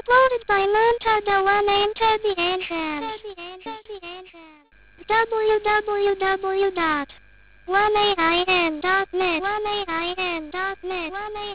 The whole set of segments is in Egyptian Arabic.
Uploaded by Montada One Enter the Entrance. www.1ain.net 1ain.net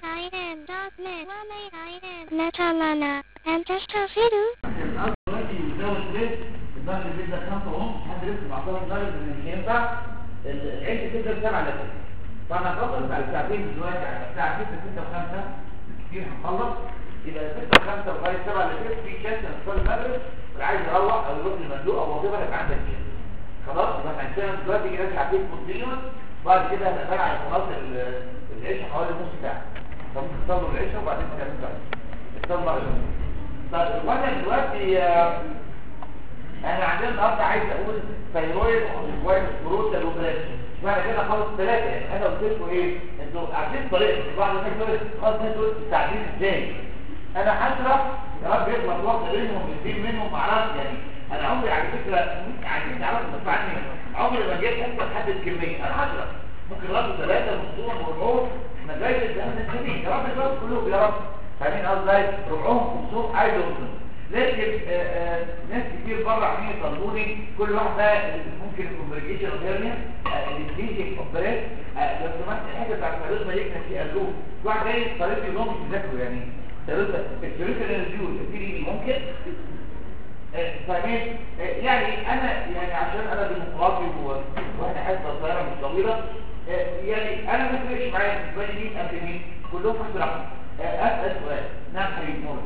1ain.net Netalana. And Testafidu. الأرض دلوقتي بتزود ليه؟ الضغط بيبدأ 5 ونص لحد لسه بعضها لدرجة إن مش هينفع العيش تبدأ 7 لكن فأنا هفضل بعد ساعتين دلوقتي على الساعة 6 6 و5 كتير هنخلص يبقى 6 و5 لغاية 7 لكن في كاس هنصلي المغرب واللي عايز يروح أو يروح للمندوق أو وظيفة اللي عندك كده خلاص يبقى احنا هنشتغل دلوقتي كده ساعتين فاضيين بعد كده هنبقى على خلاص ال- العيش حوالي نص ساعة فممكن تصلوا العيش وبعدين تكملوا بعد تصلوا المغرب طيب وانا دلوقتي آه، انا عندنا النهارده عايز اقول ثايرويد وكويس بروتال وبلاش معنى كده خالص ثلاثه يعني انا قلت لكم ايه انتوا عارفين طريقه بعض الناس يقول خلاص الناس تقول التعديل ازاي انا هشرح يا رب يغلط وقت بينهم يزيد منهم ما اعرفش يعني انا عمري على فكره عايزين تعرفوا تدفعني عمري ما جيت حتى احدد كميه انا هشرح ممكن رد ثلاثه نصهم وربعهم مزايد الدهن الكبير يا رب يبارك كلهم يا رب فاهمين قصدي ربعهم خمسهم عايز يوصل لكن آه، آه، ناس كتير بره عاملين يطلبوني كل واحد بقى ممكن الكونفرجيشن اوف الستيجنج اوف بريد لو سمحت الحته بتاعت الفيروس ما يكنس يقلوه واحد جاي طريقه يوم مش بيذاكروا يعني فيروس الفيروس الريزيو تبتدي ممكن آه، فاهمين آه، يعني انا يعني عشان انا ديمقراطي و- واحنا حاسه الطياره مش طويله آه، يعني انا ما يفرقش معايا بالنسبه لي مين قبل مين كلهم نفس الرقم آه، اسال سؤال نعم حبيبي نور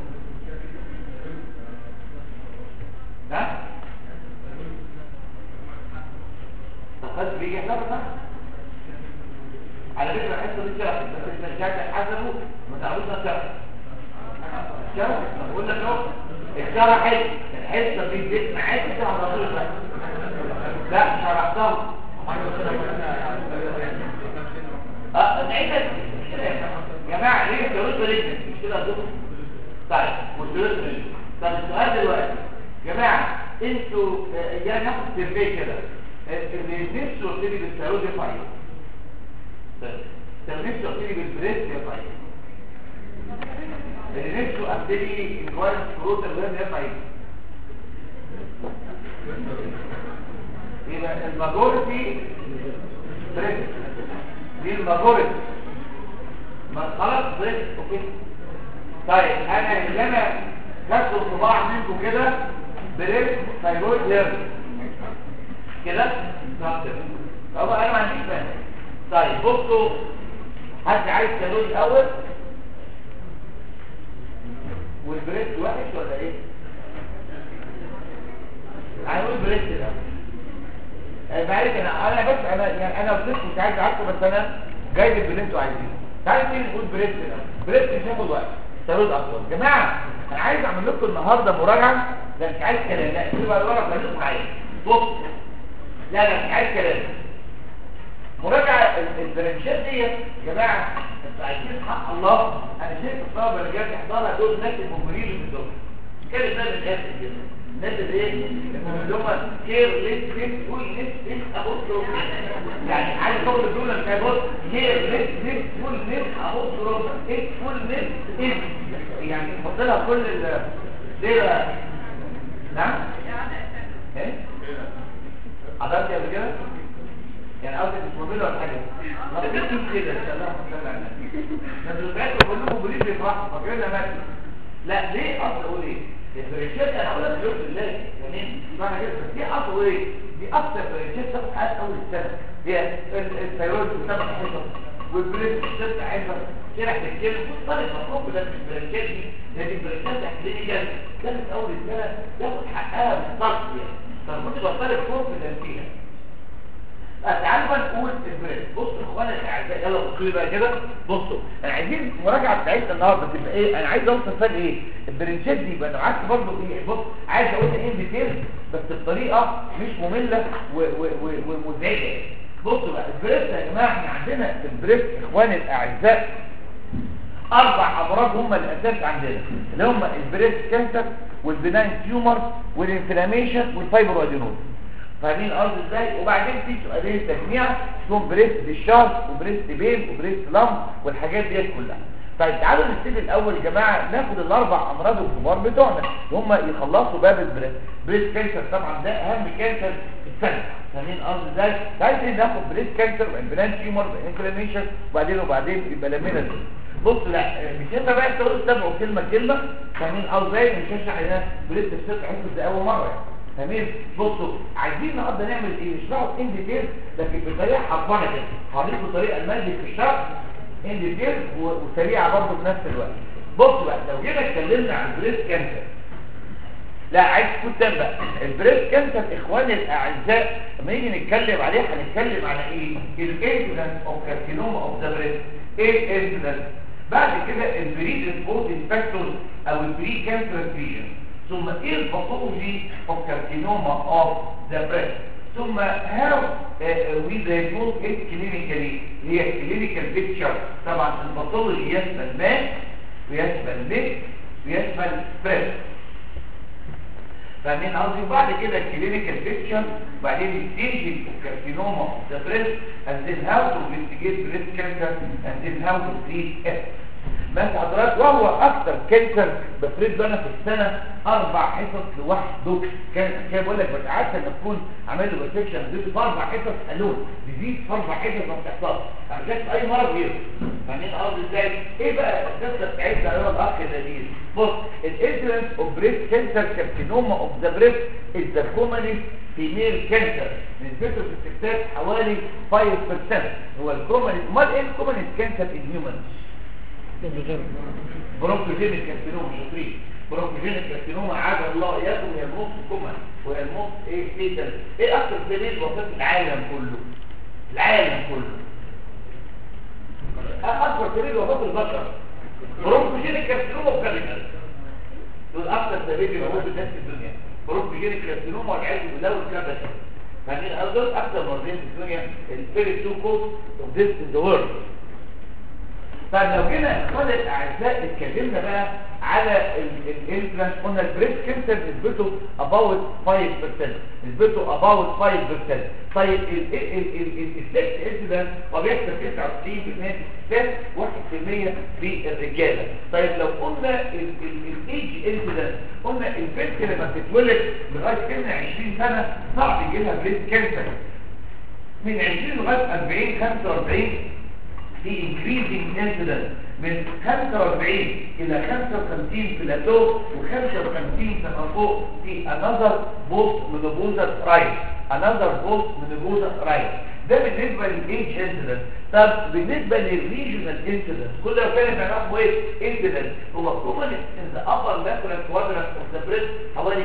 نعم خد بيجي حساب صح على فكره الحصه دي شرح بس انت رجعت تحاسبه ما تعرفوش ده شرح شرح بقول لك اهو الشرح حلو الحصه دي اديت معاك انت هتقول بس لا شرحتها اه نعيدها يا جماعه ليه الجواز رجل مش كده هتقول طيب والجواز رجل طب السؤال دلوقتي يا جماعه انتوا آه، يعني ناخد سيرفي كده آه، اللي نفسه يبتدي بالثيرويد يرفع ايده طيب اللي نفسه يبتدي بالبريس يرفع ايده اللي نفسه ابتدي الفيروس كروت الغير يرفع ايده يبقى الماجورتي بريس دي الماجورتي ما خلاص بريس اوكي طيب انا اللي انا خدت الطباع منكم كده بريس ثايرويد هيرن كده طب كده طب انا ما عنديش فاهم طيب بصوا حد عايز ثايرويد الاول والبريس وحش ولا ايه هنقول بريس الاول آه، معلش انا انا بس انا يعني انا قلت مش عايز اعرفه بس انا جايب اللي انتوا عايزينه تعالوا نيجي نقول بريس الاول بريس مش هياخد وقت ثايرويد اطول يا جماعه انا عايز اعمل لكم النهارده مراجعه لا مش عايز كلام لا اكتبوا على الورق خليكم معايا بص لا لا مش عايز كلام مراجعه ال- البرنشات دي يا جماعه انتوا عايزين حق الله انا شايف الطلبه اللي جايه تحضرها دول الناس المجبرين اللي دول كده ده من الاخر كده الناس اللي ايه اللي هم كير ليس ليس فول ليس ليس ابوستروف يعني عايز شغل دول انت بص كير ليس ليس فول ليس ابوستروف ايه فول ليس ايه يعني حط لها كل ال ليه بقى نعم ايه حضرتي قبل كده يعني قصدي مش موبيل ولا حاجه ما تكتبش كده ان شاء الله صلى على النبي ده دلوقتي كلهم بريد بيفرحوا فاكرين ماشي لا ليه قصدي اقول ايه البريشات انا اقول لك بيوت الله يعني معنى كده دي قصدي اقول ايه دي اكتر بريشات تاخد حياه اول السنه هي ال- الثيرويد بتسمى حصص والبريد بتسمى حصص شرح الكلمه مختلف مفروض ده مش بريشات دي ده دي بريشات تحليليه كانت اول السنه تاخد حقها بالضبط يعني فالمفروض يبقى طالب كونفيدنت فيها تعالوا بقى نقول البريد بصوا اخوانا الاعزاء يلا بصوا لي بقى كده بصوا انا عايزين المراجعه بتاعتنا النهارده تبقى ايه انا عايز اوصل فيها ايه البرنشات دي يبقى انا عايز برضه ايه بص عايز اقول ايه ديتيل بس بطريقه مش ممله و- و- و- ومزعجه بصوا بقى البريد يا جماعه احنا عندنا في البريد اخواني الاعزاء اربع امراض هم الاساس عندنا اللي هم البريست كانسر والبناين تيومر والانفلاميشن والفايبروادينوز فاهمين الارض ازاي وبعدين في سؤالين تجميع اسمهم بريست بالشهر وبريست بين وبريست لام والحاجات دي كلها طيب تعالوا نبتدي الاول يا جماعه ناخد الاربع امراض الكبار بتوعنا هم يخلصوا باب البريست بريست كانسر طبعا ده اهم كانسر في السنه فاهمين قصدي ازاي عايزين ناخد بريست كانسر وانفلان تيومر وانفلاميشن وبعدين وبعدين يبقى لامينا بص لا مش انت بقى تقول تتابعوا كلمه كلمه فاهمين قصدي ازاي مش هشرح هنا بريست الست حته زي اول مره يعني تمام بصوا عايزين النهارده نعمل ايه مش نقعد ان ديتيل لكن بطريقه حفظانه كده هوريكم الطريقه المادي في الشرح ان ديتيل وسريعه برضه في نفس الوقت بصوا بقى لو جينا اتكلمنا عن البريست كانسر لا عايز تكون بقى البريست كانسر اخواني الاعزاء لما نيجي نتكلم عليه هنتكلم على ايه الانسيدنس اوف كارسينوما اوف ذا بريست ايه الانسيدنس بعد كده البري ريسبورتنج فاكتورز او البري كانسر ليجن ثم ايه الباثولوجي اوف كارسينوما اوف ذا بريست ثم هاو وي ريبورت ات كلينيكالي هي كلينيكال بيكتشر طبعا الباثولوجي يشمل ماس ويشمل ميكس ويشمل بريست فاهمين قصدي وبعد كده الكلينيكال بيكتشر وبعدين الستيجنج اوف كارسينوما اوف ذا بريست and then how to investigate breast cancer and then how to treat it بس حضرتك وهو اكتر كانسر بفرد انا في السنه اربع حصص لوحده كان كان بقول لك بتعرف ان تكون عامل له ريسكشن دي في اربع حصص قالون بيزيد في اربع حصص ما بتحصلش عشان اي مرض غيره فاهمين قصدي ازاي ايه بقى القصه بتاعتنا يا الاخ اللذيذ بص الانسيدنس اوف بريست كانسر كارسينوما اوف ذا بريست از ذا كومنست فيميل كانسر نسبته في الستات حوالي 5% هو الكومنست امال ايه الكومنست كانسر ان هيومنز برونكوجينيك كارسينوما شاطرين برونكوجينيك كارسينوما عاد الله اياكم هي الموت كومن وهي الموت ايه فيتال ايه اكتر سبيل وفاه العالم كله العالم كله اكبر سبيل وفاه البشر برونكوجينيك كارسينوما وكاريكال دول اكتر سبيل وفاه الناس في الدنيا برونكوجينيك كارسينوما والعياذ بالله والكبسه يعني دول اكتر مرضين في الدنيا الفيري تو كوز اوف ذيس ان ذا وورلد طيب لو جينا اخواني الاعزاء اتكلمنا بقى على الانفلانس قلنا البريست كانسر نسبته about 5% نسبته about 5% طيب السكس انسيدنت هو بيحصل 99% في الستات 1% في الرجاله طيب لو قلنا الايدج انسيدنت قلنا البنت لما بتتولد لغايه سن 20 سنه صعب يجي لها بريست كانسر من 20 لغايه 40 45 في increasing incidence من 45 إلى 55 بلاتو و55 فما فوق في another post menopausal rise another post menopausal rise ده بالنسبة للإيج incidence طب بالنسبة للريجونال incidence كل ما كان بنعرفه ايه incidence هو common in the upper lateral quadrant of the breast حوالي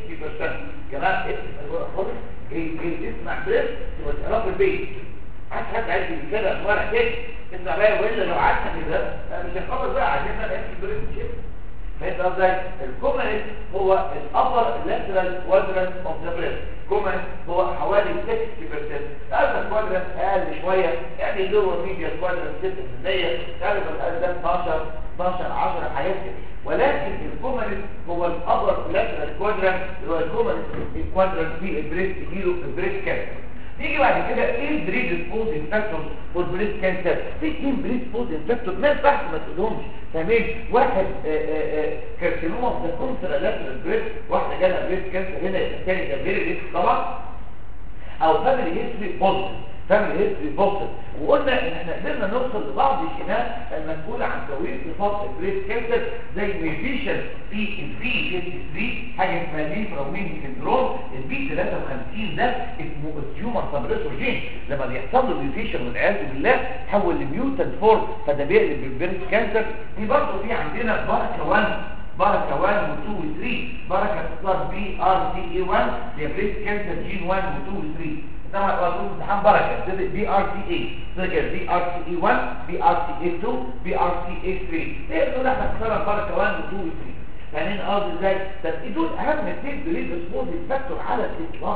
60% جماعة خالص اسمع بريست وتعرف البيت عايز حد عايز كده ورق كده اسمع بقى والا لو قعدنا كده مش هنخلص بقى عايزين بقى نعمل بريد شيب فهمت قصدي الكومنت هو الابر لاترال كوادرنت اوف ذا بريد كومنت هو حوالي 60% هذا كوادرنت اقل شويه يعني لور ميديا كوادرنت 6% غالبا الاقل ده 12 12 10 حاجات كده ولكن الكومنت هو الابر لاترال كوادرنت اللي هو الكومنت الكوادرنت في البريد هيرو البريد كانسر نيجي بعد كده ايه البريد سبوزنج فاكتورز فور بريست كانسر في اثنين بريد سبوزنج فاكتور ما ينفعش ما تقولهمش تمام واحد كارسينوما في الكونترا لاترال بريست واحده جالها بريست كانسر هنا الثاني ده فيري ريسك طبعا او فاميلي هيستوري بوزيتيف فاميلي هيستوري بوزيتيف وقلنا ان احنا قدرنا نوصل لبعض الجينات المسؤوله عن توريث صفات البريست كانسر زي ميوتيشن في البي 53 حاجه اسمها ليفراوين سندروم البي 53 ده اسمه تيومر سبريسور جين لما بيحصل له ميوتيشن والعياذ بالله تحول لميوتنت فورم فده بيقلب البريست كانسر في برضه في عندنا بركه 1 بركه 1 و2 و3 بركه بلس بي ار سي اي 1 هي بريست كانسر جين 1 و2 و3 انما الرسول امتحان بركه بي ار سي اي فاكر بي ار سي اي 1 بي ار سي اي 2 بي ار سي اي 3 ليه بنقول احنا اخترنا بركه 1 و2 و3 فاهمين قصدي ازاي طب دول اهم اثنين بريد سبورت فاكتور على الاطلاق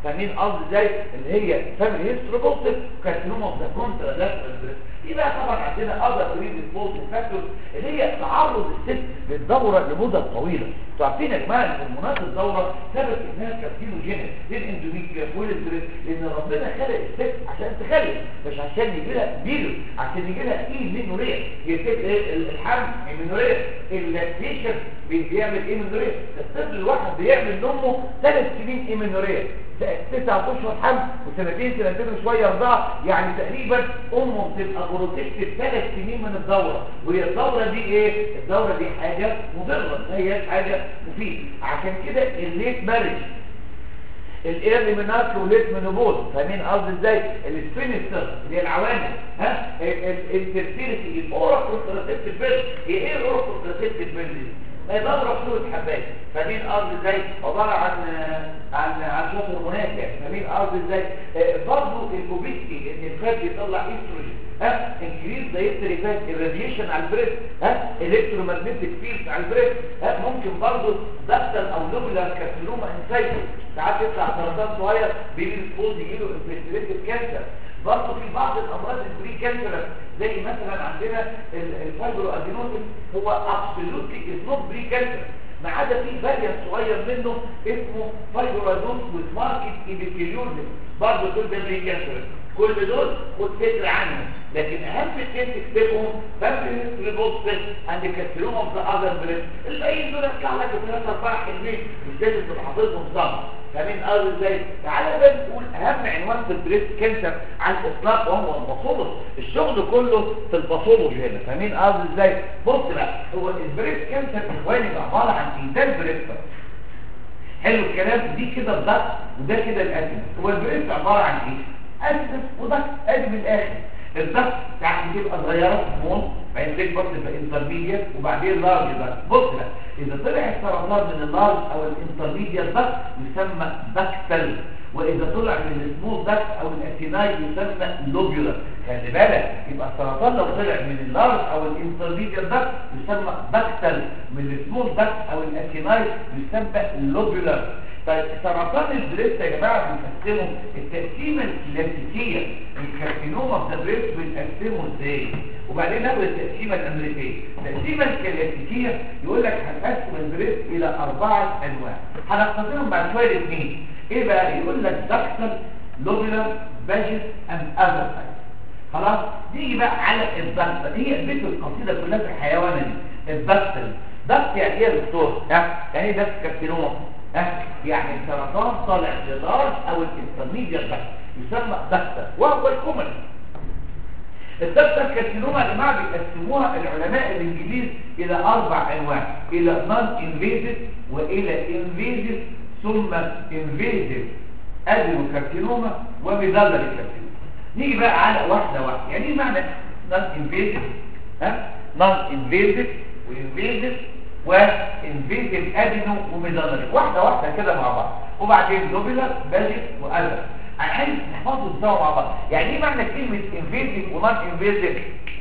فاهمين قصدي ازاي اللي هي فاميلي هيستوري بوزيتيف كارسينوما اوف ذا كونترا لاترال بريست دي بقى طبعا عندنا اذر بريد بوزيتيف فاكتور اللي هي تعرض الست للدوره لمده طويله انتوا عارفين يا جماعه ان هرمونات الدوره ثبت انها كارسينوجينيك للاندوميتريا والبريست لان ربنا خلق الست عشان تخلف مش عشان يجي لها بيريود عشان يجي لها ايه مينوريا هي الست ايه الحمل المينوريا اللاكتيشن بيعمل ايه مينوريا الطفل الواحد بيعمل لامه ثلاث سنين ايه مينوريا تسعة اشهر حمل وسنتين سنتين وشويه رضاعه يعني تقريبا امه بتبقى بروتكتد ثلاث سنين من الدوره وهي الدوره دي ايه الدوره دي حاجه مضره ما هياش حاجه مفيده عشان كده الليت مارج الايرلي مناك وليت منوبوز فاهمين قصدي ازاي السفينستر اللي هي العوامل ها الفيرتيليتي الاورا كونتراسيبتيف بيل هي ايه الاورا كونتراسيبتيف بيل دي ما يدور فلوس حبايب فاهمين قصدي ازاي عباره عن عن عن شويه هرمونات يعني فاهمين قصدي ازاي برضه الاوبيستي ان الفات بيطلع استروجين ها انكريز دايتري فات الراديشن على البريست ها الكترومagnetic فيلد على البريست ها ممكن برضه دكتل او لوبولار كارسينوما انسايتو ساعات يطلع سرطان صغير بيجي الفوز يجي له انفلتريتد كانسر برضه في بعض الامراض البري كانسر زي مثلا عندنا الفايبرو ادينوزيس هو ابسولوتلي از نوت بري كانسر ما عدا في فاريانت صغير منه اسمه فايبرادوس وذ ماركت ايبيكيليوزيس برضه دول ده بري كانسر كل دول خد فكره عنهم لكن اهم اثنين تكتبهم فاميلي ريبوست عند كارسينوما اوف ذا اذر بريست الباقيين دول هيطلع لك بثلاث اربع حلوين مش لازم تبقى حافظهم صم فاهمين قصدي ازاي تعالى بقى نقول اهم عنوان في البريست كانسر على الاطلاق وهو الباثولوجي الشغل كله في الباثولوجي هنا فاهمين قصدي ازاي بص بقى هو البريست كانسر اخواني عباره عن ايدان بريست حلو الكلام دي كده الضغط وده كده الاسم هو البريست عباره عن ايه اسف وضغط ادي من الاخر الضغط بتاعتي تبقى صغيره سمول بعدين تكبر تبقى انترميديت وبعدين لارج ضغط بص بقى اذا طلع السرطان من اللارج او الانترميديت ضغط يسمى باكتل واذا طلع من السمول ضغط او الاسيناي يسمى لوبيولار خلي بالك يبقى السرطان لو طلع من اللارج او الانترميديت ضغط يسمى باكتل من السمول ضغط او الاسيناي يسمى لوبيولار طيب سرطان البريست يا جماعه بنقسمه التقسيمه الكلاسيكيه الكارسينوما اوف ذا بريست بنقسمه ازاي وبعدين ناخد التقسيمه الامريكيه التقسيمه الكلاسيكيه يقول لك هنقسم البريست الى اربعه انواع هنختصرهم بعد شويه الاثنين ايه بقى يقول لك دكتر لوبيلر باجس اند اذر خلاص نيجي بقى على الدكتر هي بيت القصيده كلها في الحيوان دي الدكتر دكتر يعني ايه يا دكتور ها يعني ايه دكتور كارسينوما ها يعني السرطان طالع للارج او الانترميديت بس يسمى دكتر وهو الكومن الدكتور كارسينوما يا جماعه بيقسموها العلماء الانجليز الى اربع انواع الى نون انفيزيف والى انفيزيف ثم انفيزيف ادينوكارسينوما وميدالري كارسينوما نيجي بقى على واحده واحده يعني ايه معنى نون انفيزيف ها نون انفيزيف وانفيزيف وانفيزيف ادينو وميدالري واحده واحده كده مع بعض وبعدين لوبيلر باجت وألر انا عايز نحفظوا الدواء مع بعض يعني ايه معنى كلمه انفيزيف ونون انفيزيف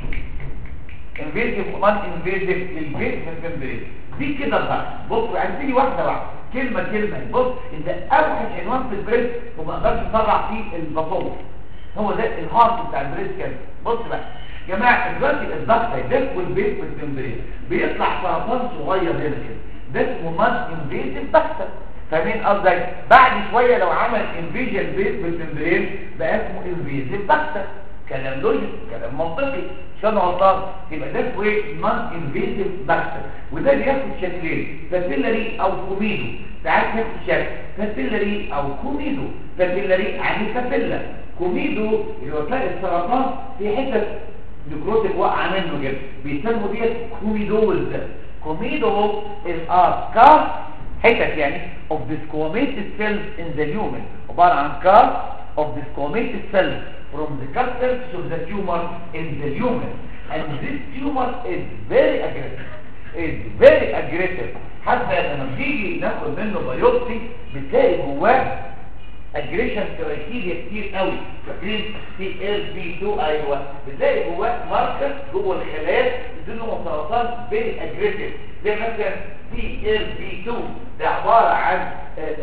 انفيزيف ونون انفيزيف للبيت من البريد دي كده بقى بص عايزين واحده واحده كلمه كلمه بص انت اوحش عنوان في البريد وما اقدرش اطلع فيه البطول هو ده الهارت بتاع البريد كده بص بقى يا جماعه دلوقتي الضغط هيدف والبيت بالممبرين بيطلع سرطان صغير هنا كده ده اسمه نون انفيزيف بكتر فاهمين قصدي بعد شويه لو عمل انفيجن بيت بالممبرين بقى اسمه انفيزيف بكتر كلام لوجيك كلام منطقي عشان غلطان يبقى ده اسمه ايه نون انفيزيف بكتر وده بياخد شكلين فاسيلري او كوميدو ساعات ياخد شكل فاسيلري او كوميدو فاسيلري يعني فاسيلا كوميدو اللي هو تلاقي السرطان في حتت نكروتك واقعه منه كده بيسموا ديت كوميدوز كوميدو الار كاست حتت يعني of desquamated cells in the lumen عباره عن cast of desquamated cells from the capital to the tumor in the lumen and this tumor is very aggressive is very aggressive حتى لما بيجي ناخد منه بايوبسي بتلاقي جواه اجريشن كرايتيريا كتير قوي فاكرين سي ال بي 2 ايوه بتلاقي جواه ماركر جوه الخلايا بتديله سرطان فيري اجريسيف زي مثلا سي ال بي 2 ده عباره عن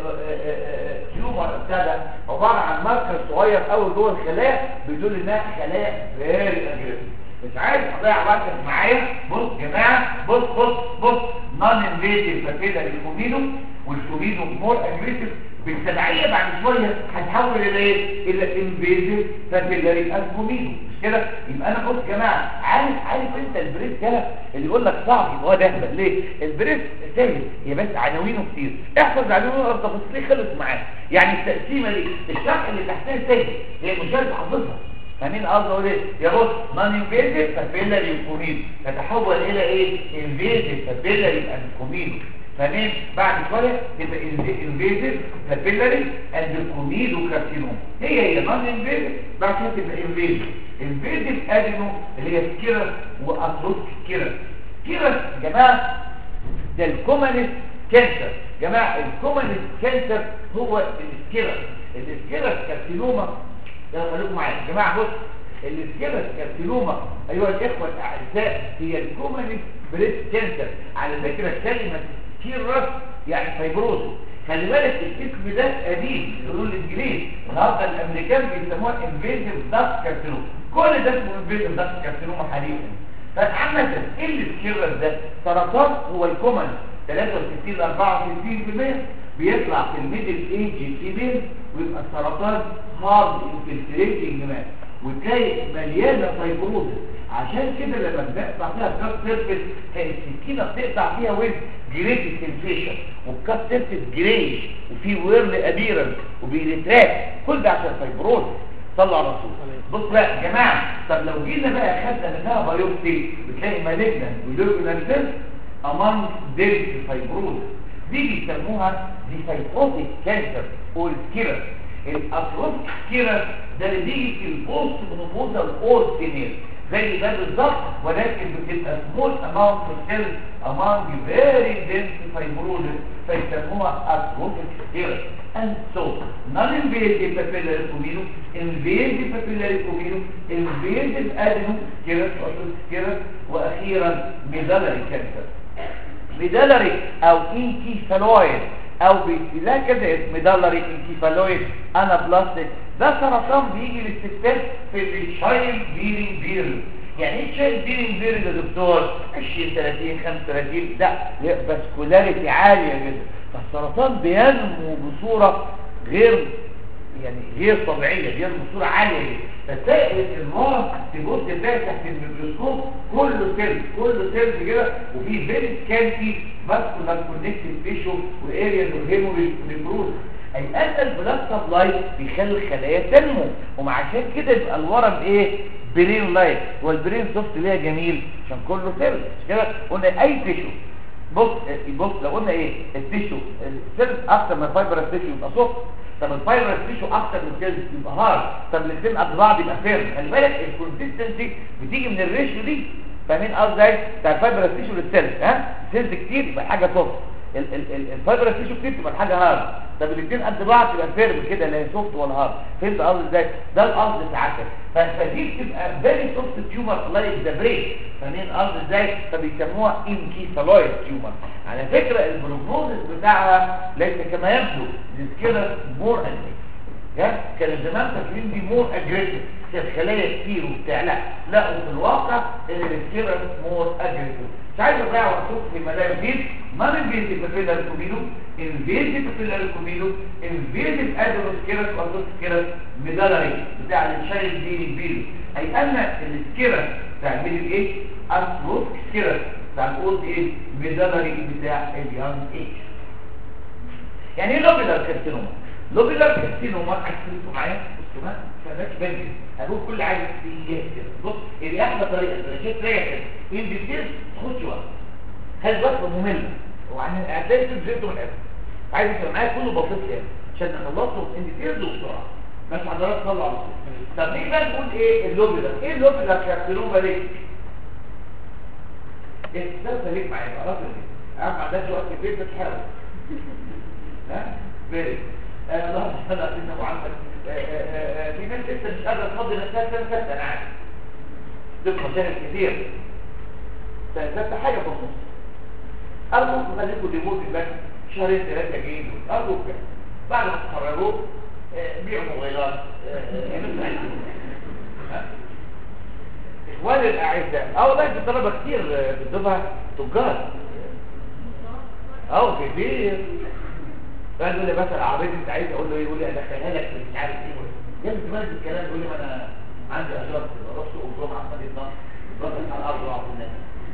تيومر ابتدى عباره عن ماركر صغير قوي جوه الخلايا بيدل انها خلايا فيري اجريسيف مش عايز اضيع وقتك معايا بص يا جماعه بص بص بص نون انفيديف فكده الكوميدو والكوميدو مور اجريسيف بالتبعيه بعد شويه هتحول الى ايه الى انفيديف فابيلاري الكوميدو مش كده يبقى انا بص يا جماعه عارف عارف انت البريس كده اللي يقول لك صعب يبقى هو ده ليه البريس سهل هي بس عناوينه كتير احفظ عناوينه التفاصيل خلص معاه يعني التقسيمه دي الشرح اللي تحتها سهل هي مش شرط حافظها فمين قصده اقول ايه يا بص نون انفيزيف فابيلاري انكوميدو تتحول الى ايه انفيزيف فابيلاري انكوميدو فمين بعد شويه تبقى انفيزيف فابيلاري انكوميدو كارسينوم هي هي نون انفيزيف بعد كده تبقى انفيزيف انفيزيف ادينو اللي هي سكيرس واثروس سكيرس سكيرس يا جماعه ده الكومنست كانسر جماعه الكومنست كانسر هو السكيرس السكيرس كارسينوما يلا خليكم معايا يا جماعه بص السكيلس كارسينوما ايها الاخوه الاعزاء هي الكومنست بريست كانسر على فكره كلمه سكيرس يعني فايبروز خلي بالك الاسم ده قديم يقولوا الانجليز النهارده الامريكان بيسموها انفيزيف داست كارسينوما كل ده اسمه انفيزيف داست كارسينوما حاليا فعامة ايه السكيرس ده سرطان هو الكومن 63 ل 64% بيطلع في الميدل ايج فيميل ويبقى السرطان هارد انفلتريتنج مان وتلاقي مليانه فايبروز عشان كده لما بنقطع فيها كات سيرفيس كانت السكينه بتقطع فيها ويز جريت سنسيشن والكات سيرفيس جريش وفي ويرل ابيرنس وبيريتراك كل ده عشان فايبروز صلوا على الرسول بص بقى يا جماعه طب لو جينا بقى خدنا منها بايوبسي بتلاقي مالجنان ولوجنان سيلز امong ديريك فايبروز دي بيسموها دي فايبروتيك كانسر او السكيرس الافروتيك سكيرس ده اللي بيجي في البوست منوبوزال اور سينير زي ده بالظبط ولكن بتبقى سمول اماونت اوف سيلز among very dense fibrosis فيسموها افروتيك سكيرس and so non-invasive papillary comino invasive papillary comino invasive adenosclerosis osteosclerosis واخيرا medullary cancer ميدالري او انكيفالويد او لا كده اسم ميدالري انكيفالويد انا بلاستيك ده سرطان بيجي للستات في الشايلد بيرنج بيرنج يعني ايه شايلد بيرنج بيرنج يا دكتور 20 30 35 لا فاسكولاريتي عاليه جدا فالسرطان بينمو بصوره غير يعني غير طبيعيه بينمو بصوره عاليه جدا فتلاقي المرض تبص تلاقي تحت الميكروسكوب كله سيلز كله سيلز كده وفي فيري سكانتي فاسكولار كونكتيف تيشو وارياز وهيموريج ونيبروز اي ان البلاد سبلاي بيخلي الخلايا تنمو ومعشان كده يبقى الورم ايه برين لايك والبرين سوفت ليها جميل عشان كله سيلز كده قلنا اي تيشو بص بص لو قلنا ايه التيشو السيلز اكتر من الفايبرس تيشو يبقى سوفت طب الفايبرس تيشو اكتر من السيلز يبقى هارد طب الاثنين قد بعض يبقى فيرم خلي بالك الكونسيستنسي بتيجي من الريشيو دي فاهمين قصدي ايه بتاع الفايبرس تيشو للسيلز ها سيلز كتير يبقى حاجه سوفت الفايبرس تيشو كتير تبقى حاجه هارد طب الاثنين قد بعض يبقى فيرم كده لا سوفت ولا هارد فهمت قصدي ازاي ده القصد ساعتها فدي بتبقى فيري سوفت تيومر لايك ذا برين فاهمين قصدي ازاي فبيسموها انكيفالويد تيومر على فكره البروجنوزس بتاعها ليس كما يبدو كده مور اجريسيف كان زمان فاكرين دي مور اجريسيف كانت خلايا كتير وبتاع لا لا وفي الواقع ان السكيرس مور اجريسيف مش عايز اضيع وقتكم في ملاعب دي ما انفيزيف بابيلار كومينو انفيزيف بابيلار كومينو انفيزيف ادروسكيرس وادروسكيرس ميدالري بتاع الشايل دي البيلو اي ان السكيرس بتاع البيلو ايه ادروسكيرس بتاع الاولد ايه ميدالري بتاع اليانج ايج يعني ايه لوبيلار كارسينوما لوبيلار كارسينوما هتكتبوا معايا بصوا بقى فلاش بنجز هقول كل حاجه في كده بص دي احلى طريقه الشيء طريقه كده ان ديتيلز تاخدش وقت هل بس ممله وعن هتلاقي في زيتو من الاسم عايز يبقى معايا كله بسيط كده عشان نخلصه ان ديتيلز وبسرعه بس حضرتك طلعوا على طول طب نيجي بقى نقول ايه اللوبيلار ايه اللوبيلار كارسينوما ليه ايه ده ليك معايا خلاص انا ما عندكش وقت في البيت بتحاول ها بيري اللهم صل على سيدنا محمد في ناس لسه مش قادره تفضي نفسها سنه ثالثه انا عارف دول مشاكل كتير سنه ثالثه حاجه في النص ارجوكم خليكم ديموت بس شهرين ثلاثه جايين دول ارجوك كده. بعد ما تتخرجوا آه، بيعوا موبايلات آه، آه، اعملوا اللي عايزينه. ها؟ اخواني الاعزاء اه والله في طلبه كتير آه، في الدفعه تجار اه كتير قال له لي بس العربيه دي انت عايز اقول له ايه يقول لي ادخلها لك في مش عارف ايه يا ابني مالك الكلام يقول لي ما انا عندي اشراف بروح سوق الجمعه في مدينه نصر بطلع على الارض واقعد هناك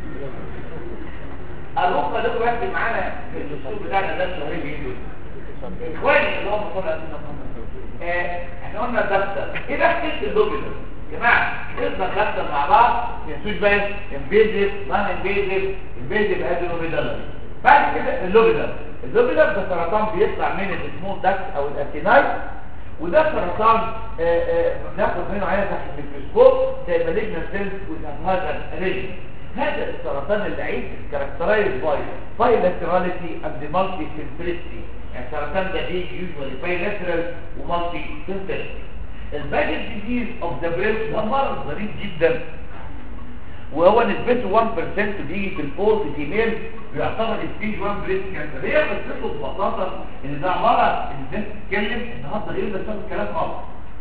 اروح خليكم بس معانا في الاسلوب بتاعنا ده الشهرين اللي دول اخواني اللي هم صلى على سيدنا محمد آه، احنا قلنا الدفتر ايه ده حكايه اللوبي ده يا جماعه قلنا الدفتر مع بعض ما تنسوش بقى انفيزيف نون انفيزيف انفيزيف ادينومي ده بعد كده اللوبي ده اللوبي ده ده سرطان بيطلع من السمول داكس او الارتينايت وده سرطان آه، آه، بناخد منه عينه تحت الميكروسكوب زي مالجنت سيلز وهذا الريجن هذا السرطان اللعين كاركترايز باي بايلاتراليتي اند مالتي سيمبلستي يعني السرطان ده بيجي يوجوالي بايلاترال ومالتي سيمبلستي الباجت ديزيز اوف ذا برين ده مرض غريب جدا وهو نسبته 1% بيجي في الفولد فيميل بيعتبر ستيج 1 بريست كانسر هي قصته ببساطه ان ده عباره ان الناس بتتكلم النهارده ايه ده شاف الكلام غلط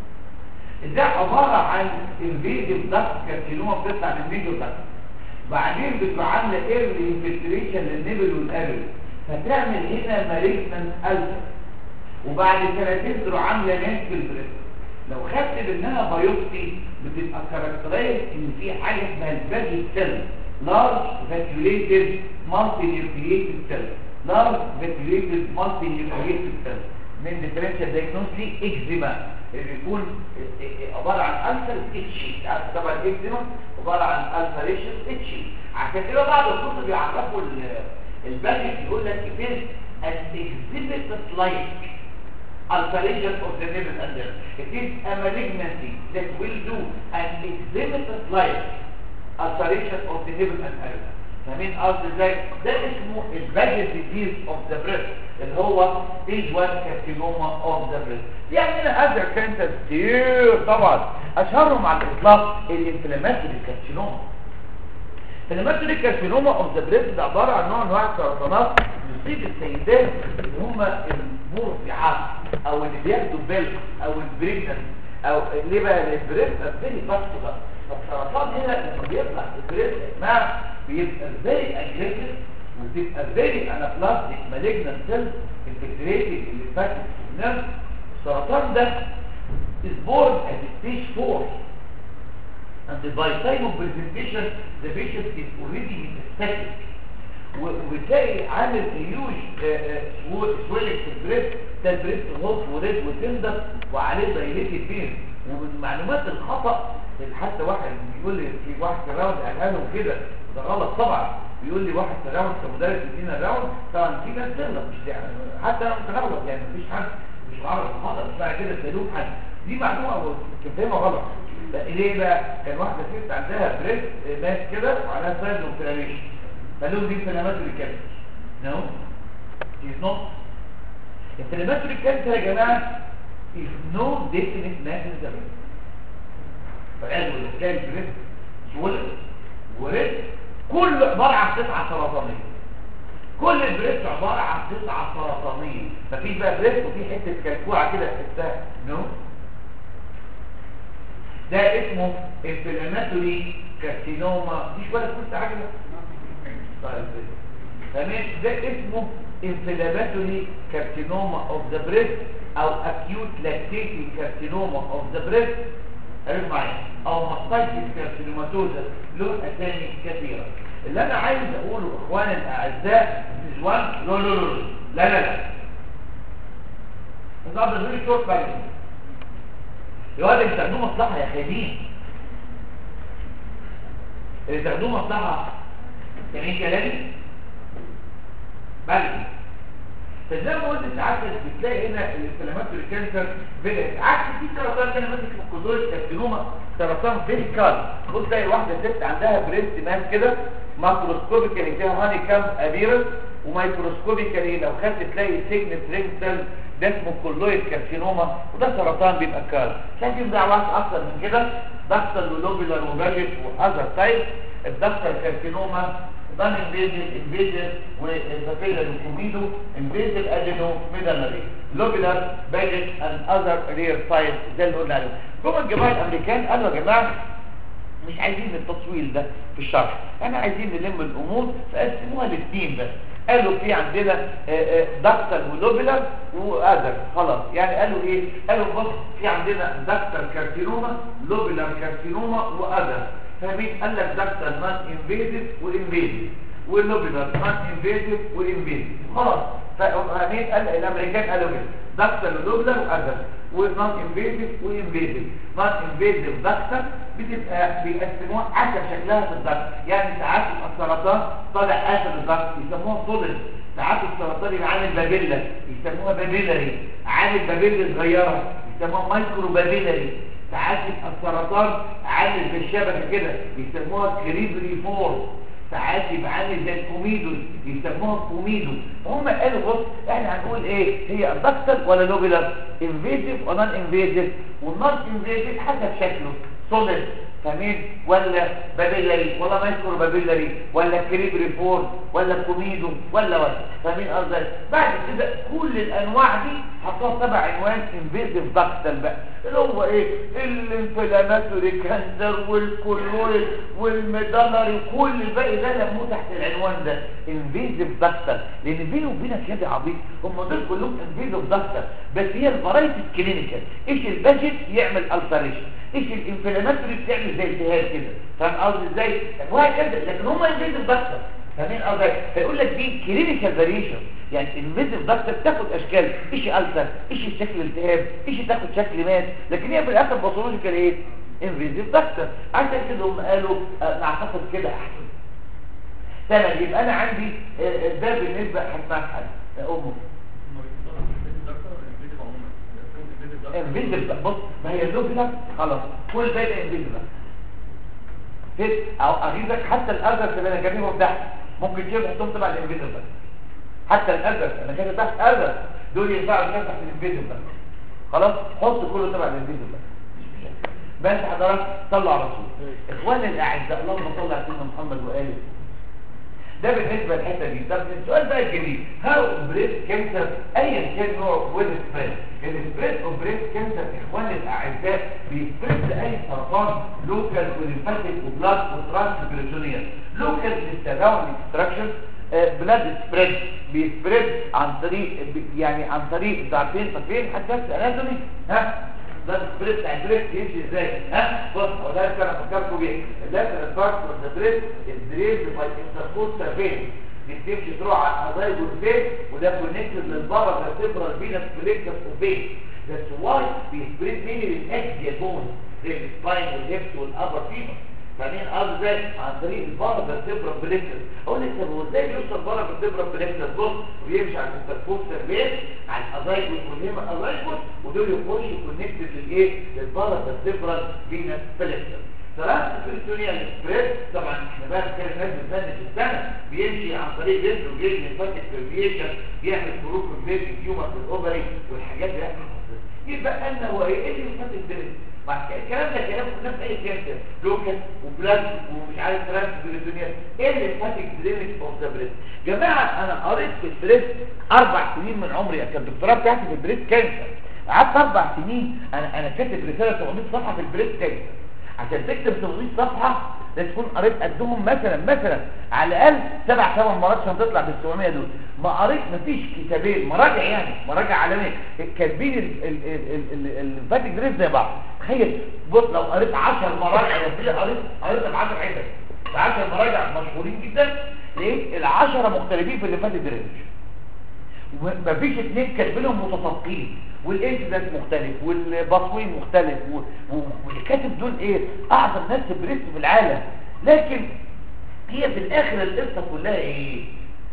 ده عباره عن انفيديف داكت كارسينوما بتطلع من الميجور داكت بعدين بتبقى عامله ايرلي انفلتريشن للنبل والقبل فتعمل هنا مالجنت الفا وبعد سنتين تروح عامله ناس في البريست لو خدت منها بايوبسي بتبقى كاركترايز ان في حاجه اسمها الباجي سيل لارج فاتيوليتد مالتي نيوكلييتد سيل لارج فاتيوليتد مالتي نيوكلييتد سيل من ديفرنشال دايجنوستي اكزيما اللي بيكون عباره عن الفا اتشي طبعا الاكزيما عباره عن الفاريشن اتشي عشان كده بعض الكتب بيعرفوا الباجي يقول لك it is an exhibited like ulceration of the nipple and nerve. It is a malignancy that will do an exhibited like ulceration of the nipple and nerve. فاهمين قصدي ازاي؟ ده اسمه الباجل ديزيز اوف ذا بريست اللي هو ستيج 1 كارسينوما اوف ذا بريست. في عندنا اذر كانسر كتير طبعا اشهرهم على الاطلاق الانفلاماتوري كارسينوما. الانفلاماتوري كارسينوما اوف ذا بريست ده عباره عن نوع من انواع السرطانات بتصيب السيدات اللي هم المرضعات او اللي بياخدوا بيل او البريجننت او ليه بقى البريست فيري فاسكولار فالسرطان هنا لما بيطلع البريست يا جماعه بيبقى فيري اجريسيف وبتبقى فيري انابلاستيك مالجنت سيلز انفلتريتد اللي فاتت في النرف السرطان ده is born at stage 4 and by time of presentation the patient is already metastatic وبتلاقي عامل هيوج سويلك في البريست ده البريست غلط وريد وتندر وعليه دايليتد بين ومن معلومات الخطأ اللي حتى واحد بيقول لي في واحد في الراوند قالها لهم كده وده غلط طبعا بيقول لي واحد في الراوند كمدرس يدينا الراوند طبعا في ناس تغلط مش يعني حتى انا متغلط يعني مفيش حد مش معرض الخطأ مش بعد كده تلوم حد دي معلومه كفايه غلط لا ليه بقى كان واحده ست عندها بريست ماس كده وعليها سايد انفلاميشن قالوا دي انفلاماتوري كانسر نو is not inflammatory cancer يا جماعه is no definite mass in the brain فقالوا اللي تلاقي البريست سولد ورد كل عباره عن قطعه سرطانيه كل البريست عباره عن قطعه سرطانيه مفيش بقى بريست وفي حته كلكوعه كده تحسها نو ده اسمه انفلاماتوري كارسينوما مش ولا كنت حاجه تمام ده اسمه inflammatory carcinoma of the breast او acute lactating carcinoma of the breast عرف معايا او mastitis carcinomatosa له اسامي كثيره اللي انا عايز اقوله اخواني الاعزاء is one لا لا لا لا لا لا النهارده فيري شورت بالانس يا واد اللي تاخدوه مصلحه يا خايبين اللي تاخدوه مصلحه يعني كلامي بلدي فزي ما قلت ساعات بتلاقي هنا الانفلاماتوري كانسر بدات عكس في سرطان تاني ماسك في الكلوز كارسينوما سرطان فيري كال بص تلاقي واحده ست عندها بريست ماس كده ماكروسكوبيكالي فيها هاني كام ابيرس ومايكروسكوبيكالي لو خدت تلاقي سيجنت رينج سيل ده اسمه كولويد كارسينوما وده سرطان بيبقى كال شايفين دعوات اكتر من كده دكتور ولوبيلر وباجت واذر تايب الدكتور كارسينوما نون انفيزيف انفيزيف والبابيلا لوكوميدو انفيزيف ادينو ميدانري لوبيلار باجت اند اذر رير سايد زي اللي قلنا عليه جم الجماعه الامريكان قالوا يا جماعه مش عايزين التطويل ده في الشرح احنا عايزين نلم الامور فقسموها لاثنين بس قالوا في عندنا دكتر ولوبيلر واذر خلاص يعني قالوا ايه قالوا بص في عندنا دكتر كارسينوما لوبيلر كارسينوما واذر فاهمين قال لك دكتور نون انفيزيف وانفيزيف واللوبيلر نون انفيزيف وانفيزيف خلاص فاهمين قال الامريكان قالوا كده دكتور ولوبيلر واذر ونون انفيزيف وانفيزيف نون انفيزيف دكتور بتبقى بيقسموها حسب شكلها في الضغط يعني ساعات السرطان طالع اخر الضغط يسموها سوليد ساعات السرطان يبقى عامل بابيلا يسموها بابيلاري عامل بابيلا صغيره يسموها مايكرو بابيلاري ساعات يبقى السرطان عامل في الشبكه كده يسموها كريبري فور ساعات يبقى عامل زي الكوميدو يسموها كوميدو هم قالوا بص احنا هنقول ايه هي دكتور ولا لوبيلر انفيزيف ونون انفيزيف والنون انفيزيف حسب شكله سوليد فاهمين ولا بابيلاري ولا مايكرو بابيلاري ولا كريبري فور ولا كوميدو ولا ولا فاهمين قصدي بعد كده كل الانواع دي حطوها تبع عنوان انفيزيف دكتل بقى اللي هو ايه الانفلاماتوري كانسر والكولويد والميدالري كل الباقي ده لموه تحت العنوان ده انفيزيف دكتل لان بيني وبينك يا عبيط هم دول كلهم انفيزيف دكتل بس هي الفرايتي الكلينيكال ايش الباجت يعمل التريشن ايش الانفلاماتوري بتعمل زي التهاب كده فاهم قصدي ازاي وهكذا لكن هم انفيزيف دكتل فاهمين قصدي فيقول لك دي كلينيكال فاريشن يعني الانفيزيف دكتور بتاخد اشكال ايش السر ايش شكل التهاب ايش تاخد شكل مات لكن هي في الاخر باثولوجيكال ايه انفيزيف دكتور عشان كده هم قالوا آه، نعتقد كده احسن تمام يبقى انا عندي آه، آه، ده بالنسبه هسمعك حاجه يا امه انفيزيف بص ما هي اللوبيلا خلاص كل ده انفيزيف فيت او اغيظك حتى الازرق اللي انا جايبهم تحت ممكن تشيل تحطهم تبع الانفيزيف بس حتى الازرق انا كاتب تحت ازرق دول ينفعوا يتحطوا تحت الانفيزيف بس خلاص حط كله تبع الانفيزيف بس بس حضرتك صلوا على الرسول اخواني الاعزاء اللهم صل على سيدنا محمد واله ده بالنسبه للحته دي طب السؤال بقى الجديد هاو بريست كانسر ايا كان نوع والسبريد السبريد اوف بريست كانسر اخواني الاعزاء بيسبريد اي سرطان لوكال وليمفاتيك وبلاد وترانس بريتونيال لوكال للسراوند اكستراكشن بلاد سبريد بيسبريد عن طريق يعني عن طريق ضعفين طفين حتى اناتومي ها ده السبريد بتاع البريد يمشي ازاي ها بص هو ده اللي انا فكرته بيه اللاترال بارت اوف ذا بريد الدريد باي انتركوز سيرفيس دي بتمشي تروح على الحضايج والفيس وده كونكتد للبارا فيرتبرال فينس فليكس وفيس ذاتس واي بيسبريد مين الاكزيال بون زي السباين والهيبس والابر فيمر بعدين قصد ازاي عن طريق البارا فيرتبرال فليكس اقول لك طب هو ازاي بيوصل بارا فيرتبرال فليكس بص ويمشي على الانتركوز سيرفيس على الحضايج والهيم الرايكوس ودول يخشوا كونكتد للايه للبارا فيرتبرال فينس فليكس ثلاث البريتونيال سبريد طبعا احنا بقى كده الناس بتبان في السنه بيمشي عن طريق الانتروجين ليمفاتيك فيريشن يعمل خروج في البيبي تيومر في الاوفري والحاجات دي احنا يبقى ان هو ايه اللي ليمفاتيك فيريشن مع الكلام ده كلام في نفس اي كانسر لوكال وبلاد ومش عارف ترانس بريتونيال ايه اللي ليمفاتيك درينج اوف ذا بريست جماعه انا قريت في البريست اربع سنين من عمري كانت الدكتوراه بتاعتي في البريست كانسر قعدت اربع سنين انا انا كاتب رساله 700 صفحه في البريست كانسر عشان تكتب 700 صفحة لازم تكون قريت قدهم مثلا مثلا على الاقل سبع ثمان مرات عشان تطلع بال 700 دول ما قريت مفيش كتابين مراجع يعني مراجع عالميه كاتبين الفاتك دريس زي بعض تخيل بص لو قريت 10 مراجع انا في قريت قريت ب 10 حتت 10 مراجع مشهورين جدا ليه العشرة مختلفين في اللي فات دريس مفيش اثنين كاتبينهم متطابقين والانسدنت مختلف والبصوين مختلف و... و... والكاتب دول ايه اعظم ناس بريست في العالم لكن هي في الاخر القصه كلها ايه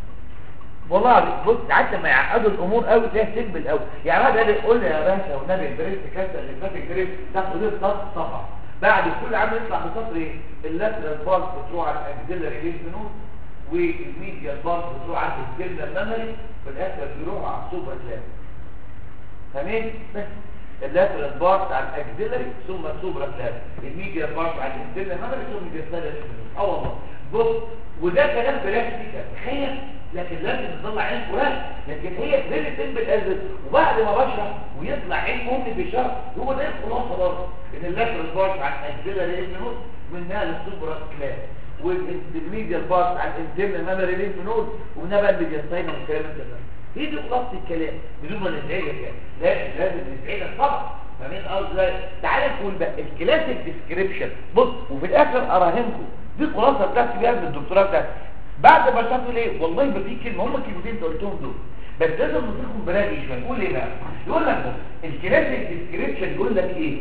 والله بص ساعات لما يعقدوا الامور قوي تلاقيها سيمبل قوي يعني واحد قال لي قول لي يا باشا والنبي البريست كانسر اللي فات الجريس تاخد ايه سطر صفحه بعد كل عام يطلع بسطر ايه اللاترال بارت بتروح على الاكزيلري ليمف نود والميديا بارت بتروح على الجلد المنري في الاخر بيروح على السوبر كلاس تمام بس اللاترال بارت على الاكسلري ثم السوبرا كلاف الميديا بارت على الانترنال ميموري ثم الجسال اه والله بص وده كلام بلاستيكا تخيل لكن لازم تطلع عين فلان لكن هي زي سيمبل ازل وبعد ما بشرح ويطلع عين ممكن في شرح هو ده الخلاصه برضه ان اللاترال بارت على الاكسلري ليمف منها للسوبرا كلاف والانترميديال بارت على الانترنال ميموري ليمف نود ومنها بقى الجساينا والكلام ده هي دي خلاصه الكلام بدون ما نتعجب يعني لازم لازم نتعجب طبعا فاهمين قصدي تعالى نقول بقى الكلاسيك ديسكريبشن بص وفي الاخر اراهنكم دي الخلاصه بتاعتي بيها من الدكتوراه بتاعتي بعد ما شافوا ليه والله ما في كلمه هم كلمتين انت قلتهم دول بس لازم نطلقهم بلاغي شويه نقول ايه بقى يقول لك بص الكلاسيك ديسكريبشن يقول لك ايه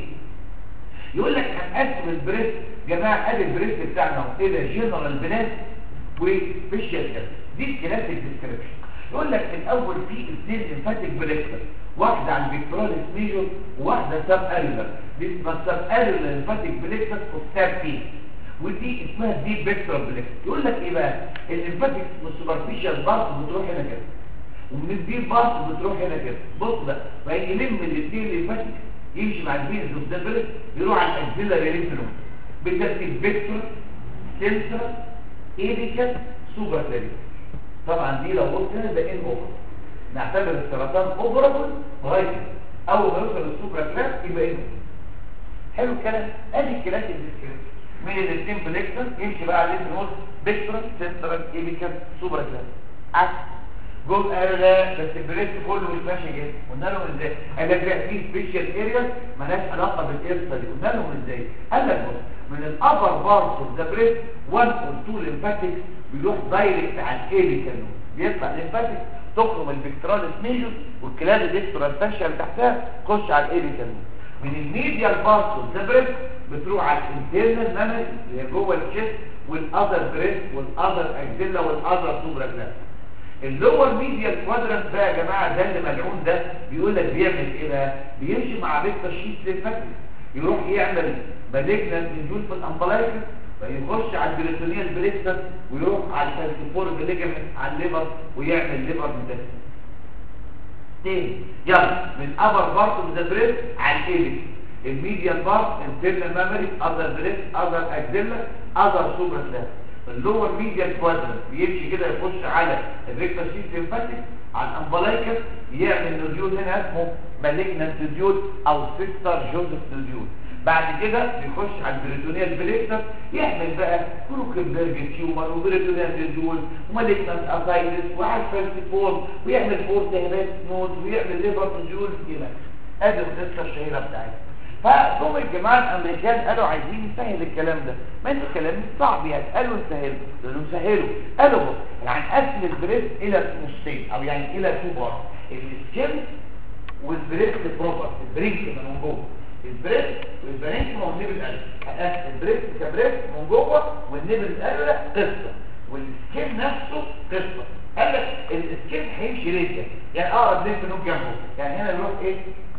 يقول لك هنقسم البريست جماعه ادي البريست بتاعنا اهو الى جنرال بنات وسبيشال دي الكلاسيك ديسكريبشن يقول لك الاول في اثنين ليمفاتيك بريكتر واحده على الفيكتوراليس ميجور وواحده سب اريولار دي اسمها سب اريولار ليمفاتيك بريكتر اوف بي ودي اسمها دي فيكتور بريكتر يقول لك ايه بقى الليمفاتيك من السوبرفيشال بارت بتروح هنا كده ومن الديب بارت بتروح هنا كده بص بقى فيلم الاثنين ليمفاتيك يمشي مع الفينز اوف ذا بريكت يروح على الاكسيلاري ليمف نود بالترتيب فيكتور سنترال ايبيكال سوبر طبعا دي لو قلت هنا ده ان اوفر نعتبر السرطان اوفرابل لغايه اول ما يوصل للسوبر كلاس يبقى ان حلو الكلام ادي الكلاس الديسكريبشن من الاثنين بليكتر يمشي بقى عليه نقول بيكترال سنترال ايبيكال سوبر كلاس عكس جم قالوا لا بس البريست كله مش ماشي كده قلنا لهم ازاي قال لك لا في سبيشال اريا مالهاش علاقه بالارثه دي قلنا لهم ازاي قال لك بص من الابر بارت اوف ذا بريست 1 اور 2 ليمفاتكس بيروح دايركت على الايبيكال بيطلع ليمفاتكس تخرم البكتراليس ميجور والكلاد الدكتورال فاشيا اللي تحتها تخش على الايبيكال من الميديال بارت اوف ذا بريست بتروح على الانترنال ميموري اللي هي جوه الشيست والاذر بريست والاذر اكزيلا والاذر سوبرا جلاند اللور ميديال كوادرانت بقى يا جماعه ده اللي ملعون ده بيقول لك بيعمل ايه بقى بيمشي مع بيتا شيت للفكر يروح يعمل مالجنانت نزول في الامبلايكس فيخش على البريتونيال بريكتس ويروح على الفالسيفور ليجامنت على الليفر ويعمل ليفر ميتاستاسيس تاني يلا من ابر بارت اوف ذا بريست على الايبكس الميديال بارت انترنال ميموري اذر بريست اذر اكزيلا اذر سوبر كلاس اللور ميديال كوادرنت بيمشي كده يخش على الريكتا شيت ليمفاتيك على الامبلايكس يعمل نوديول هنا اسمه مالجنانت نوديول او سيستر جوزيف نوديول بعد كده بيخش على البريتونيال بليكتر يعمل بقى كروكنبرج تيومر وبريتونيال نوديول ومالجنانت اسايلس وعلى الفالسيفورم ويعمل فورت هيبات نود ويعمل ليفر نوديول كده ادي القصه الشهيره بتاعتنا فجم الجماعه الامريكان قالوا عايزين نسهل الكلام ده ما انت الكلام مش صعب يعني قالوا نسهله قالوا نسهله قالوا بص يعني قسم البريست الى نصين او يعني الى تو بار السكين والبريست بروبر البرينك من جوه البريست والبرينك ما هو النبل القلب هنقسم البريست كبريست من جوه والنبل القلب ده قصه والسكين نفسه قصه قال لك السكين هيمشي ريجا يعني اقرب لينف نود جنبه يعني هنا يروح ايه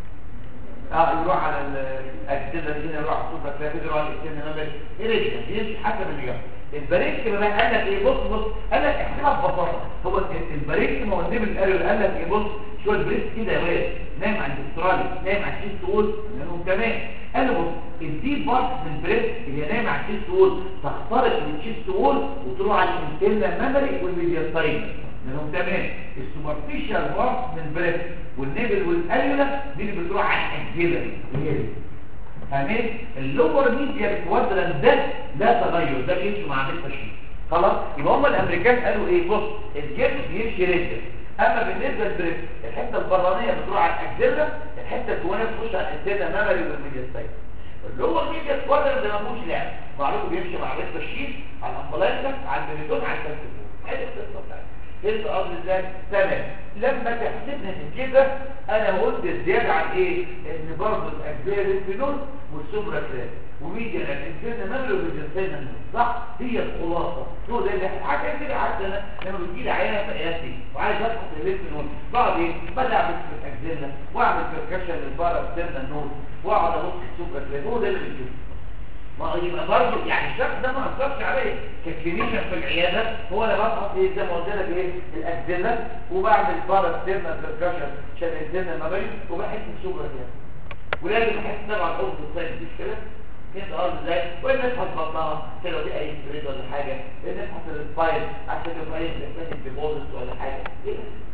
اه يروح على الاجهزه دي يروح على السوبر كلاب يروح على الاكسين نمبر يرجع يمشي حسب اللي جنبه البريك بقى قال لك ايه بص بص قال لك احسبها ببساطه هو البريك ما هو النبي قال قال لك ايه بص شو البريك كده يا واد نايم عند الاسترالي نايم على الشيست وول منهم كمان قال له بص الديب بارت من البريك اللي نايم على الشيست وول تخترق من الشيست وول وتروح على الانترنال ميموري والميدياستاين منهم تمام السوبرفيشال بارت من البريك والنبل والاليولا دي اللي بتروح على الاكزيلا هي دي فاهمين اللور ميديا كوادرانت ده لا تغير ده بيمشي مع عمليه تشخيص خلاص يبقى هم الامريكان قالوا ايه بص الجسم بيمشي رجل اما بالنسبه للبريك الحته البرانيه بتروح على الاكزيلا الحته الجوانيه بتخش على الانترنال ميموري والميدياستاين اللور ميديا كوادرانت ده ما فيهوش لعب معروف بيمشي مع عمليه تشخيص على الامبلايكس على البريتون على الكالسيوم ادي القصه بتاعتي فهمت قصدي ازاي تمام لما تحسبني من كده انا قلت زياده عن ايه ان برضه الاجزاء الانفلون والسوبرا كلاس وميديا الانسان مملو بالجنسين صح هي الخلاصه هو ده اللي حاجه كده حتى انا لما بتجي لي عيانه في قياسي وعايز ادخل في الانفلون بعد ايه بدا اعمل في الاجزاء واعمل بركشن للبارا ستيرنا نود واقعد ابص في السوبرا كلاس هو ده اللي بنشوفه ما يبقى برضه يعني الشخص ده ما اثرش عليه ككلينيشن في العياده هو انا بفحص ايه زي ما قلت لك ايه الاكزيلا وبعمل بارا ستيرنا بركشن عشان الانسان المبري وبحس بسوبر كده ولازم احس طبعا اوضه الصيد مش كده كده ارض ازاي والناس هتبطلها كده لو في اي سبريد ولا حاجه الناس هتسباير عشان لو في اي سبريد ديبوزيت ولا حاجه كده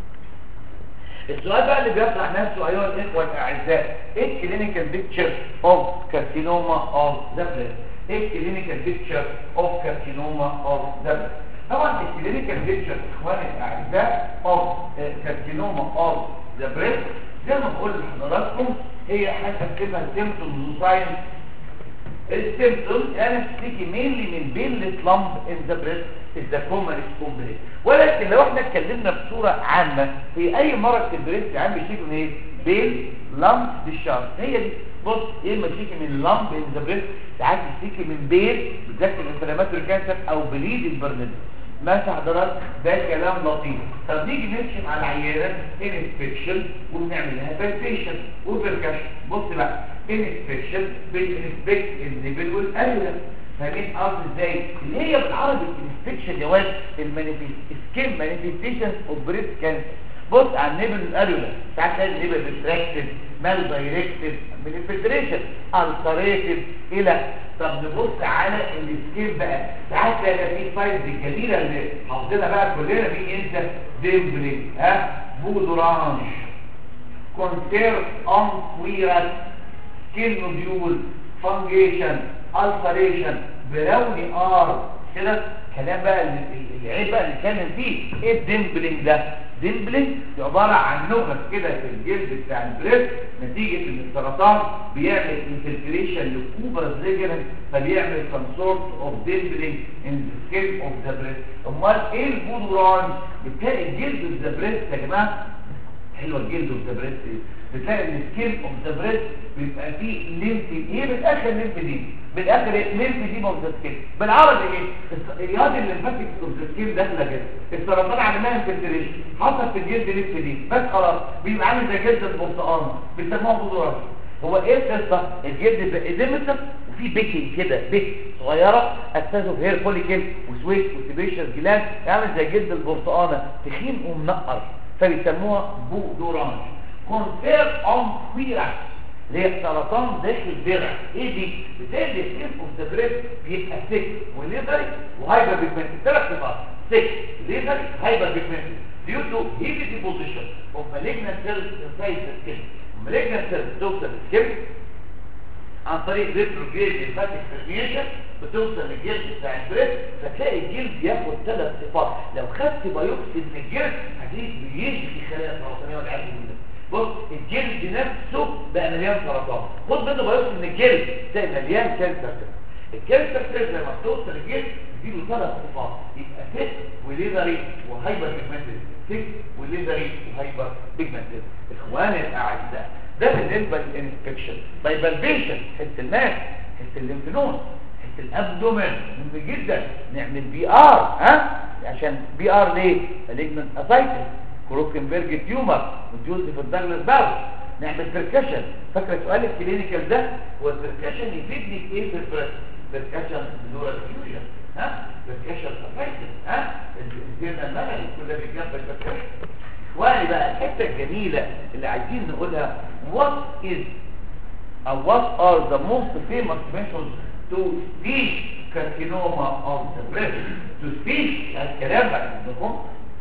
السؤال بقى اللي بيطرح نفسه ايها الاخوه الاعزاء ايه الكلينيكال بيكتشر اوف كارسينوما اوف ذا بريست ايه الكلينيكال بيكتشر اوف كارسينوما اوف ذا بريست طبعا الكلينيكال بيكتشر اخواني الاعزاء اوف كارسينوما اوف ذا بريست زي ما بقول لحضراتكم هي هنقسمها سيمبتومز وساينز السيمبتومز انا بتيجي مينلي من بيلت لامب ان ذا بريست از ذا كومنست كومبليت ولكن لو احنا اتكلمنا بصوره عامه في اي مرض في البريست عم بيشتكي من ايه بيل لامب ديشارج هي دي بص ايه ما بيشتكي من لامب ان ذا بريست ساعات بيشتكي من بيل بالذات الانفلاماتوري كانسر او بليد البرنامج ماشي حضرتك ده كلام لطيف طب نيجي نمشي مع العيانه انسبكشن ونعمل لها بالبيشن وبركشن بص بقى انسبكشن بنسبكت النبل والاريولا فاهمين قصدي ازاي اللي هي بالعربي الانسبكشن يا واد سكين مانيفيستيشن اوف بريست كانسر بص على النبل والاريولا ساعات تلاقي النبل ريستراكتد مال دايركتد من الفلتريشن التريتد الى طب نبص على السكين بقى ساعات تلاقي في سايز الجميله اللي حافظينها بقى كلنا مين انت ديمبلي ها بودورانج كونسير ان كويرات سكين نوديول فانجيشن الفريشن براوني ار كده كلام بقى العيب بقى اللي اتكلم فيه ايه الديمبلينج ده ديمبلينج عباره عن نغز كده في الجلد بتاع البريست نتيجه ان السرطان بيعمل انفلتريشن لكوبرز ليجمنت فبيعمل سم سورت اوف ديمبلينج ان ذا سكين اوف ذا بريست امال ايه البودران بتلاقي الجلد اوف ذا بريست يا جماعه حلوه الجلد اوف ذا بريست بتلاقي ان السكين اوف ذا بريست بيبقى فيه ليمف ايه بالاخر ليمف دي بالاخر ليمف دي اوف ذا سكين بالعربي ايه الرياض الليمفاتيك اوف ذا سكين داخله كده السرطان عملها انفلتريشن حصل في الجلد ليمف دي بس خلاص بيبقى عامل زي جلد البرتقانه بيسموها بودران هو ايه القصه الجلد بقى اديمتر وفي بيكين كده بيك صغيره اساسه هير فوليكل وسويت وسيبيشن جلاند عامل زي جلد البرتقانه تخين ومنقر فبيسموها بودورانج كونفير اون كويراس اللي هي سرطان داخل الدرع ايه دي بتلاقي السكين اوف ذا بريست بيبقى سيك وليزري وهايبر بيجمنتد ثلاث صفات سيك ليزري هايبر بيجمنتد due to heavy deposition of malignant cells inside the skin malignant cells توصل للسكين عن طريق ريتروجريد ليمفاتيك برميشن بتوصل للجلد بتاع البريست فتلاقي الجلد ياخد ثلاث صفات لو خدت بايوبسي من الجلد هتلاقيه بيجري خلايا سرطانيه والعياذ بالله بص الجلد نفسه بقى مليان سرطان خد منه بايوبسي من الجلد تلاقي مليان كانسر كده الكانسر سيلز لما بتوصل الجلد بيديله ثلاث صفات يبقى سيك وليزري وهايبر بيجمنتد سيك وليزري وهايبر بيجمنتد اخواني الاعزاء ده بالنسبه للانفكشن طيب البيشن حس الماس حس الليمفنون حس الابدومين مهم جدا نعمل بي ار ها عشان بي ار ليه مالجنت اسايتس كروكنبرج تيومر وجوزيف الداغلاس باوس نعمل بيركشن فاكره سؤال الكلينيكال ده والبيركشن يفيدني في ايه في البريس بيركشن بلورال فيوجن ها بيركشن اسايتس ها الجيرنا الملل كل ده بيجنب البيركشن اخواني بقى الحته الجميله اللي عايزين نقولها what is or what are the most famous methods to speak carcinoma of the breast to speak الكلام بقى عندكم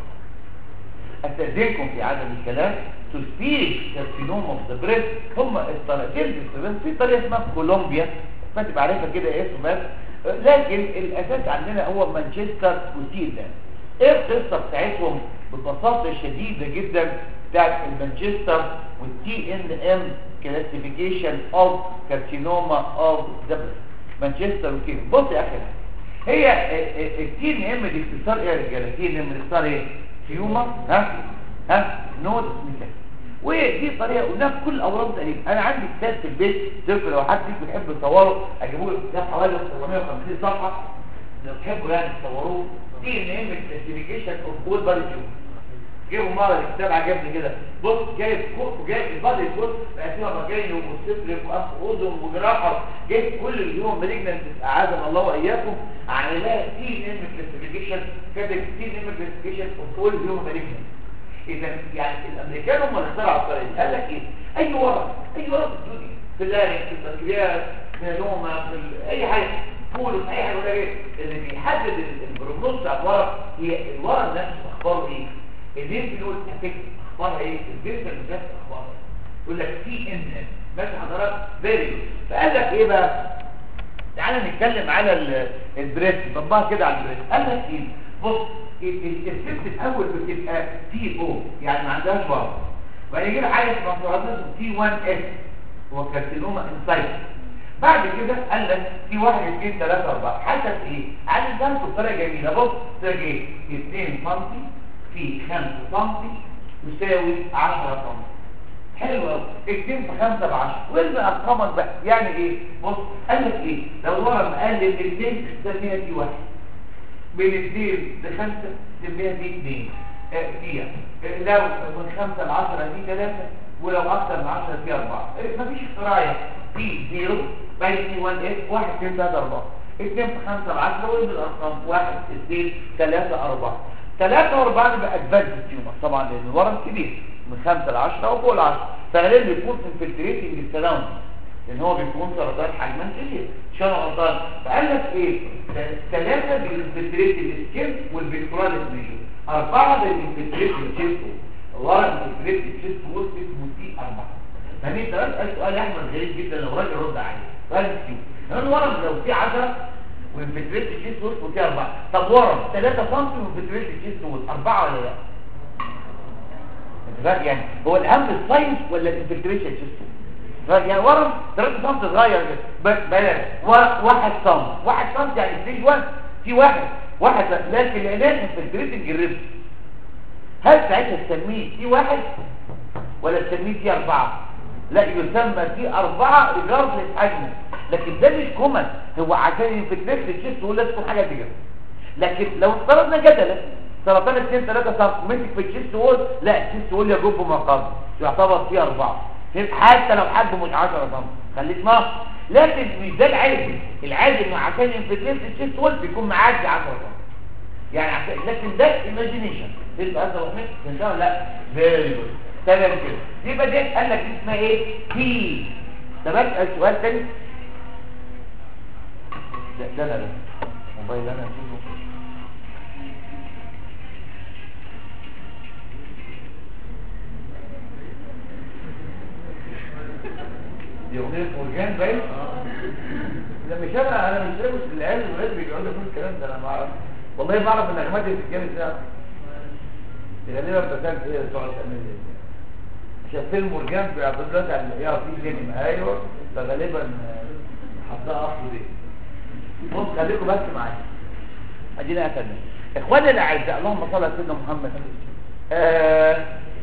استاذنكم في عدم الكلام to speak carcinoma of the breast هم الطريقتين بيستخدموا في طريقه اسمها كولومبيا ما تبقى عارفها كده اسم بس لكن الاساس عندنا هو مانشستر وسيلاند ايه القصه بتاعتهم ببساطه شديده جدا بتاعت المانشستر والتي ان ام كلاسيفيكيشن اوف كارسينوما اوف ذا مانشستر وكده بص يا اخي هي التي ان ام دي اختصار ايه يا رجاله التي ان ام اختصار ايه تيومر ها ها نود مثال ودي طريقه قلناها في كل الاورام تقريبا انا عندي كتاب في البيت طفل لو حد فيكم يحب يصوره اجيبه له كتاب حوالي 750 صفحه لو تحبوا يعني تصوروه دي ان ام كلاسيفيكيشن اوف بول بادي تيومر جيبوا مرة الكتاب عجبني كده بص جايب كوك جايب البادي كل بقى فيها مجاني ومستفلك واخ اذن وجراحه جايب كل اليوم مالجنت اعاذنا الله واياكم عن لها تي ام كلاسيفيكيشن كاتب تي ام كلاسيفيكيشن اوف كل يوم مالجنت اذا يعني الامريكان هم اللي اخترعوا الطريقه دي قال لك ايه اي ورق اي ورق في الدنيا في اللارنج في البنكرياس ميلوما في ال- اي حاجه فولوس اي حاجه ولا ايه اللي بيحدد ال- البروجنوز بتاع الورم هي الورم نفسه اخباره ايه الليمف نود افكت اخبارها ايه البنت بالذات اخبارها إيه؟ يقول لك في ان ماشي حضرتك فيري فقال لك ايه بقى تعالى نتكلم على ال- البريست طبقها كده على البريست قال لك ايه بص ال- ال- الست الاول بتبقى تي او يعني ما عندهاش ورم وبعد كده حاجه اسمها فرازات تي 1 اس هو كارسينوما انسايت بعد كده قال لك في 1 2 3 4 حسب ايه عايز تنسوا بطريقه جميله بص تلاقي ايه 2 سم في 5 سم يساوي 10 سم حلو قوي اكتب في 5 ب 10 وارمي ارقامك بقى يعني ايه بص قال لك ايه لو الورم اقل من 2 تسميها دي واحد من 2 ل 5 تسميها دي 2 آه، فيها آه، لو من 5 ل 10 دي 3 ولو اكثر من 10 دي 4 آه، مفيش اختراع دي 0 باقي دي 1 اس 1 2 3 4 2 في 5 ل 10 وارمي الارقام 1 2 3 4 3 و4 بقى ادفانس تيومر طبعا لان الورم كبير من 5 ل 10 وفوق ال 10 فغالبا بيكون انفلتريتنج السراوند لان هو بيكون سرطان حجما كبير شنو غلطان فقال لك ايه ثلاثه بينفلتريت السكين والبيكتورال ميجور اربعه بينفلتريت الجيست ورا انفلتريت الجيست وول اسمه تي اربعه فمين ده اسال سؤال يا احمد غريب جدا لو راجل رد عليه سؤال كتير لان ورم لو في 10 وانفلتريت الجيست وول وفي اربعه طب ورم 3 سم وانفلتريت الجيست وول اربعه ولا لا؟ انت يعني هو الاهم الساينس ولا الانفلتريشن سيستم يعني ورم 3 سم صغير كده بلاش واحد سم واحد سم يعني ستيج 1 في واحد واحد لكن العلاج انفلتريتنج الريبس هل ساعتها تسميه تي واحد ولا تسميه تي اربعة لا يسمى تي اربعة ريجاردلس حجمه لكن ده مش كومن هو عشان ينفلتريت الشيست ولا تكون حاجه كده لكن لو افترضنا جدلا سرطان 2 3 سم مسك في الشيست وول لا الشيست وول يجب مقام يعتبر فيه اربعه فهمت؟ حتى لو حجمه مش 10 سم خليك ناقص لكن مش ده العادي العادي انه عشان ينفلتريت الشيست وول بيكون معدي 10 سم يعني عشان لكن ده ايماجينيشن تبقى انت وحمد ان شاء الله لا فيري جود تمام كده يبقى دي قال لك دي اسمها ايه تي طب اسال سؤال تاني لا ده انا ده موبايل انا اشوفه دي اغنيه مرجان باين لا مش انا انا مش لابس العيال الولاد بيقعدوا يقولوا الكلام ده انا ما اعرف والله ما اعرف ان احمد بتتكلم ازاي دي غالبا بتاعت هي اللي بتقعد تعمل ايه عشان فيلم مرجان بيعرضوا دلوقتي على يعرف فيه سينما ايوه فغالبا حطها اصله دي بص خليكم بس معايا ادينا قتلنا اخواني الاعزاء اللهم صل على سيدنا محمد آه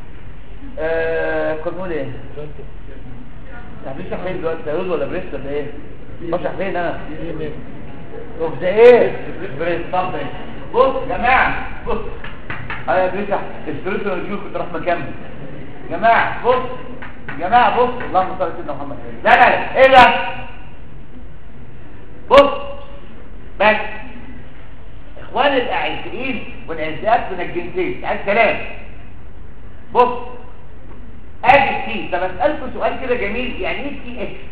آه كنت بقول ايه هتشرح فين دلوقتي تيروز ولا بريست ولا ايه بشرح فين انا اوف ذا ايه بريست طب ماشي. بص يا جماعه بص انا بنفتح الستريس والجيوب كنت راح مكمل يا جماعه بص يا جماعه بص اللهم صل على سيدنا محمد لا لا لا ايه ده بص بس اخواني الاعزائين والاعزاءات من الجنسين تعال كلام بص ادي تي طب اسالكم سؤال كده جميل يعني ايه تي اكس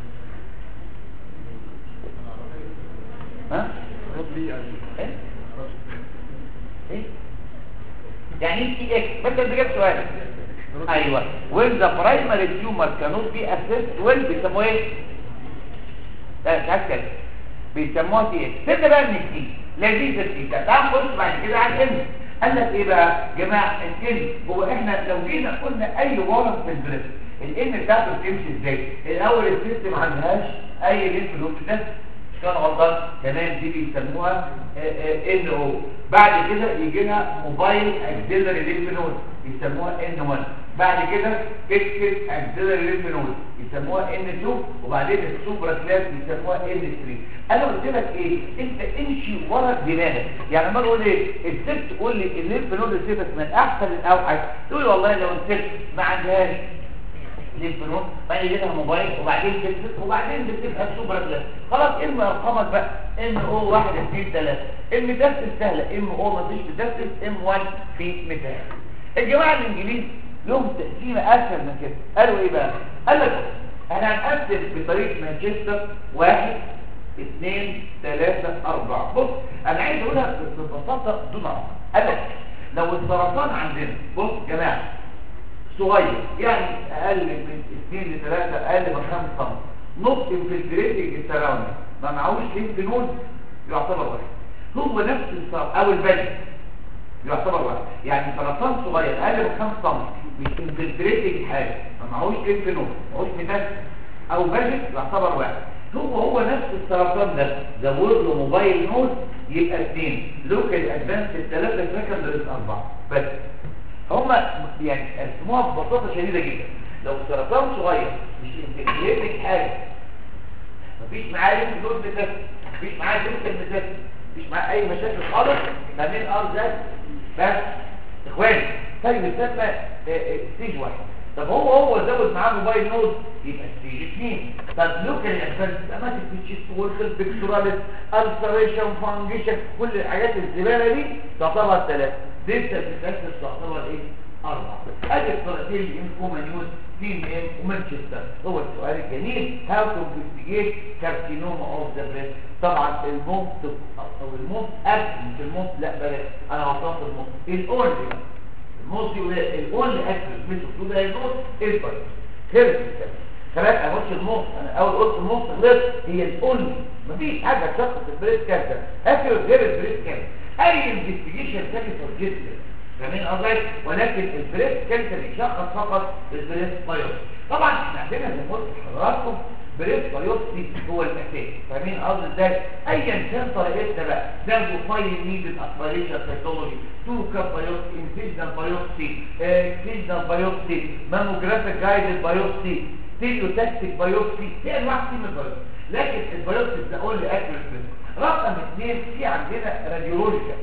ها ايه ايه يعني ايه تي اكس بس انت جبت سؤال ايوه وين ذا برايمري تيومر كانوت بي اسيست وين بيسموه ايه لا مش عايز كده بيسموها تي اكس تبدا بقى من التي لذيذه التي تعال نخش بعد كده على الام قال لك ايه بقى يا جماعه الان هو احنا لو جينا قلنا اي ورم في البريد الان بتاعته بتمشي ازاي الاول السيستم ما عندهاش اي لينف نود ده مش كان غلطان كمان دي بيسموها ان او بعد كده يجي لها موبايل اكسلري لينف نود يسموها ان 1 بعد كده فيكسد اكسلري لينف نود يسموها ان 2 وبعدين السوبرا كلاس يسموها ان 3 انا قلت لك ايه انت امشي ورا دماغك يعني لما اقول ايه الست تقول لي الليمف نود السيفس من احسن الاوحش تقول لي والله لو الست ما عندهاش ليمف نود بعدين يجي لها موبايل وبعدين تكسد وبعدين بتبقى السوبرا كلاس خلاص ارمي ارقامك بقى ام او 1 2 3 المدسس سهله ام او مفيش مدسس ام 1 في مثال الجماعه الانجليز لهم تقسيمه اسهل من كده قالوا ايه بقى قال لك انا هنقسم بطريقه مانشستر واحد اثنين ثلاثة أربعة بص أنا عايز أقولها ببساطة دون عمق أبدا لو السرطان عندنا بص يا جماعة صغير يعني أقل من 2 ل 3 أقل من 5 سم نص انفلتريتنج السراوندنج ما معهوش لينك نود يعتبر واحد هو نفس السرطان أو البلد يعتبر واحد يعني سرطان صغير أقل من 5 سم مش انفلتريتنج حاجة ما معهوش لينك نود ما معهوش ميتاستس أو بلد يعتبر واحد هو هو نفس السرطان ده زود له موبايل نود يبقى اثنين لوكال ادفانس الثلاثه سكندريز اربعه بس هم يعني قسموها ببساطه شديده جدا لو السرطان صغير مش انتجريتنج حاجه مفيش معاه لينك نود متسم مفيش معاه لينك متسم مفيش معاه اي مشاكل خالص ما بين ار ذات بس اخواني طيب يسمى ستيج واحد طب هو هو زود معاه موبايل نود يبقى ستيج 2 طب لوكال ادفانس اماتيك تشيست ووركل بيكتوراليس السريشن فانجيشن كل الحاجات الزباله دي تعتبر ثلاثه ديتا بتكسر تعتبر ايه اربعه ادي الطريقتين الانكومانيوز تيم ام ومانشستر هو السؤال الجميل هاو تو انفستيجيت كارسينوما اوف ذا بريست طبعا الموت او الموت اكل مش الموت لا بلاش انا وصلت الموت الاولد الموت الاولد اكل مش المفروض هيموت البر خلص الكلام خلاص انا قلت الموت انا اول قلت الموت غلط هي الاولد مفيش حاجه تشخص البريست كانسر اكل غير البريست كانسر اي انفستيجيشن تاني في الجسم فاهمين قصدي ولكن البريست كانسر يشخص فقط البريست بايوبسي طبعا احنا عندنا زي ما قلت لحضراتكم بريست بايوبسي هو الاساس فاهمين قصدي ازاي ايا كان طريقتنا بقى ناخده فايل نيدد اسبيريشن سيتولوجي تو كاب بايوبسي انفيجنال بايوبسي اكسيجنال بايوبسي ماموجرافيك جايدد بايوبسي ستيريوتاكتيك بايوبسي في انواع كتير من البايوبسي لكن البايوبسي ده قول لي اكيوريت رقم اثنين في عندنا راديولوجيكال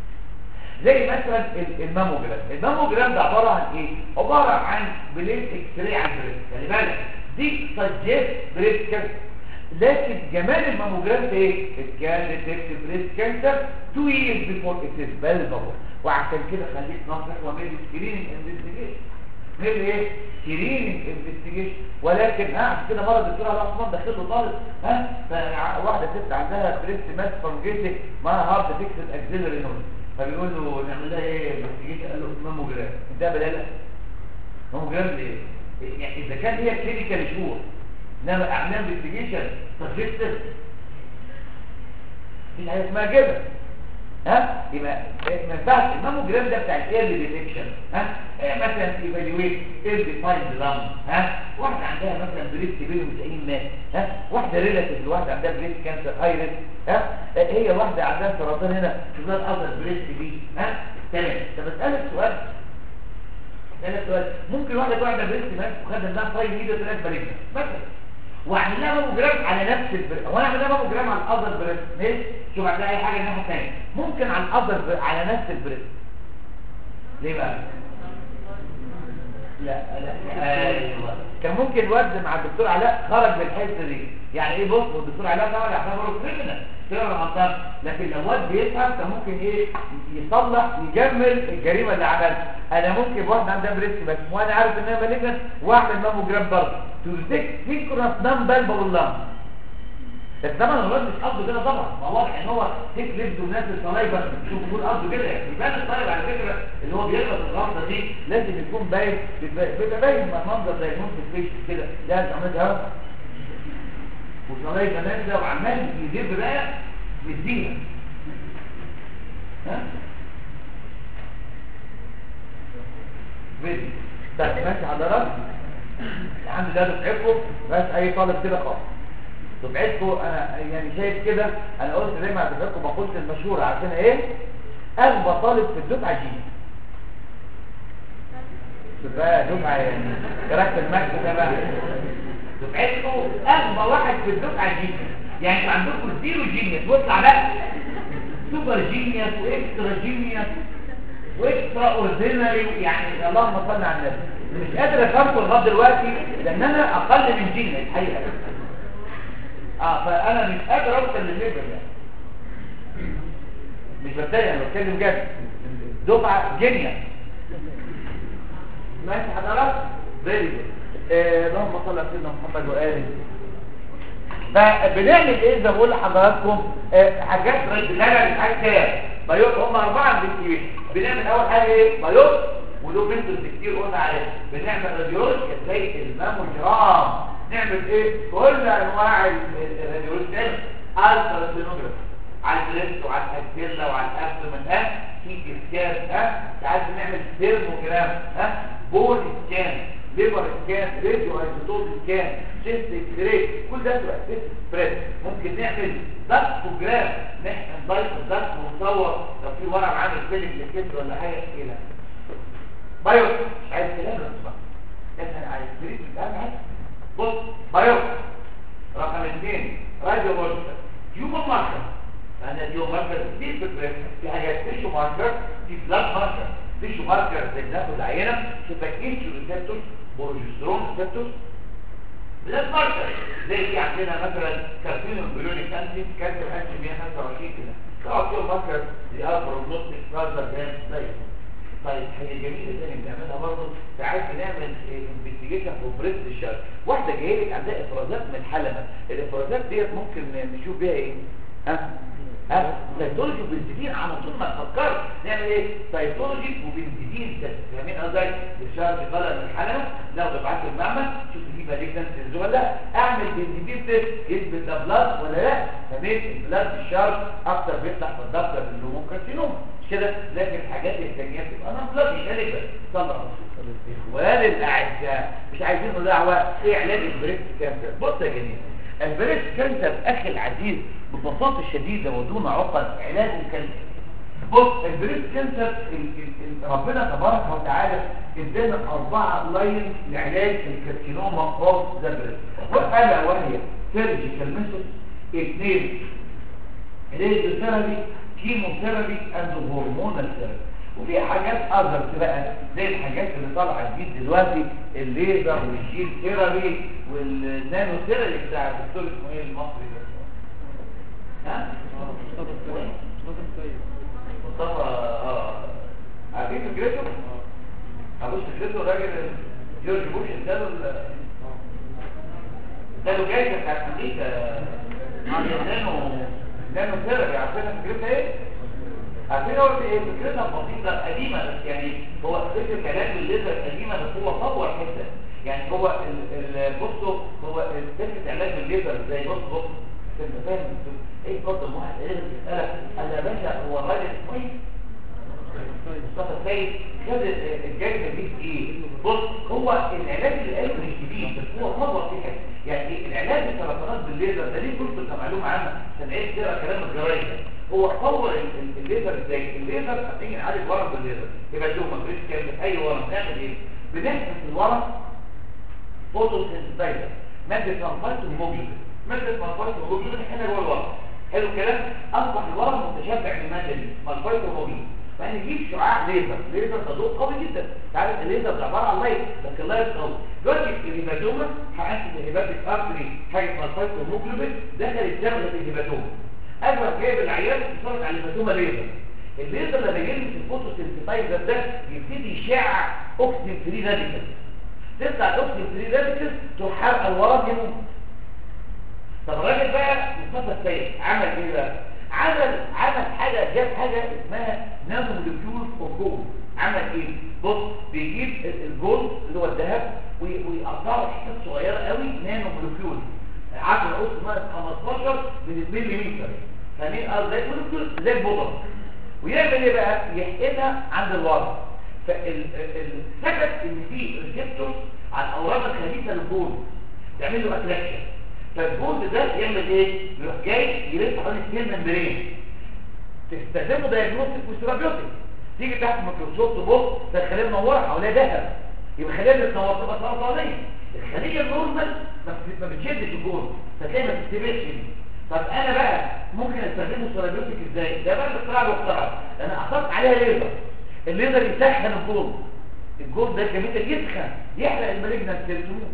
زي مثلا الماموجرام الماموجرام ده عبارة عن ايه عبارة عن بليت اكس راي عن بريست خلي بالك دي سجست بريست كانسر لكن جمال الماموجرام ده ايه كان ديتكت بريست كانسر 2 years before it is palpable وعشان كده خليك نصح وميل سكريننج انفستيجيشن ميل ايه سكريننج انفستيجيشن ولكن ها عشان كده مره الدكتور علي عثمان داخل له طالب ها فواحده ست عندها بريست ماس فانجيتك مع هارد فيكسد اكسيلري نود فبيقول له نعمل لها ايه انفستيجيشن قال له ماموجرام ده بدل ماموجرام ليه يعني اذا كان هي كلينيكال شور انما اعمال انفستيجيشن سجستد مش حاجه اسمها كده ها يبقى ما ينفعش الماموجرام ده بتاع الايرلي ديتكشن ها إيه مثلا ايفالويت الديفايند لام ها واحده عندها مثلا بريست بين مسئين مات ها واحده ريلاتيف لواحده عندها بريست كانسر هاي ريسك ها هي واحده عندها سرطان هنا في بلاد اذر بريست دي ها تمام طب اسالك سؤال اسالك سؤال ممكن واحده تكون عندها بريست مات وخد لها فايل ايده ثلاث بريست مثلا واعمل لها ماموجرام على نفس البريست هو انا اعمل لها ماموجرام على الاذر بريست ليه شوف عندها اي حاجه الناحيه الثانيه ممكن على الاذر على نفس البريست ليه بقى لا لا ايوه كان ممكن الواد مع الدكتور علاء خرج من الحته دي يعني ايه بص الدكتور علاء طبعا يعتبره كريمنال كده غلطان لكن لو واد بيفهم كان ممكن ايه يصلح يجمل الجريمه اللي عملها انا ممكن واحد عندها بريست بس وانا عارف ان انا مالجنت واعمل ماموجرام برضه تو ديتكت سيكونس نام بالبل لام بس طبعا الولاد مش قصده كده طبعا ما واضح ان هو تيك ليفز وناس الصلايبه شوف يكون قصده كده يعني يبان الطالب على فكره اللي هو بيغلط الغلطه دي لازم يكون باين بيبقى باين منظر زي المنظر فيش كده لازم عملتها وصلايبه نازله وعمال يجيب بقى يديها ها فيديو طب ماشي حضرتك الحمد لله دفعتكم بس اي طالب كده خالص دفعتكم انا يعني شايف كده انا قلت زي ما دفعتكم بقولت المشهوره عشان ايه اغبى طالب في الدفعه دي بقى دفعه يعني كراكتر الماكس ده بقى دفعتكم اغبى واحد في الدفعه دي يعني انتوا عندكم زيرو جينيوس واطلع بقى سوبر جينيوس واكسترا جينيوس واكسترا اوردينري يعني اللهم صل على النبي مش قادر افهمكم لغايه دلوقتي لان انا اقل من جينيوس الحقيقه اه فانا مش قادر اوصل للليفل ده مش بتضايق انا بتكلم جد دفعه جينيوس ماشي حضرتك فيري جود آه، اللهم صل على سيدنا محمد واله فبنعمل ايه زي ما بقول لحضراتكم آه، حاجات رد لبن حاجات كده بيوت هم اربعه بالكبير بنعمل اول حاجه ايه بيوت ولو بنتوز كتير قلنا عليه بنعمل راديولوجي زي الماموجرام نعمل ايه كل انواع ال- ال- الراديولوجي نعمل التراسينوجراف على البريست وعلى الاكتيلا وعلى الابدومن ها سي سكان ها ساعات بنعمل سيرموجرام ها بول سكان ليبر سكان راديو ايزوتوب سكان شيست اكس راي كل ده تبقى سيست سبريد ممكن نعمل داكتوجراف نحقن ضيق الضغط ونصور لو في ورم عامل فيلم لكتر ولا حاجه كده بايو مش عايز كلام بس بقى احنا عايز تريد الكلام عايز بص بايو رقم اثنين راديو ماركر هيومن ماركر لان الهيومن ماركر كتير في البريك في حاجات تيشو ماركر في بلاد ماركر تيشو ماركر زي بناخد العينه شوفك ايش ريسبتور بروجسترون ريسبتور بلاد ماركر زي في عندنا مثلا كارتين البلونيك انتي كانسر انتي 125 كده طبعا فيهم ماركر دي ار بروجنوستيك فازر جام زي طيب حاجه جميله تاني بنعملها برضه ساعات بنعمل انفستيجيشن في بريست الشر واحده جايه لك عندها افرازات من الحلبه الافرازات ديت ممكن نشوف بيها ايه ها ها سيتولوجي وبنزيدين على طول ما تفكرش نعمل ايه سيتولوجي وبنزيدين فاهمين قصدي الشرج طالع من الحلبه لو ببعت المعمل شوف في مالجنس ولا لا اعمل بنزيدين تيست يثبت ده بلاد ولا لا فاهمين البلاد الشرج اكتر بيفتح في الضغط اللي كارسينوم مش كده لكن الحاجات الثانيه بتبقى انا بلاد غالبا صلى اخوان الاعزاء مش عايزين دعوه ايه علاج البريست كانسر بص يا جميل البريست كانسر اخي العزيز ببساطه شديده ودون عقد علاج الكانسر بص البريست كانسر ال- ال- ال- ربنا تبارك وتعالى ادانا اربعه لاين لعلاج الكارسينوما اوف ذا بريست والا وهي سيرجيكال ميثود اثنين راديوثيرابي كيموثيرابي اند هرمونال ثيرابي وفي حاجات اذر بقى زي الحاجات اللي طالعه جديد دلوقتي الليزر والجين ثيرابي والنانو ثيرابي بتاع الدكتور اسمه ايه المصري ده ها مصطفى اه عارفين فكرته ابوش فكرته الراجل جورج بوش اداله ال- اداله جايزه بتاعت امريكا نانو نانو ثيرابي عارفين فكرتها ايه عارفين هو ايه فكرتها بسيطه قديمه بس يعني هو فكره علاج الليزر قديمه بس هو طور حته يعني هو ال- ال- بصوا هو فكره علاج الليزر ازاي بص بص انت فاهم ايه برضه واحد ايه بيسالك قال يا باشا هو الراجل اسمه ايه؟ مصطفى السيد خد الجائزه دي في ايه؟ بص هو العلاج اللي قاله مش جديد بس هو طور في حاجه يعني إيه؟ العلاج السرطانات بالليزر ده ليه كنت كمعلومه عامه عشان ايه تقرا كلام الجرايد هو طور ال- ال- الليزر ازاي؟ الليزر هتيجي نعالج ورم بالليزر يبقى شوف ما فيش كلمه اي ورم نعمل ايه؟ بنحفظ الورم فوتوسينثيزر ماده سلفايت وهيموجلوبين ماده سلفايت وهيموجلوبين احنا جوه الورم حلو الكلام اصبح الورم متشبع بالماده دي سلفايت وهيموجلوبين فنجيب شعاع ليزر ليزر ده ضوء قوي جدا تعرف الليزر ده عباره عن لايت بس اللايت قوي دلوقتي الهيماتوما هأكد الهيباتيك ارتري حاجه سلفايت وهيموجلوبين دخلت دمغه الهيماتوما اجمل جايب العيان بيتفرج على الهيماتوما ليزر الليزر لما يلمس الفوتوسينثيزر ده يبتدي يشع اوكسجين فري راديكال تطلع الاوكسجين فري راديكال تروح حرق الورم يموت طب الراجل بقى مصطفى السيد عمل ايه بقى عمل عمل حاجه جاب حاجه اسمها نانو مولكيول اوف جولد عمل ايه بص بيجيب ال- الجولد اللي هو الذهب وي- ويقطعه حتت صغيره قوي نانو مولكيول 10 قص ناقص 15 من المليمتر فاهمين اه زي المولكيول زي البودره ويعمل ايه بقى يحقنها عند الورم فالثبت ان في ريسبتورز على الاورام الخبيثه للجولد تعمل له اتراكشن فالجولد ده يعمل ايه يروح جاي يلف حوالين السكين ممبرين تستخدمه دايجنوستيك وثيرابيوتيك تيجي تحت الميكروسكوب تبص ده الخليه منوره حواليها ذهب يبقى الخليه اللي بتنور تبقى سرطانيه الخليه النورمال ما بت- ما بتشدش الجولد فتلاقي ما بتستبقش دي طب انا بقى ممكن استخدمه ثيرابيوتيك ازاي ده بقى الاختراع اللي اخترعه انا حطيت عليها ليزر الليزر يسخن الجولد الجولد ده كميكال يسخن يحرق المالجنال سيلز ويموت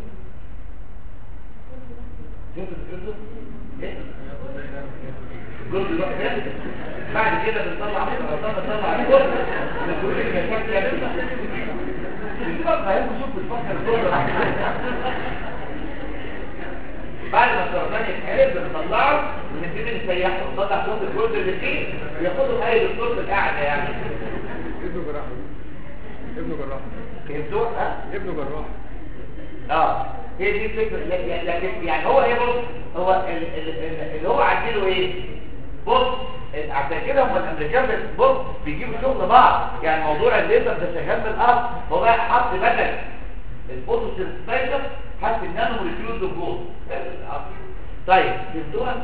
شفتوا فكرته؟ ايه؟ الجولد يروح جامد بعد كده بنطلع من السرطان نطلع الجولد بنقول لك يا شكل سيبك فاهم شوف الفكر كله بعد ما السرطان يتحرق بنطلعه ونبتدي نسيحه ونطلع صوت الجزء اللي فيه وياخده اي دكتور في القعده يعني ابنه جراح ابنه جراح فهمتوا؟ ها؟ ابنه جراح اه هي دي الفكره لا- لكن يعني هو ايه بص هو ال- ال- ال- اللي هو عدله ايه بص عشان كده هم الامريكان بس- بص بيجيبوا شغل بعض يعني موضوع الليزر ده شغال بالارض هو بقى حط بدل الفوتوسينثيزر حط النانو موليكيولز اوف جولد طيب فهمتوها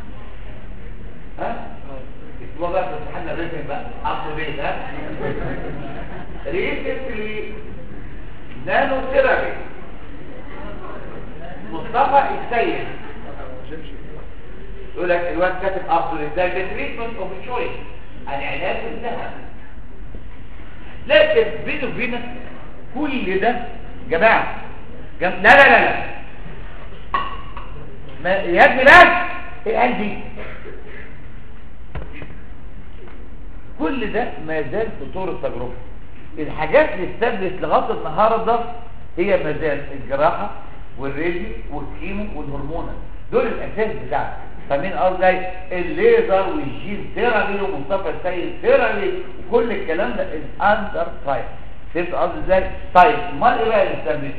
ها اكتبوها بقى في امتحان الريتم بقى عبد بيت ها ريسنتلي نانو ثيرابي مصطفى السيد يقول لك الواد كاتب افضل ازاي ده تريتمنت اوف تشويس العلاج انتهى لكن بيني وبينك كل ده جماعه جم... لا لا لا لا ما يا ابني بس الان دي كل ده ما زال في طور التجربه الحاجات اللي استبدت لغايه النهارده هي ما زال الجراحه والريدي والكيمو والهرمونات دول الاساس بتاعنا فمين قصدي الليزر والجين ثيرابي ومصطفى السيد ثيرابي وكل الكلام ده الاندر ترايل فهمت قصدي ازاي طيب امال ايه بقى اللي استبدت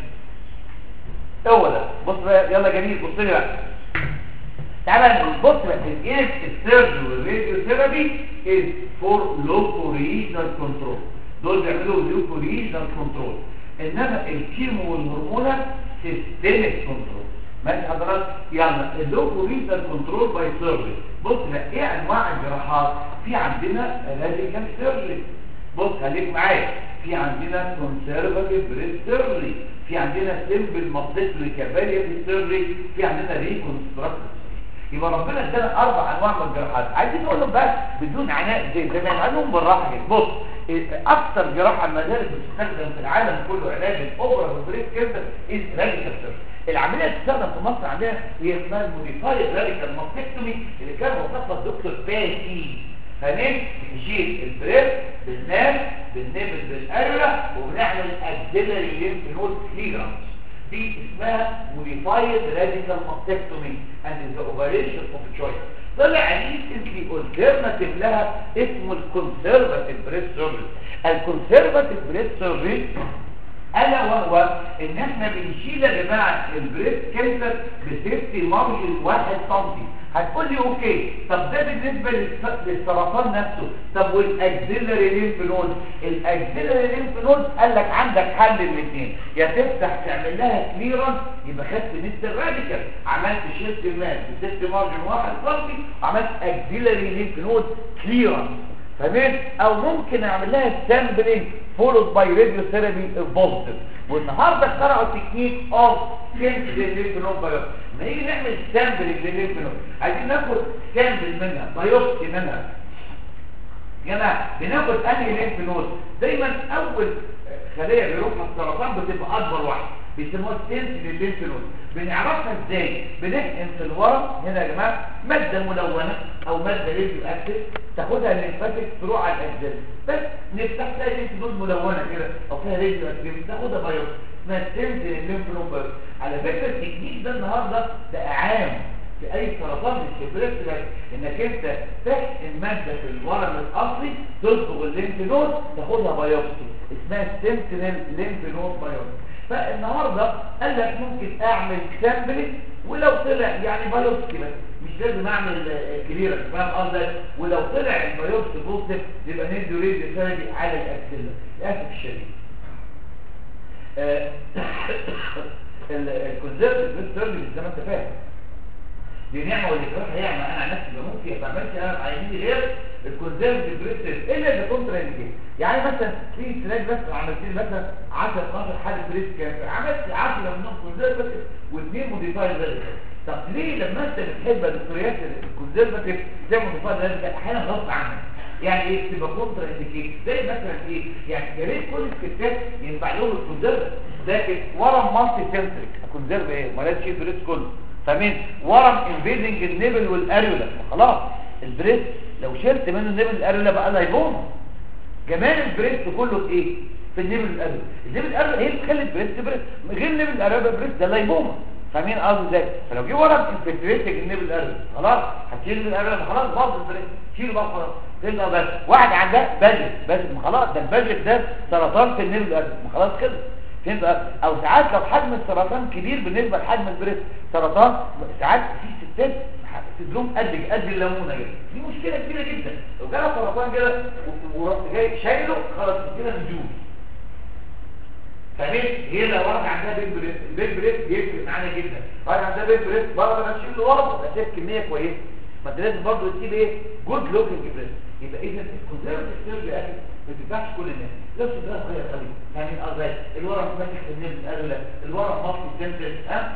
هو ده بص بقى يلا جميل بص لي بقى تعالى بص بقى الايه السيرجي والراديو ثيرابي از فور لوكو ريجنال كنترول دول بيعملوا لوكو ريجنال كنترول انما الكيمو والهرمونات سيستميك كنترول ماشي حضرتك يلا اللوكو ريجنال كنترول باي سيرجي بص بقى ايه انواع الجراحات في عندنا راديكال سيرجي بص خليك معايا في عندنا كونسرفاتيف بريست سيرجري في عندنا سيمبل ماستيكلي كاباليا في السيرجري في عندنا ريكونستراكتيف يبقى ربنا ادانا اربع انواع من الجراحات عايزين نقولهم بس بدون عناء زي زي ما نقولهم بالراحه كده بص إيه، اكثر جراحه المدارس بتستخدم في العالم كله علاج الاوبرا والبريك كانسر از راديكال سيرجري العمليه اللي بتستخدم في مصر عندنا هي اسمها الموديفايد راديكال ماستكتومي اللي كان وصفها الدكتور باسي هنمشي نشيل البريد بالناس بالنبل بالأرلة وبنعمل اكسلري ليمف نود كليرنس دي اسمها modified radical mastectomy and is the operation of choice طلع recently alternative لها اسمه الكونسرفاتيف بريست سيرجري الكونسرفاتيف بريست سيرجري الا وهو ان احنا بنشيل يا جماعه البريست كانسر بسيفتي مارجن 1 سم هتقول لي اوكي طب ده بالنسبه للس- للسرطان نفسه طب والاكسيلري ليمف نود الاكسيلري ليمف نود قال لك عندك حل الاثنين يا تفتح تعمل لها كليرنس يبقى خدت نسبه الراديكال عملت شيفت المال بسيفتي مارجن 1 سم وعملت اكسيلري ليمف نود كليرنس تمام او ممكن اعمل لها سامبلينج فولود باي راديو ثيرابي بوزيتيف والنهارده اخترعوا تكنيك اوف سامبل للليمف نود بايوبسي ما نيجي نعمل سامبلينج للليمف نود عايزين ناخد سامبل منها بايوبسي منها يا جماعه بناخد انهي ليمف نود دايما اول خليه بيروحها السرطان بتبقى اكبر واحده بيسموها ستنت للليمف نود بنعرفها ازاي بنحقن في الورم هنا يا جماعه ماده ملونه او ماده ريديو اكتف تاخدها الليمفاتيك تروح على الاجزاء بس نفتح تلاقي الليمف نود ملونه كده او فيها ريديو اكتف تاخدها بايوبسي اسمها ستنت للليمف نود بايوبسي على فكره التكنيك ده النهارده ده عام في اي سرطان مش هيفرق لك انك انت تحقن ماده في الورم الاصلي تصبغ الليمف نود تاخدها بايوبسي اسمها سنتينل ليمف نود بايوبسي فالنهارده قال لك ممكن اعمل سامبلنج ولو طلع يعني بايوبسي بس مش لازم اعمل كليرنس فاهم قصدك ولو طلع البايوبسي بوزيتيف يبقى ندي ريدي ثيرابي على الاكسله للاسف الشديد الكونزرفتيف سيرجري زي ما انت فاهم دي نعمه والاكراه هي ما انا عن نفسي بموت فيها ما بعملش انا بعيني غير الكونزرفتيف بريست الا اذا كنت راجل يعني مثلا في سلاج بس عملت لي مثلا 10 12 حاله بريست كانسر عملت 10 منهم كونزرفتيف واثنين موديفايد راديكال طب ليه لما انت بتحب الدكتوريات الكونزرفتيف زي موديفايد راديكال احيانا غصب عنك يعني ايه تبقى كونترا انديكيت زي مثلا ايه يعني يا ريت كل الستات ينفع لهم الكونزرف لكن ورم مالتي سنتريك الكونزرف ايه ما لازم بريست كله فاهمين ورم انفيدنج النبل والاريولا خلاص البريست لو شلت منه النبل والاريولا بقى لايبوما جمال البريست كله في ايه في في النبل الارض النبل الارض هي اللي بتخلي البريست بريست غير النبل الارض بريست ده لايبوما فاهمين قصدي ازاي فلو جه ورم انفلتريتنج النبل الارض خلاص هتشيل النبل الارض خلاص باظ البريست شيله بقى خلاص تبقى بس واحد عندها باجت بس ما خلاص ده الباجت ده سرطان في النبل الارض ما خلاص خلص فهمت بقى؟ او ساعات لو حجم السرطان كبير بالنسبه لحجم البريست سرطان ساعات في ستات صدرهم قد قد الليمونه كده دي مشكله كبيره جدا لو جالها سرطان كده و- ورحت جاي شايله خلاص كده نجوم فاهمين هي لو واحد عندها بيت بريست البيت بريست بيفرق معانا جدا واحد عندها بيت بريست برضه هتشيل له ورم بس هي كميه كويسه ما انت لازم برضه تجيب ايه جود لوكينج بريست يبقى اذا الكونسيرفتيف سيرجري اكيد ما تنفعش كل الناس لو صدرها صغير قوي فاهمين قصدي الورم ماسك في النبل الاغلى الورم ماسك السنتر ها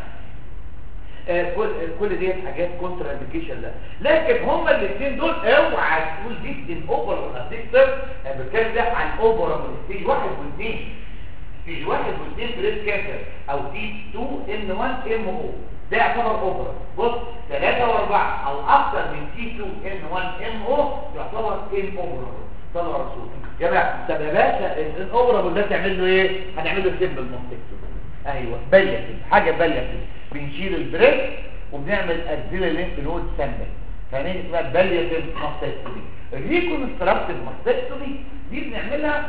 آه، كل كل دي حاجات كونتر انديكيشن لا لكن هما الاثنين دول اوعى تقول دي الاوبر والادكتر انا بتكلم ده عن اوبر ستيج واحد واثنين ستيج واحد واثنين بريس كانسر او تي 2 ان 1 ام او ده يعتبر اوبر بص ثلاثة واربعة او اكتر من تي 2 ان 1 ام او يعتبر ان اوبر صلى الله عليه وسلم يا جماعه طب يا باشا الاوبر ده تعمل له ايه هنعمل له سيمبل مونتكتومي ايوه باليتيف حاجه باليتيف بنشيل البريك وبنعمل ادزيلا لينك نود سامبل فاهمين اسمها باليتيف ماستكتومي الريكونستراكتيف ماستكتومي دي بنعملها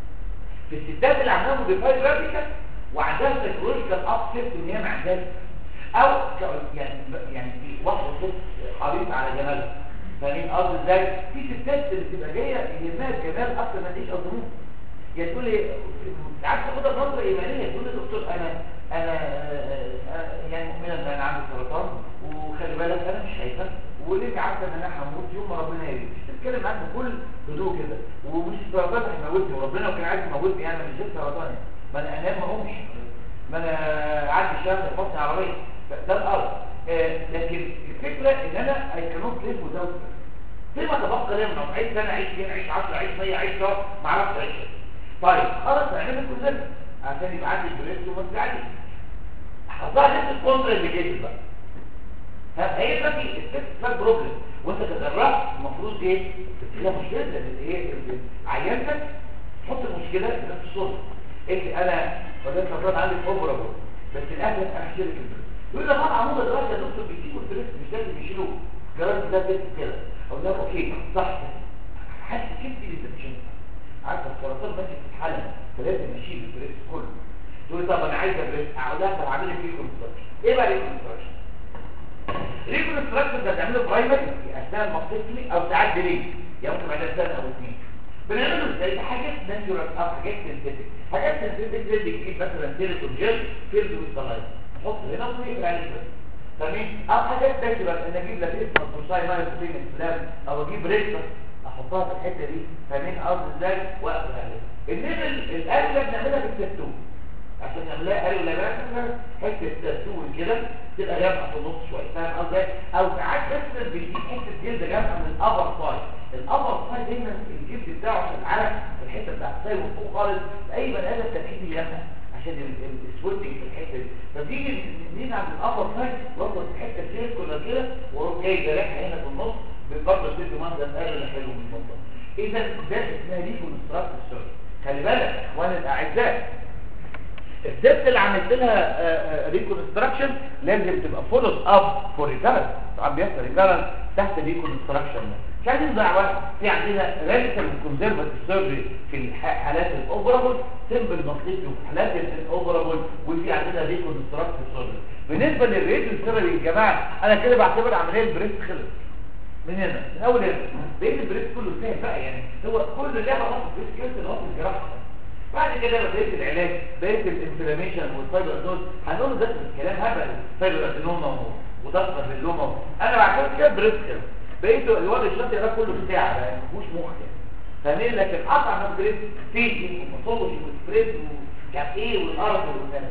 في الستات اللي عندها موديفايد راديكال وعندها سيكولوجيكال ابسيت ان هي ما عندهاش او ك- يعني يعني في واحده ست حريصه على جمالها فاهمين قصدي ازاي في ستات اللي بتبقى جايه يهمها الجمال اكتر ما تعيش الظروف يعني تقول لي ساعات تاخدها بنظره ايمانيه تقول لي دكتور انا انا آه، يعني مؤمنه ان انا عندي سرطان وخلي بالك انا مش شايفه وليه عارفه ان انا هموت يوم ما ربنا يريد مش تتكلم معاك بكل هدوء كده ومش السرطان هيموتني وربنا كان عايز يموتني يعني مش جبت سرطان يعني. ما انا انام ما اقومش ما انا عندي شهر فصل عربيه ده الارض آه، لكن الفكره ان انا اي كانوت ليف وزاوت فيما تبقى ليه من عمر عيش سنه عيش 2 عيش 10 عيش 100 عيش شهر ما اعرفش عيش طيب خلاص هنعمل كل عشان يبقى عندي البريست وما تزعلش حطها نفس الكونتر اللي بقى ها هي دلوقتي الست فات بروبلم وانت كجراح المفروض ايه تبقى مشكله لان ايه عيانتك تحط المشكله في نفس الصوره ايه انا فضلت فترات عندي اوفرابل بس الاهل انا هشيلك البريست يقول لك انا عمود دلوقتي يا دكتور بيسيبوا البريست مش لازم يشيلوه جربت ده بس كده اقول لك اوكي صح حاسس كنت اللي عارفه السرطان ماشي بتتحلل فلازم اشيل البريست كله تقول لي طب انا عايز البريست اقول لها طب اعمل لك ريكونستراكشن ايه بقى ريكونستراكشن ريكونستراكشن ده بنعمله برايمري في اثناء المقصدي او ساعات ديلي يعني ممكن بعد سنه او اثنين بنعمله ازاي حاجات ناتشورال او حاجات سينثيتك حاجات سينثيتك زي تجيب مثلا سيليكون جل فيلد والصلايد تحط هنا وتقفل عليه بس تمام او حاجات ناتشورال ان اجيب لك اسم الفوساي مايل سبرينج فلام او اجيب ريكتر احطها في الحته دي فاهمين قصدي ازاي واقفل عليها انما الاغلب بنعملها في التاتو عشان نعملها قالوا لا بقى حته تاتو كده تبقى جامعه في النص شويه فاهم قصدي او ساعات بس بيجيب حته جلد جامعه من الابر سايد الابر سايد دايما الجلد بتاعه عشان العرق الحته بتاعت السايد وفوق خالص اي بني ادم تبعيد يجمع عشان السويتنج في الحته دي فتيجي نيجي عند الابر سايد وصل الحته الجلد كلها كده واروح جاي جارحها هنا في النص برضه تدي منظر قال حلو من المنظر اذا ده اسمها ريكونستراكت سيرجري خلي بالك اخواني الاعزاء الست اللي عملت لها ريكونستراكشن لازم تبقى فولود اب فور ريكارنس طبعا بيحصل ريكارنس تحت الريكونستراكشن مش عايزين نضيع وقت في عندنا راديكال كونزرفاتيف سيرجري في الحالات الاوبرابل سمبل مصليتي في حالات الاوبرابل وفي عندنا ريكونستراكتيف سيرجري بالنسبه للراديو ثيرابي يا جماعه انا كده بعتبر عمليه البريست خلص من هنا من اول هنا بقيت البريست كله انتهى بقى يعني هو كل اللي هو البريست كيس اللي هو الجراحه بعد كده بقيت العلاج بقيت الانفلاميشن والفايبرنوز هنقول ده الكلام هبل فايبرنوما وضغط اللوما انا بعتبر كده بريست كده بقيت الواد الشاطئ ده كله بتاع ما فيهوش مخ يعني فاهمين لكن قطع من بريست فيتنج وماثولوجي وسبريد ومش عارف ايه والقرف والكلام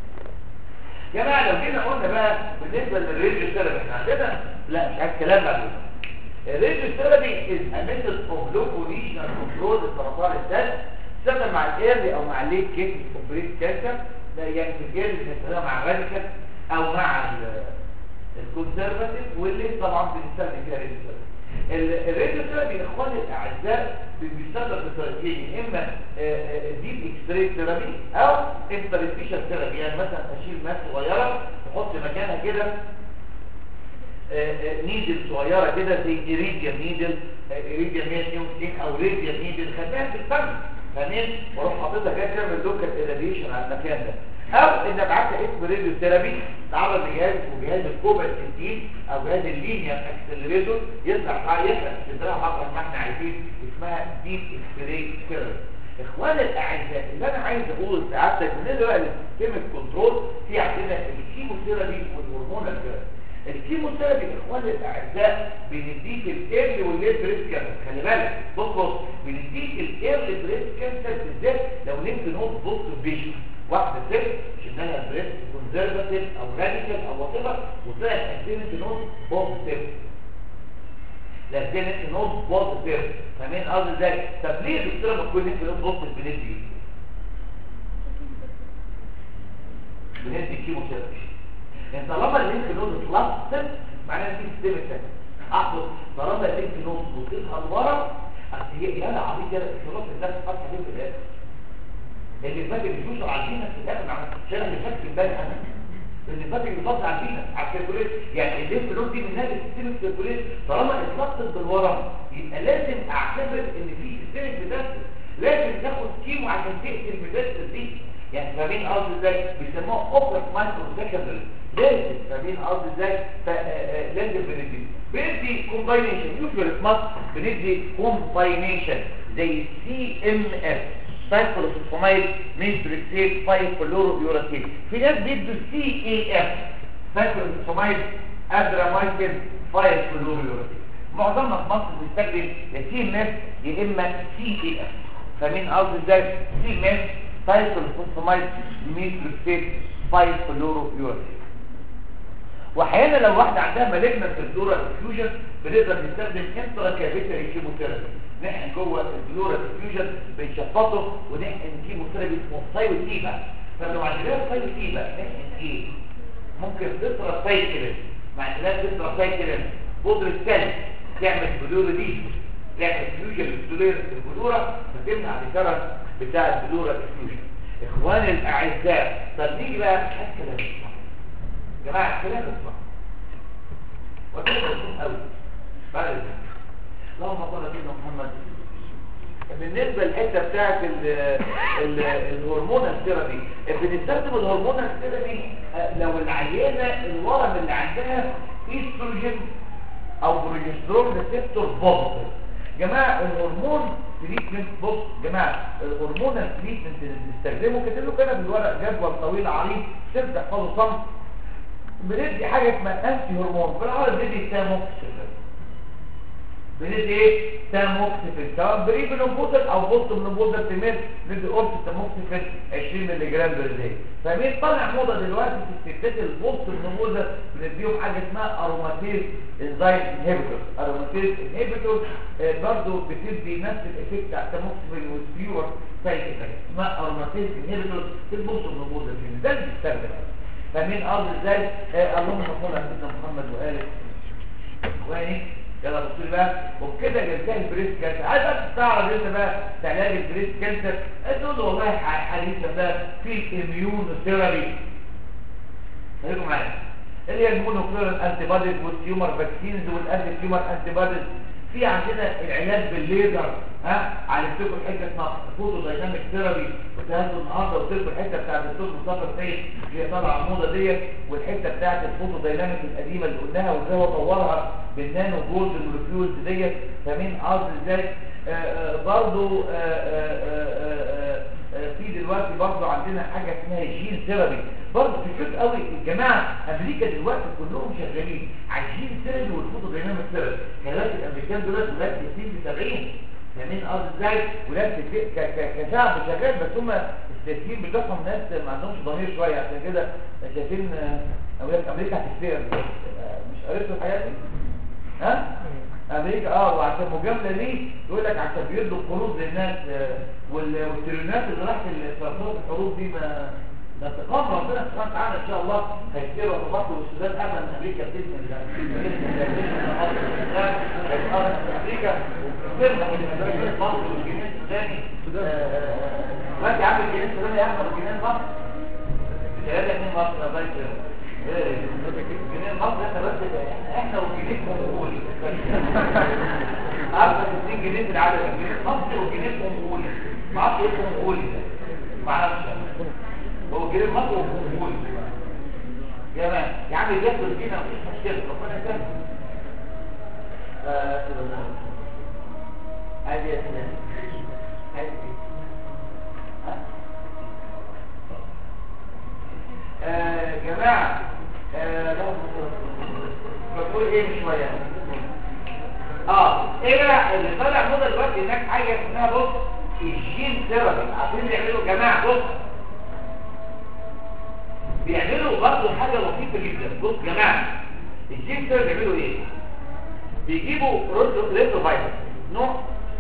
يا جماعه لو جينا قلنا بقى بالنسبه للريديو ثيرابي احنا عندنا لا مش عايز كلام بعد الريديو ثيرابي از ا ميثود اوف لوكو ريجنال كنترول لسرطان الدم تستخدم مع الايرلي او مع الليت كيس اوبريت كانسر ده يعني في الايرلي بنستخدمها مع الراديكال او مع الكونسرفاتيف واللي طبعا بنستخدم فيها ريديو ثيرابي الراديو ثيرابي يا اخواني الاعزاء بيستخدم بطريقتين يا اما ديب اكس راي ثيرابي او انترستيشن ثيرابي يعني مثلا اشيل ماس صغيره احط مكانها كده نيدل صغيره كده زي ايريديوم نيدل ايريديوم 162 او راديوم نيدل خدناها في الفم تمام واروح حاططها كده تعمل لوكال اراديشن على المكان ده او ان ابعتها اسم راديو ثيرابي تعرض لجهاز وجهاز الكوبا 60 او جهاز اللينيا اكسلريتور يطلع يحرق صدرها مطرح ما احنا عايزين اسمها ديب اكسراي ثيرابي اخواني الاعزاء اللي انا عايز اقول سعادتك بالنسبه بقى للسيستم كنترول في عندنا الكيموثيرابي والهرمونال ثيرابي الكيموثيرابي اخواني الاعزاء بنديك الايرلي والليت بريست كانسر خلي بالك بص بص بنديك الايرلي بريست كانسر بالذات لو ليمف نود بوست فيجن واحده ست شلناها بريست كونزرفاتيف او راديكال او وات ايفر وطلعت اكتيفيتي نود بوزيتيف لكن نود بوزيتيف فاهمين قصدي ازاي طب ليه الدكتوره ما تكون ليمف نود بوزيتيف بندي بندي كيموثيرابي يعني طالما الليمف نود اتلصت معناها في سيستم تاني احفظ طالما الليمف نود وصلها لورا اصل هي يا عبيط يا الخلاص الناس فتحه دي في الاخر اللي فاكر بيجوز عارفينك في الاخر مع الشارع اللي فاكر بالي انا اللي فاكر بيفضل عارفينك على الكالكوليت يعني الليمف نود دي من نادي سيستم الكالكوليت طالما اتلصت بالورا يبقى لازم اعتبر ان في سيستم بتنفذ لازم تاخد كيمو عشان تقتل الميتاستاز دي يعني فاهمين قصدي ازاي بيسموها اوبر مايكرو سكندري لازم فاهمين قصدي ازاي لازم بندي بندي كومباينيشن يوجوال في مصر بندي كومباينيشن زي سي ام اف سايكلوسفومايد ميثريكسيت 5 فلوروبيوراتيل في ناس بيدوا سي اي اف سايكلوسفومايد ادرامايسين 5 فلوروبيوراتيل معظمنا في مصر بيستخدم يا سي ام اف يا اما سي اي اف فاهمين قصدي ازاي سي ام اف سايكلوسفومايد ميثريكسيت 5 فلوروبيوراتيل واحيانا لو واحده عندها مالجنت الدورا ديفيوجن بنقدر نستخدم انترا كافيتري كيموثيرابي نحن جوه الدورا ديفيوجن بنشفطه ونحقن كيموثيرابي اسمه سايوتيبا طب لو عندنا سايوتيبا نحقن ايه ممكن تطرى سايكلين مع انها تطرى سايكلين بودرة ثلج تعمل بلورة دي تعمل فيوجن البلورة فتمنع الكرة بتاع البلورة ديفيوجن اخواني الاعزاء طب نيجي بقى هات جماعة كلام اسمع وكده بسيط قوي بعد ذلك اللهم صل على سيدنا محمد بالنسبة للحتة بتاعت ال ال الهرمون الثيرابي بنستخدم الهرمون الثيرابي لو العيانة الورم اللي عندها ايستروجين او بروجسترون ريسبتور بوزيتيف جماعة الهرمون تريتمنت بص جماعة الهرمون التريتمنت اللي بنستخدمه كاتب له كده بالورق جدول طويل عريض تبدا تحفظه صم بندي حاجة اسمها انتي هرمون بالعربي بندي تاموكسيفين بندي ايه تاموكسيفين سواء بريب نمبوزل او بوست نمبوزل تمام ندي قرص تاموكسيفين 20 مللي جرام بالدقيقه فمين طالع موضه دلوقتي في الستات البوست نمبوزل بنديهم حاجه اسمها اروماتيز انزايم انهبيتور اروماتيز انهبيتور برضه بتدي نفس الايفكت بتاع التاموكسيفين والبيور سايد افكت اسمها اروماتيز انهبيتور في البوست نمبوزل ده اللي بيستخدم فاهمين ارض ازاي آه اللهم صل على سيدنا محمد واله اخواني يلا بصوا لي بقى وبكده جبتها البريست كانسر عايز بقى تستعرض انت بقى في علاج البريست كانسر تقول له والله حديثا ده في اميون ثيرابي خليكم معايا اللي هي المونوكلورال انتي بوديز والتيومر فاكسينز والانتي تيومر انتي بوديز في عندنا العلاج بالليزر ها علمتكم الحته اسمها فوتو دايناميك ثيرابي كنت هاخد النهارده قلت لكم الحته بتاعت الدكتور مصطفى السيد اللي هي طالعه الموضه ديت والحته بتاعت الفوتو دايناميك القديمه اللي قلناها وازاي هو طورها بالنانو جولد مولكيولز ديت فاهمين قصدي ازاي برضه في دلوقتي برضه عندنا حاجه اسمها جين ثيرابي برضه فكرت قوي الجماعه امريكا دلوقتي كلهم شغالين على الجين ثيرابي والفوتو دايناميك ثيرابي كذلك الامريكان دلوقتي ولاد 60 ل 70 فاهمين قصدي ازاي ولاد كشعب شغال بس هم السياسيين بتوعهم ناس ما عندهمش ضمير شويه عشان كده شايفين امريكا هتتفرق مش قريتوا الحاجات دي ها امريكا اه وعشان مجامله ليه يقول لك عشان بيدوا قروض للناس والتريليونات اللي راحت لصرفات الحروب دي ما ده انتقام ربنا سبحانه وتعالى ان شاء الله هيكتير وتبطل والسودان امن من امريكا باذن الله باذن الله امريكا تربح من مصر والجنيه السوداني ما انت عامل الجنيه السوداني يا احمد الجنيه مصر ثلاثة اتنين مصر الله يكرمك جنيه مصر احنا بس احنا والجنيه منقول اكثر من 2 جنيه في العالم جنيه مصر وجنيه منقول ما اعرفش ايه منقول ده ما اعرفش هو جنيه مصر ومنقول يا مان يا عم يدخل فينا مفيش مشكله ربنا يسامحك اه كده الله ادي يا سلام ادي ها آه جماعة آه بقول ايه مش شوية اه ايه بقى اللي طالع موضة دلوقتي هناك حاجة اسمها بص الجين ثيرابي عارفين بيعملوا جماعة بص بيعملوا برضه حاجة لطيفة جدا بص جماعة الجين ثيرابي بيعملوا ايه بيجيبوا ريترو فايروس نوع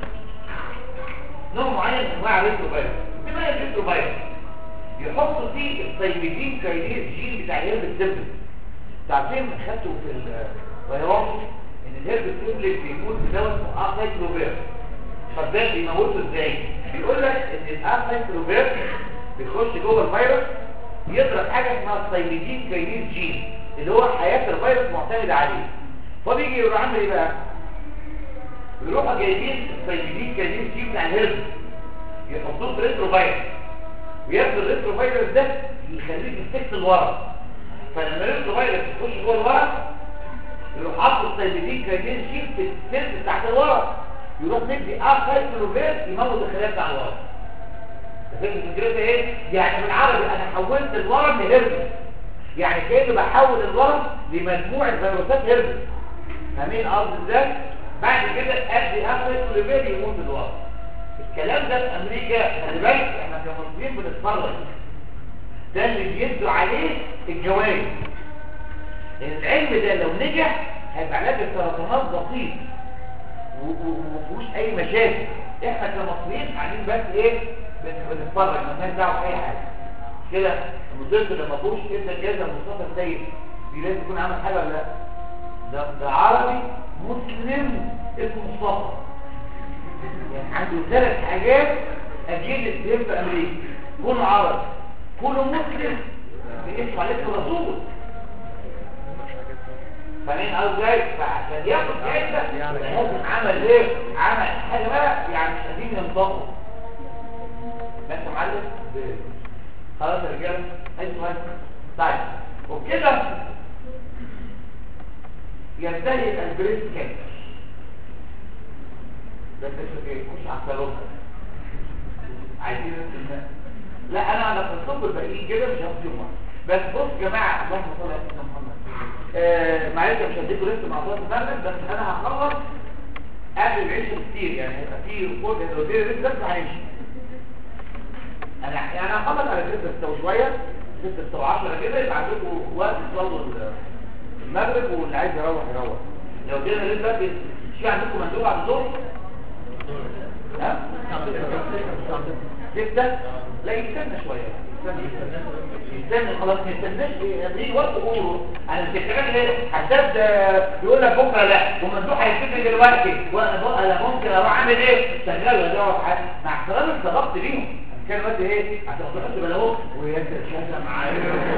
نوع معين من انواع الريترو فايروس بما الريترو فايروس يحطوا فيه الطيبين كاينيز جين بتاع الهرب السيمبل تعرفين خدتوا في الفيروس ان الهرب السيمبل بيموت بدواء اسمه ارثايكلوفير فده بيموته ازاي بيقول لك ان الارثايكلوفير بيخش جوه الفيروس يضرب حاجه اسمها الطيبين كاينيز جين اللي هو حياه الفيروس معتمده عليه فبيجي يروح عامل ايه بقى يروحوا جايبين الطيبين كاينيز جين بتاع الهرب يحطوه في ريترو فيروس وياخد الريترو فيروس ده يخليك تفتح الورق فلما الريترو فيروس يخش جوه الورق يروح حاطط السيدين كاينين شيء في السيلز تحت الورق يروح مدي اخر كيلوفيت يموت الخلايا بتاع الورق فهمت الفكره ايه يعني بالعربي انا حولت الورق لهربس يعني كاني بحول الورق لمجموعه فيروسات هربس فاهمين قصدي ازاي بعد كده ادي اخر كيلوفيت يموت الورق الكلام ده في امريكا خلي بالك احنا كمصريين بنتفرج ده اللي بيدوا عليه الجوائز العلم ده لو نجح هيبقى علاج السرطانات بسيط ومفيهوش اي مشاكل احنا كمصريين قاعدين بس ايه بنتفرج مالناش دعوه باي حاجه كده المدرس لما فيهوش ادى الجائزه لمصطفى السيد دي لازم يكون عامل حاجه ولا لا ده ده عربي مسلم اسمه مصطفى يعني عنده ثلاث حاجات اجيل السيف في امريكا كونه عربي كونه مسلم باسم عليه الرسول فمين قال ازاي فعشان ياخد جايزه لازم عمل ايه عمل حاجه بقى يعني مش قادرين ينطقوا بس يا معلم خلاص يا رجاله اي سؤال طيب وبكده ينتهي البريس كانسر بس ايه مش عسلوها عايزين الناس لا انا على الطب الباقيين كده مش هاخد يوم بس بص يا جماعه اللهم صل على سيدنا محمد آه معلش مش هديكم لسه مع بعض البرنامج بس انا هخلص قبل العيش كتير يعني هيبقى في ريبورت هيدروجين لسه بس هنمشي انا يعني هخلص على 6 6 وشويه 6 و10 كده يبقى عندكم وقت تصلوا المغرب واللي عايز يروح يروح لو كده لسه دلوقتي في عندكم مندوب على الظهر ها ستة لا يستنى شوية يستنى يستنى خلاص ما يستناش يجي وقت قوله انا مش كمان ايه حساب يقول لك بكره لا وممدوح هيفتكر دلوقتي وانا بقى انا ممكن اروح اعمل ايه شغال ولا اروح حاجه مع احترامي استغربت ليهم كان دلوقتي ايه عشان ما تحطش بلاهو ويا الشاشه معايا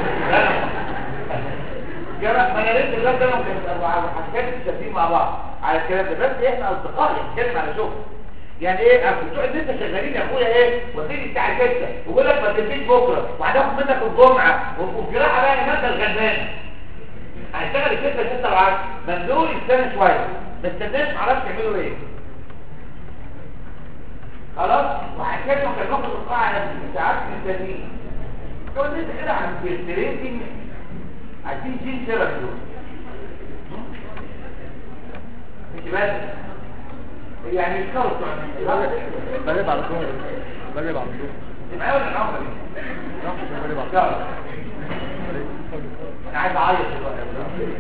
جرى ما انا لسه دلوقتي انا ممكن حكايه التسليم مع بعض على الكلام ده بس احنا اصدقاء نتكلم على شغل يعني ايه بتوع ان انت شغالين يا اخويا ايه وتيجي الساعه 6 ويقول لك ما تجيش بكره وهتاخد منك الجمعه والجراحه بقى يا ماده الغلبانه هيشتغل الستة ستة وعشرة ممنوع يستنى شوية ما استناش معرفش يعملوا ايه خلاص وعشان كان ناخد القاعة على ساعات مستنيين تقول انت كده عن التريتنج عايزين جين سيرة دول مش بس يعني الكرة بقلب على طول بقلب على طول تبقى ولا العمر راح بقلب على طول يلا انا عايز اعيط دلوقتي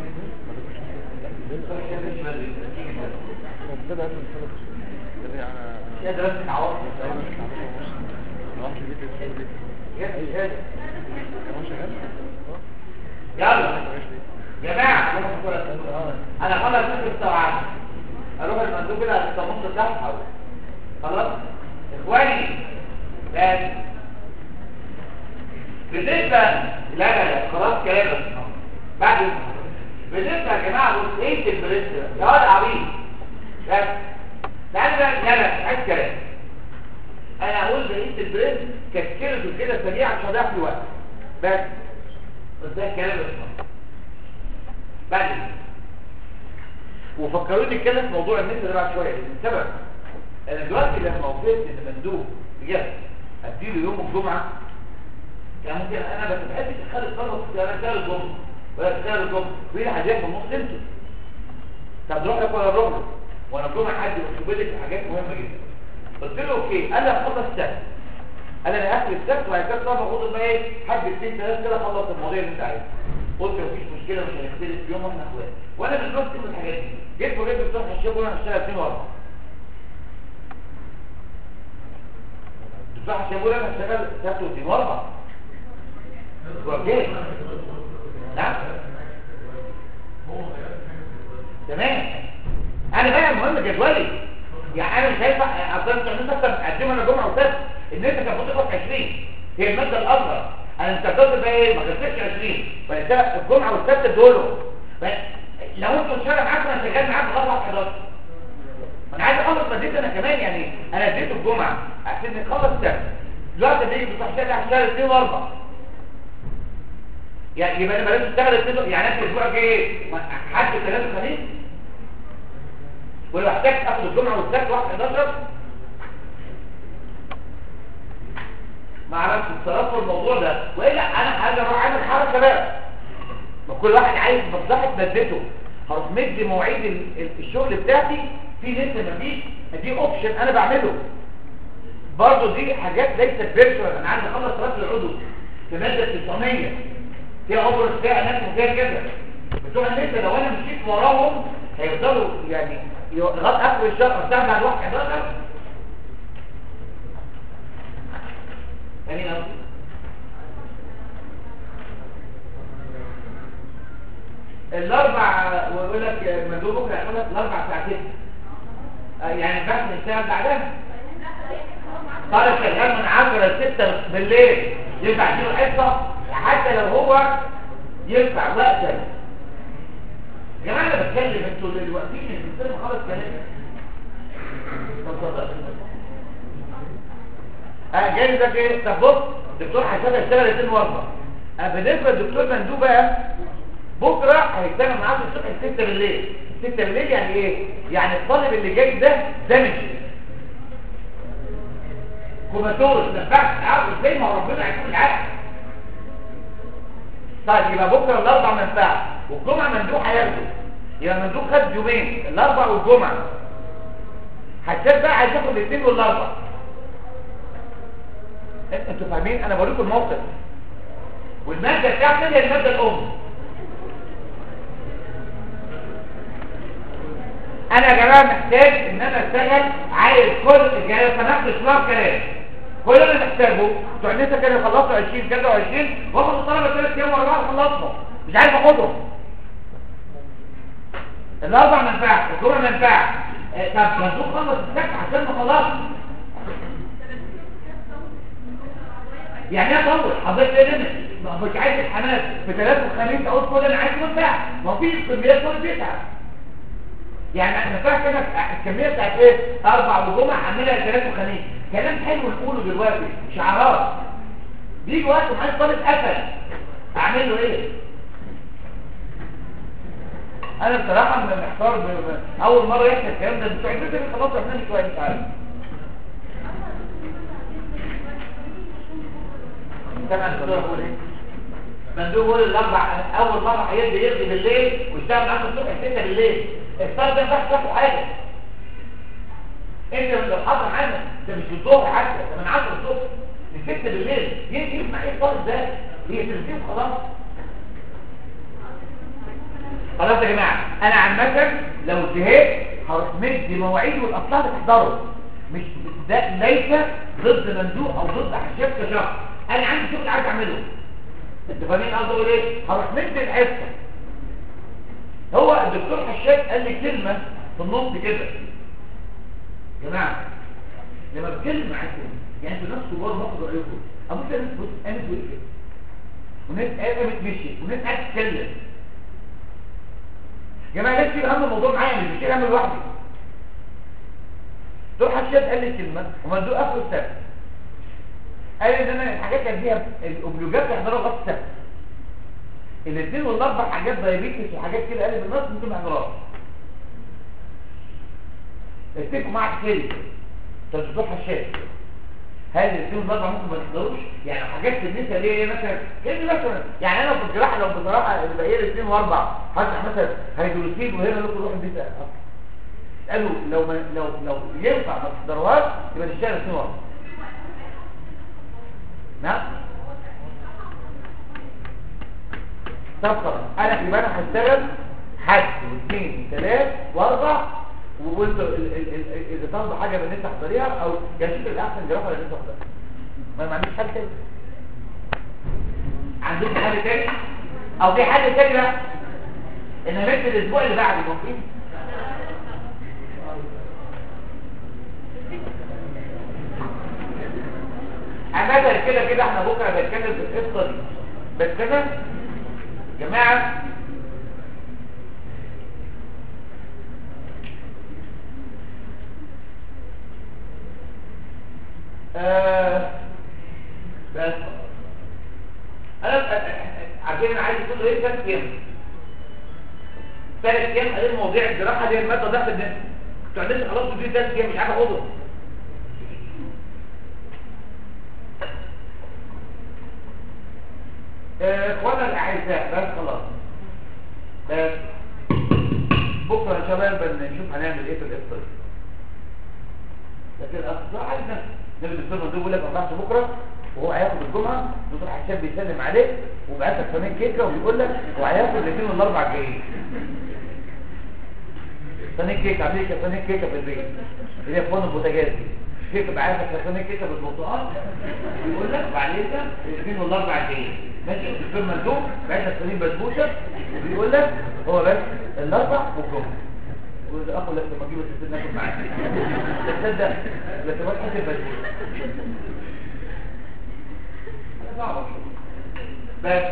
كده قبل الثلاث كده انا يا دراسة عوض انا رحت البيت الشغل دي يا هو شغال يلا جماعة انا خلاص مش مستوعب اروح المندوب كده انت نص تحت حاول خلاص اخواني لازم بالنسبة لا لا لا خلاص كلام بس بعد بالنسبة يا جماعة بص ايه البريد يا واد عبيد بس تعالى بقى لا لا عايز كلام انا اقول بقية البريد كسكرته كده سريع عشان اضيع في وقت بس بس ده كلام بس بعد كده. وفكروني كده في موضوع النت ده بعد شويه لان السبب انا دلوقتي لما وصلت ان مندوب بجد اديله يوم الجمعه يعني ممكن انا بس بحبش اخلي الطلبه في انا شغال الجمعه ولا شغال الجمعه وين حاجات في النص انتوا طب نروح لك ولا نروح له وانا الجمعه حد وشوف لك حاجات مهمه جدا قلت له اوكي قال لي هخلص السبت قال لي انا هاكل السبت وبعد كده طبعا باخد بقى ايه حد اثنين ثلاثه كده اخلص المواضيع اللي انت عايزها قلت مفيش مشكله مش هنختلف في يوم واحنا اخوات وانا من نفس كل الحاجات دي جيت وجيت بتروح الشغل وانا هشتغل اثنين واربعه بتروح الشغل انا هشتغل سبت واثنين واربعه وجيت نعم تمام انا بقى المهم جدولي يعني انا مش هينفع اصلا انت انت تقدم انا جمعه وسبت ان انت كان المفروض تاخد 20 هي الماده الاصغر انا انت قلت بقى ايه ما خدتش 20 فانت الجمعه والسبت دول بس لو انتوا شغال معاكم انا شغال معاكم لغايه 11 انا عايز اخلص مادتي انا كمان يعني انا اديته الجمعه عشان نخلص السبت دلوقتي بيجي بتروح شغال هشتغل 2 و4 يعني يبقى انا بلاش اشتغل اثنين يعني انت الاسبوع الجاي ايه حد ثلاث خميس ولو احتاج اخد الجمعه والسبت واحد 11 ما اعرفش اتصرفوا الموضوع ده والا انا عايز اروح اعمل حركه بقى ما كل واحد عايز مصلحه مادته هروح مدي مواعيد ال- ال- الشغل بتاعتي في لسه مفيش دي اوبشن انا بعمله برضه دي حاجات ليست فيرتشوال انا عايز اخلص راس العضو في ماده 900 فيها اوبرس فيها ناس وفيها كده بتوع النت لو انا مشيت وراهم هيفضلوا يعني لغايه اخر الشهر بتاع بعد واحد 11 تاني قصدي الاربع ويقول لك مندوب بكره يقول لك الاربع ساعتين آه، يعني بس نشتغل بعدها طالب شغال من 10 ل 6 بالليل ينفع يديله حصه حتى لو هو ينفع وقتا يا جماعه انا بتكلم انتوا دلوقتي مش بتسمعوا خالص كلامي طب اتفضل. اه جاي ده ايه طب بص الدكتور حساب هيشتغل اثنين واربعه اه بالنسبه للدكتور مندوب بقى بكره هيشتغل معاه الصبح 6 بالليل 6 بالليل يعني ايه يعني الطالب اللي جاي ده دمج كوماتورس نفعت عارف ازاي ما هو ربنا هيكون العقل طيب يبقى بكره الاربع ما ينفعش والجمعه مندوب هياخده يبقى مندوب خد يومين الاربع والجمعه حساب بقى عايز ياخد الاثنين والاربع انت- انتوا فاهمين انا بوريكم الموقف والماده بتاعتي هي الماده الام انا يا جماعه محتاج ان انا اشتغل عايز كل يعني سمحت شويه كلام كل اللي انا محتاجه بتوع النسا كانوا يخلصوا 20 كذا و20 واخد الطلبه ثلاث ايام ورا بعض خلصهم مش عارف اخدهم الاربع ما ينفعش الجمعه ما ينفعش آه، طب مندوب خلص السبت عشان ما خلصش يعني ايه اطول حضرتك ايه ليميت ما هو مش عايز الحماس في ثلاث وخميس اقول كل انا عايز منتع ما في كميات كل بيتعب يعني ما ينفعش انا الكميه بتاعت ايه اربع وجمعه اعملها ثلاث وخميس كلام حلو نقوله دلوقتي شعارات بيجي وقت معايا طالب قفل اعمل له ايه انا بصراحه من محتار ب- ب- اول مره يحصل الكلام ده بتوع البيت اللي خلاص احنا شويه مش عارف سمع الدكتور بيقول ايه مندوب يقول الاربع اول مره هيدي يرضي بالليل ويشتغل معاك الصبح 6 بالليل الصلاه ده ما تاخد حاجه انت لو حصل عنك ده مش الظهر حتى ده من 10 الصبح ل 6 بالليل يجي يسمع ايه الطالب ده هي تلفزيون خلاص خلاص يا جماعه انا عامه لو زهقت هروح مدي مواعيد والاطفال بتحضره مش ده ليس ضد مندوب او ضد حشاب كشخص انا عندي شغل عايز اعمله انت فاهمين قصدي اقول ايه هروح مد الحصه هو الدكتور حشاد قال لي كلمه في النص كده يا جماعه لما بتكلم معاك كده يعني انتوا ناس كبار باخد رايكم ابص ناس بص قامت وقفت وناس قامت مشيت وناس قاعده تتكلم يا جماعه ليه تشيل هم الموضوع معايا مش بشيل هم لوحدي دكتور حشاد قال لي كلمه ومندوق اخر السنه قال ان انا الحاجات اللي فيها الاوبلوجات يحضروا لغايه السبت الاثنين والاربع حاجات دايابيتس وحاجات كده قال بالنص ممكن ما يحضرهاش اتفقوا معاك كده طب تروح الشاشه هل الاثنين والاربع ممكن ما تحضروش يعني حاجات في النساء ليه ايه مثلا كده مثلا يعني انا في الجراحه لو بصراحه اللي بقى الاثنين واربع هشرح مثلا هيدروسين وهنا لكم روح البيت اكتر قالوا لو ما لو لو ينفع ما تحضروهاش يبقى تشتغل اثنين واربع نعم طب خلاص انا يبقى انا هشتغل حد واثنين وثلاث واربع وقلت ال- ال- ال- اذا طلب حاجه من انت تحضريها او يعني شوف الاحسن جرافه اللي انت تحضرها ما ما عنديش حل تاني عندكم حل تاني او في حل تاني بقى ان مثل الاسبوع اللي بعده ممكن عمدا كده كده احنا بكره بنتكلم في القصه دي بس انا جماعه آه بس انا عارفين انا عايز كل ايه ثلاث ايام ثلاث ايام قال مواضيع الجراحه دي الماده ضغط النفس انتوا عندكم خلاص دي ثلاث ايام مش عارف اخدهم آه، اخوانا الاعزاء بس خلاص بس بكره ان شاء الله نبقى نشوف هنعمل ايه في القصه دي لكن اصلا عايز نبي الدكتور مندوب يقول لك ما بعتش بكره وهو هياخد الجمعه الدكتور حسام بيسلم عليك وبعت لك فنان كيكه وبيقول لك وهياخد الاثنين والاربع جايين فنان كيكه عامل لك فنان كيكه في البيت اللي هي فن البوتاجاز دي كيكه بعت لك فنان كيكه بالبرتقال بيقول لك وبعدين الاثنين والاربع جايين ماشي الدكتور مندوب بعت لك فنان بسبوسه وبيقول لك هو بس الاربع والجمعه وإذا أخذ لك لما أجيب السلسل ناكل معاك تصدق لكن ما تحس البسبوسة صعبة بس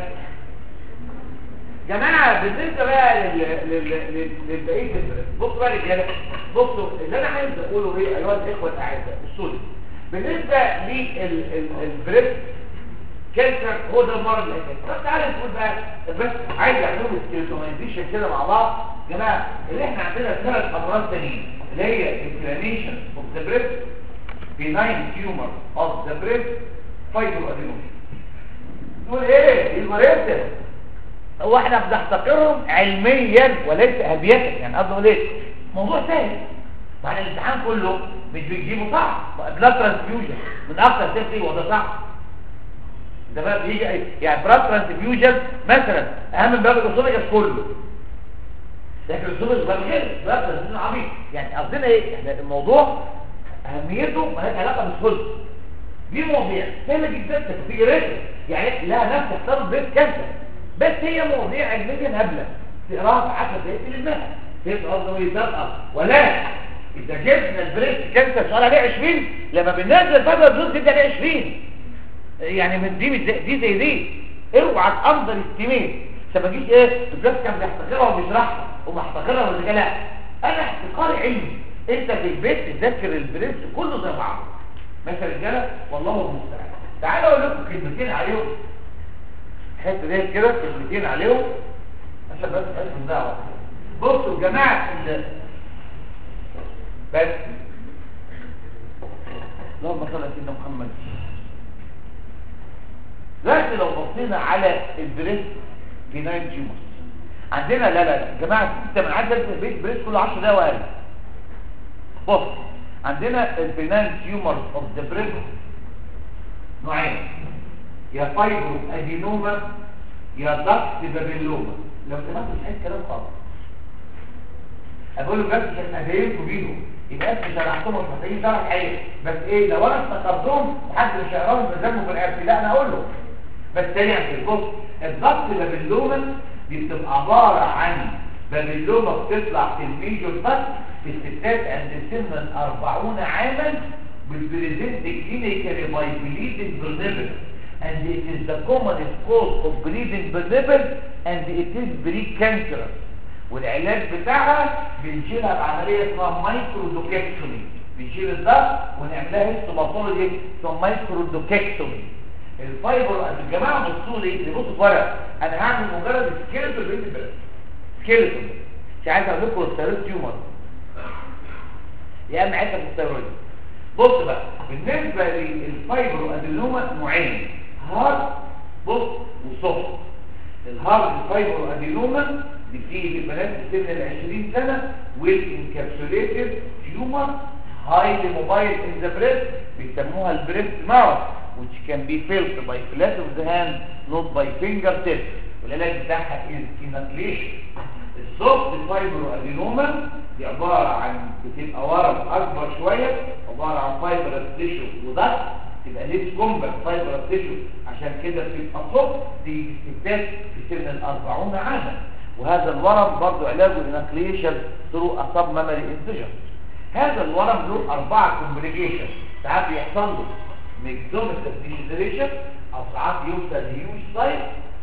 جماعة بالنسبة بقى لل- لل- لل- للبقية الفرق بصوا بقى رجالة بصوا اللي أنا عايز أقوله إيه أيها الإخوة الأعزاء الصوري بالنسبة للبريست كانسر هو ده المرض الاساسي طب تعالى نقول بقى بس عايز اعملهم سكيلتومايزيشن كده مع بعض يا جماعه اللي احنا عندنا ثلاث امراض تانيين اللي هي انفلاميشن اوف ذا بريست بيناين تيومر اوف ذا بريست فايبر ادينوم تقول ايه المريض هو احنا بنحتقرهم علميا وليس هبية يعني قصدي اقول ايه موضوع سهل بعد الامتحان كله مش بتجيبه صعب بلاد ترانسفيوجن من اكتر سيفتي وده صعب ده بقى بيجي أي- يعني بلاد ترانسفيوجن مثلا اهم من باب الاسولوجيس كله لكن الاسولوجيس بقى غير بلاد ترانسفيوجن عميق يعني قصدنا ايه احنا الموضوع اهميته مالهاش علاقه بالسلطه دي مواضيع سهله جدا تكفيريه يعني لها نفس اختار بيت كانسر بس هي مواضيع علميا هبله تقراها في 10 دقائق تلمها تقرا قصده يدقق ولا اذا جبنا البريست كانسر سؤال عليه 20 لما بننزل الفتره الدوز تبدا عليه 20 يعني من دي مش زي- دي زي دي اوعى تنظر استيمين عشان ما تجيش ايه الجاز كان بيحتقرها وبيشرحها ومحتقرها ولا لا انا احتقاري علمي انت في البيت تذاكر البريست كله زي بعضه ماشي يا رجاله والله المستعان تعالوا اقول لكم كلمتين عليهم الحته ديت كده كلمتين عليهم عشان بس اسم دعوه بصوا يا جماعه ال- بس اللهم صل على سيدنا محمد دلوقتي لو بصينا على البريست بناين تيومرز عندنا لا لا لا يا جماعه انت من عندك في البيت بريست كل 10 دقايق واقل بص عندنا البناين تيومرز اوف ذا بريست نوعين يا فايبرو ادينوما يا ضغط بابيلوما لو سمحت مش عايز كلام خالص اقول له بس عشان ادينكم بيهم يبقى انت شرحتهم مش محتاجين شرح حقيقي بس ايه لو انا افتكرتهم وحد مش هيقراهم بذنبه في العرف لا انا اقول له بس سريعا في البص الضغط بابلوما دي بتبقى عباره عن بابلوما بتطلع في الميجور ضغط في الستات عند سن ال 40 عاما بتبريزنت كلينيكالي باي بليدنج بالنبل and it is the commonest cause of bleeding the nipple and it is precancerous والعلاج بتاعها بنشيلها بعمليه اسمها مايكرودوكيكتومي بنشيل الضغط ونعملها هيستوماتولوجي اسمها مايكرودوكيكتومي الفايبر يا جماعه بصوا لي اللي بصوا في ورق انا هعمل مجرد سكيلتون بين البلد سكيلتون مش عايز اقول لكم الثيرويد تيومر يا اما عايزه في الثيرويد بص بقى بالنسبه للفايبر ادينوما نوعين هارد بص وسوفت الهارد فايبر ادينوما دي بتيجي في البنات في سن ال 20 سنه والانكابسوليتد تيومر هايلي موبايل ان ذا بريست بيسموها البريست ماوث which can be felt by flat of the hand not by fingertips والعلاج بتاعها is inoculation السوفت فايبر ادينوما دي عباره عن بتبقى ورم اكبر شويه عباره عن فايبر تيشو وضغط تبقى ليس كومباكت فايبر تيشو عشان كده بتبقى صوت دي ستات في سن ال 40 عاما وهذا الورم برضه علاجه انكليشن ثرو اصاب ميموري انتجر هذا الورم له اربعه كومبليكيشن ساعات بيحصل له ميكزوميتال ديجنريشن او ساعات يوصل لهيوج سايز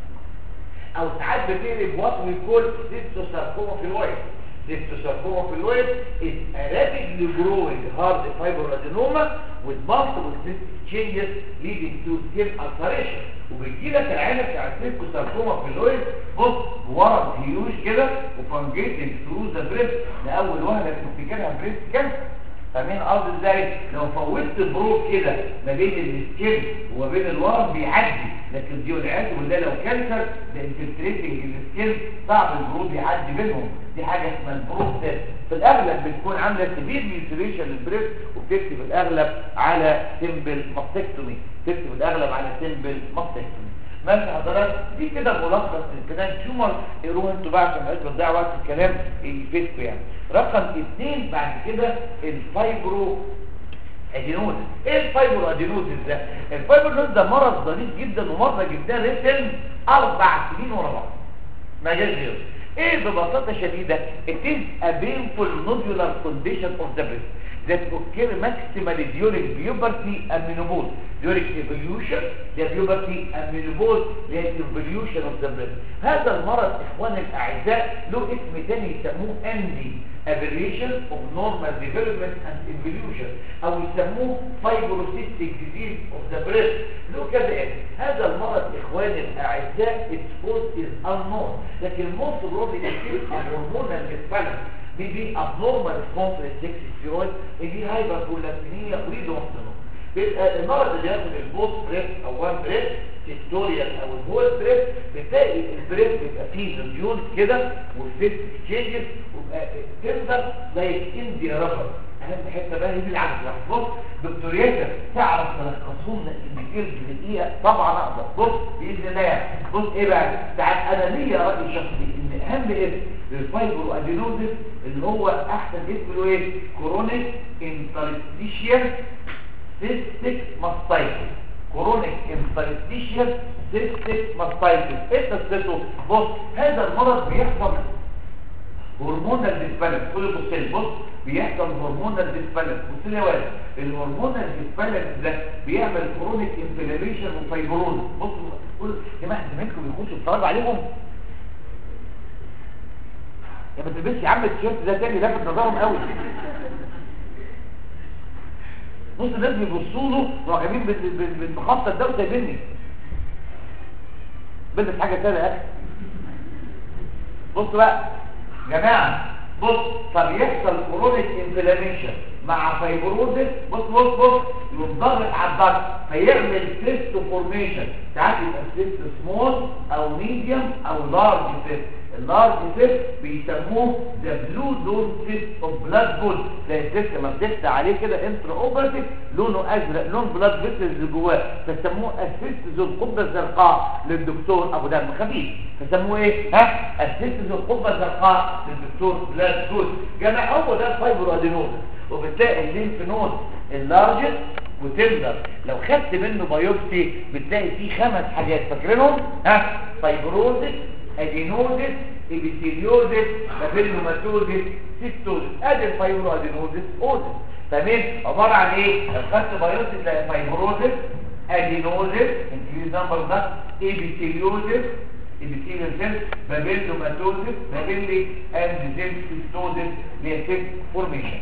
او ساعات بتقلب وات وي كول ديستوساركوما في الويد ديستوساركوما في الويد is a rapidly growing hard fiber adenoma with multiple cystic changes leading to skin ulceration وبيجي لك العينه بتاع الديستوساركوما في الويد بص ورم هيوج كده وفانجيتنج ثرو ذا بريست لاول وهله تفتكرها بريست كانسر فاهمين قصدي ازاي لو فوتت بروب كده ما بين السكين وما بين الورم بيعدي لكن دي والعياذ بالله لو كانسر ده انفلتريتنج السكين صعب البروب يعدي بينهم دي حاجه اسمها البروب تيست في الاغلب بتكون عامله سبير ميوتيليشن للبريست وبتكتب الاغلب على سيمبل ماستكتومي تكتب الاغلب على سيمبل ماستكتومي ماشي حضرتك دي كده ملخص للكلام تيومر اقروه انتوا بقى عشان ما تضيعوا وقت الكلام يفيدكم يعني رقم اثنين بعد كده الفايبرو ادينوز ايه الفايبرو ادينوز ده الفايبرو ادينوز ده مرض ظريف جدا ومرضى جدا ريتم اربع سنين ورا بعض ما جاش غيره ايه ببساطه شديده it is a painful nodular condition of the breast that occur maximally during puberty and menopause during evolution the puberty and menopause the evolution of the breast هذا المرض اخواني الاعزاء له اسم تاني يسموه اندي aberration of normal development and evolution او يسموه fibrocystic disease of the breast له كذا اسم هذا المرض اخواني الاعزاء its cause is unknown لكن most probably يصير hormonal imbalance بيبي abnormal response للسكس ستيرويد دي هايبربولاسيميا وريدونسنو بيبقى المرض اللي ياخد البوست بريس او وان بريس تكتوريال او الهول بريس بتلاقي البريس بيبقى فيه نوديول كده والفيس تشينجز ويبقى تندر لايك انديا رابر اهم حته بقى هي دي العكس بص دكتور ياسر تعرف تلخصهم الديتيلز بدقيقه طبعا اقدر بص باذن الله يعني بص ايه بقى ساعات انا ليا راي شخصي ان اهم اسم للفايبرو ادينوزيس اللي هو احسن اسم له ايه كرونيك انترستيشيال سيستيك ماستايتس كرونيك انترستيشيال سيستيك ماستايتس ايه تسميته بص هذا المرض بيحصل هرمونال ديسبالانس كل بص لي بص بيحصل هرمونال ديسبالانس بص لي يا ولد الهرمونال ديسبالانس ده بيعمل كرونيك انفلاميشن وفايبروز بص كل جماعه زمايلكم بيخشوا يتفرجوا عليهم يا ما تلبسش يا عم التيشيرت ده تاني لافت نظرهم قوي نص الناس بيبصوا له معجبين بالمخطط ده وسايبيني بلبس حاجه تانية يا اخي بص بقى جماعه بص فبيحصل كرونيك انفلاميشن مع فايبروزس بص بص بص ينضغط على الضغط فيعمل سيست فورميشن ساعات يبقى سيست سمول او ميديوم او لارج سيست اللارج سيست بيسموه ذا بلو لون سيست اوف بلاد بول زي السيست لما بتفتح عليه كده انتر اوبرتيف لونه ازرق لون بلاد فيسلز اللي جواه فسموه السيست ذو القبه الزرقاء للدكتور ابو دم خفيف فسموه ايه ها السيست ذو القبه الزرقاء للدكتور بلاد بول جماعه هو ده الفايبرو ادينوز وبتلاقي الليمف نود اللارجست وتندر لو خدت منه بايوبسي بتلاقي فيه خمس حاجات فاكرينهم ها فايبروزس ادينوزس ابيثيليوزس بابيلوماتوزس سيستوزس ادي الفايبرو ادينوزس اوزس تمام عباره عن ايه لو خدت بايوبسي تلاقي فايبروزس ادينوزس انكريز نمبر ده ابيثيليوزس ابيثيليال سيل بابيلوماتوزس بابيلي اند زيم سيستوزس ليفيك فورميشن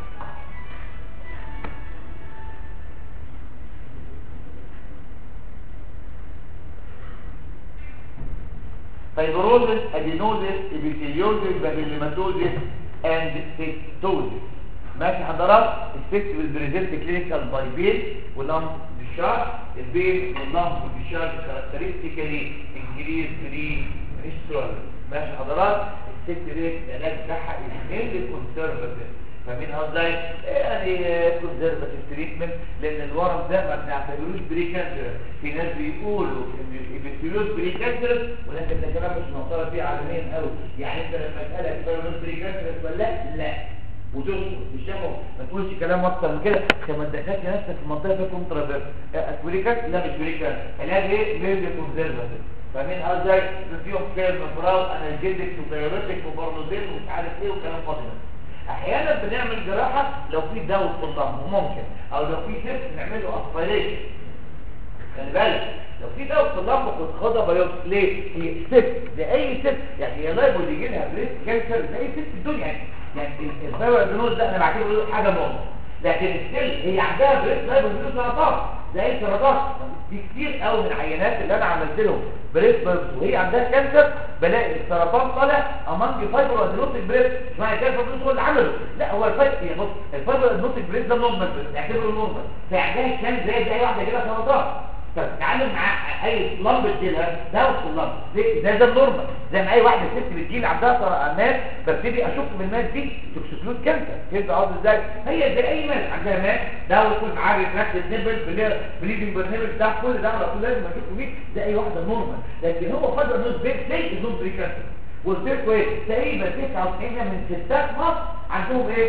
فايبروزس ادينوزس ابيثيليوزس بابيلوماتوزس اند سيستوزس ماشي حضرات الست بالبريزنت كلينيكال باي بيل واللامب ديشارج البيل واللامب ديشارج كاركترستيكالي انكريز فري ريسترول ماشي حضرات الست دي العلاج بتاعها ايه كونسرفاتيف فاهمين قصدي يعني كونسرفاتيف تريتمنت لان الورم ده ما بنعتبروش بري كانسر في ناس بيقولوا ان الفيروس بري كانسر ولكن ده كلام مش معترف بيه عالميا قوي يعني انت لما اسالك الفيروس بري كانسر ولا لا لا وتسكت تشتغل ما تقولش كلام اكتر من كده عشان ما تدخلش نفسك في منطقه فيها كونترافيرس اسبريكات لا مش بريكات علاج ايه ميل كونسرفاتيف فاهمين قصدي فيهم كيرف فراغ انالجيزك وبيوريتك وبرنودين ومش عارف ايه وكلام فاضي احيانا بنعمل جراحه لو في دواء في الضم ممكن او لو في سيست نعمل له اسبريشن خلي بالك لو في دواء في الضم كنت خدها بايوبسي ليه هي ست زي اي ست يعني هي لايبل يجي لها بريست كانسر زي اي ست في الدنيا يعني يعني الفايبروزينوز ده انا بعتبره له حاجه مهمه لكن ستيل هي عندها بريست لايبوزينوز سرطان زي اي سرطان دي كتير قوي من العينات اللي انا عملت لهم بريست بايوبسي وهي عندها كانسر بلاقي السرطان طالع امانج فايبروزينوتيك بريست مش معنى كده الفايبروزينوز هو اللي عمله لا هو الفايبر هي بص الفايبروزينوتيك بريست ده نورمال نعتبره نورمال فعندها كان زي زي واحده كده سرطان فتتعامل مع اي لمبه تجيلها ده وسط اللمبه زي ده ده النورمال زي ما اي واحده ست بتجيلي عندها سرطان ببتدي اشك من الماس دي توكسيكلود كانسر فهمت قصدي ازاي هي زي اي ماس عندها ماس ده ويكون معاه ريتراكت نيبل بليدنج بالنيبل بتاع كل ده على طول لازم اشك فيه زي اي واحده نورمال لكن هو فضل نوز بيك زي نوز بري كانسر قلت لكم ايه تقريبا 99% من ستات مصر عندهم ايه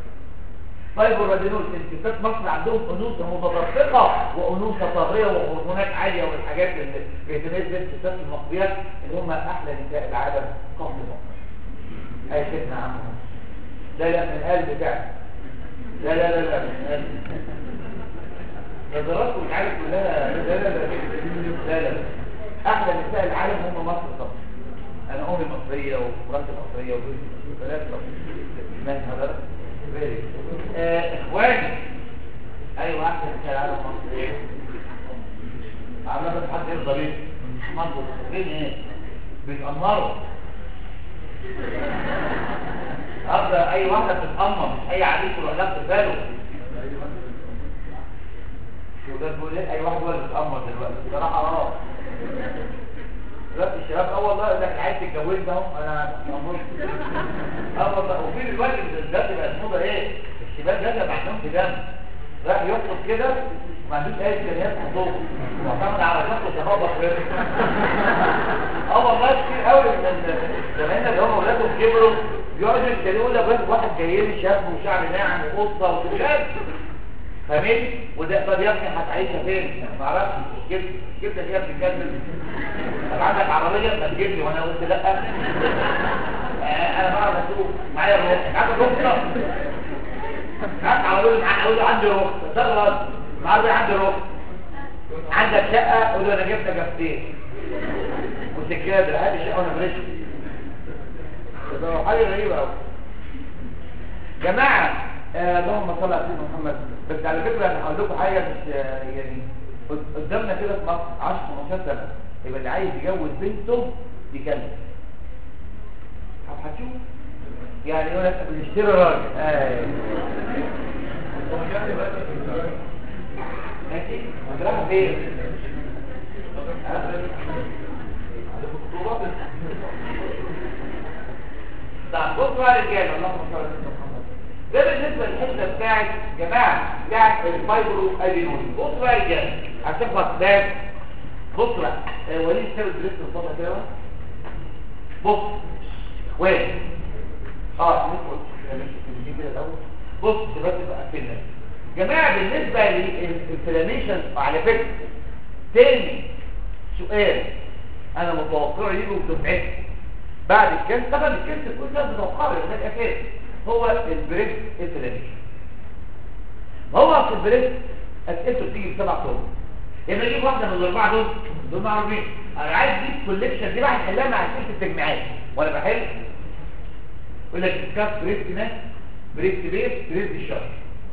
فايبرادينوز انتفاخ مصر عندهم انوثه متدفقه وانوثه طاغيه وهرمونات عاليه والحاجات اللي بيتميز الستات المصريات اللي هم احلى نساء العالم قبل مصر اي سيدنا عم لا لا من القلب بتاعي لا لا لا لا من القلب نظرات والعالم كلها لا لا لا لا لا احلى نساء العالم هم مصر طبعا انا امي مصريه ومراتي مصريه وجوزي ثلاثه ماشي حضرتك آه اخواني ايوه احسن كلام مصري عامله بس حد يرضى بيه منظر فين ايه بيتأمروا افضل اي واحده بتتأمر مش اي عريس ولا لا في باله شو ده بيقول لك اي واحد هو اللي بيتأمر دلوقتي بصراحه اه دلوقتي الشباب اه والله يقول لك عايز تتجوز ده انا مأمور اه والله وفي دلوقتي دلوقتي بقت موضه ايه الشباب ده ما عندهمش دم راح يخطب كده ما عندوش اي امكانيات خطوبه معتمد على شخص شباب بخير اه والله كتير قوي من زمايلنا اللي هم ولادهم كبروا بيقعدوا يتكلموا لك بس واحد جاي لي شاب وشعر ناعم وقصه وشاب فاهمين وده طب يا ابني هتعيشها فين ما اعرفش جبت جبت هي بتتكلم طب عندك عربيه ما تجيب لي وانا قلت لا انا بعرف اسوق معايا الرخصه عندك رخصه هات عربيه معايا اقول له عندي رخصه ده غلط معايا عندي رخصه عندك شقه اقول له انا جبت جبتين وسكادر هات الشقه وانا فريش ده حاجه غريبه قوي جماعه آه اللهم صل على سيدنا محمد بس على فكره انا هقول لكم حاجه مش آه يعني قدامنا كده في مصر 10 15 سنه يبقى اللي عايز يجوز بنته يكلم هتشوف يعني يقول لك بنشتري راجل ايوه ماشي هتروح فين طب بصوا بقى يا رجاله اللهم صل على سيدنا محمد ده بالنسبه للحته بتاعت جماعه بتاعت الفايبرو ادينوز بصوا بقى يا رجاله عشان خاطر بص بقى آه، وليد ساب الدريس الفضه كده بقى. بص اخوان اه ندخل نمشي كده الاول بص دلوقتي بقى فين جماعه بالنسبه للانفلاميشن على فكره تاني سؤال انا متوقع يجوا في دفعتي بعد الكنس طبعا الكنس كل ده متوقع ده الاساس هو البريك انفلاميشن هو في البريك اسئلته بتيجي بسبع طرق يبقى اجيب واحده من الاربعه دول دول معروفين انا عايز اجيب كوليكشن دي بقى هحلها مع اسئله التجميعات وانا بحل يقول لك ديسكاس بريست ناس بريست بيت بريست الشهر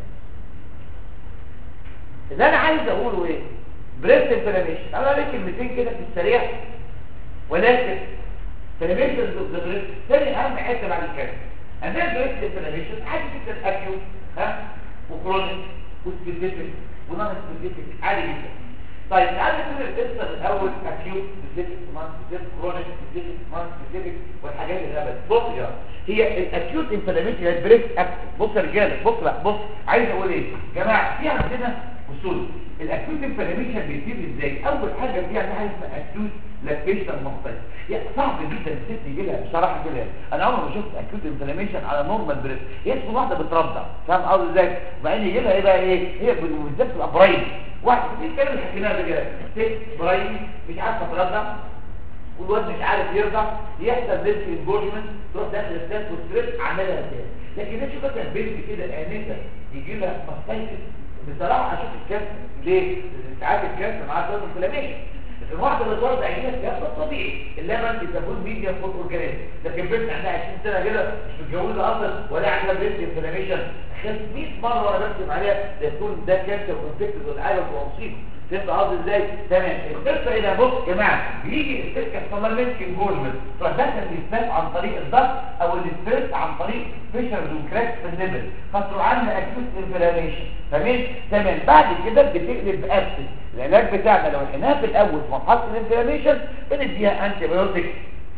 اللي انا عايز اقوله ايه بريست انفلاميشن انا لك كلمتين كده في السريع ولكن انفلاميشن اوف ذا بريست ثاني اهم حته بعد الكلام عندنا بريست انفلاميشن عادي جدا اكيوت ها وكرونيك وسبيسيفيك ونون سبيسيفيك عادي جدا طيب تعالى نقول القصه من اول اكيوت سبيسيفيك نون سبيسيفيك كرونيك سبيسيفيك نون سبيسيفيك والحاجات اللي هبل بص يا هي الاكيوت انفلاميشن هي البريست اكتف بص يا رجاله بص لا بص عايز اقول ايه يا جماعه في عندنا اصول الاكيوت انفلاميشن بيتم ازاي اول حاجه فيها حاجه اسمها اكيوت لاكتيشن مختلف يعني صعب جدا الست يجي لها بصراحه كده انا عمري ما شفت اكيوت انفلاميشن على نورمال بريست هي اسمها واحده بترضع فاهم قصدي ازاي وبعدين يجي لها ايه بقى ايه هي بالذات تبقى برايم واحد في الكلام اللي حكيناه ده كده ست برايم مش عارفه ترضع والواد مش عارف يرضع يحصل ليلت انجورجمنت تروح داخل الستات والستريس عاملها ازاي لكن انا شوفها كانت بنت كده انسه يجي لها ماستايتس بصراحه اشوف الكاس ليه؟ لان ساعات الكاس معاه صوت انفلاميشن لكن واحده اللي ترضع عينيها الكاس ده طبيعي اللبن بيسموه ميديا فود اورجانيزم لكن بنت عندها 20 سنه كده مش متجوزه اصلا ولا عندها بريست انفلاميشن خدت 100 مره وانا بكتب عليها ده يكون ده كانسر كونفكتد ولا حاجه ومصيبه فهمت قصدي ازاي تمام القصه هنا بص يا جماعه بيجي السلك يحصل لها ميلك انجولمنت تروح داخل الاسباس عن طريق الضغط او الاستريس عن طريق فيشرز وكراكس في النبل فتروح عندنا اكيوت انفلاميشن تمام تمام بعد كده بتقلب بابسس العلاج بتاعنا لو لقيناها في الاول في مرحله الانفلاميشن بنديها انتي بايوتكس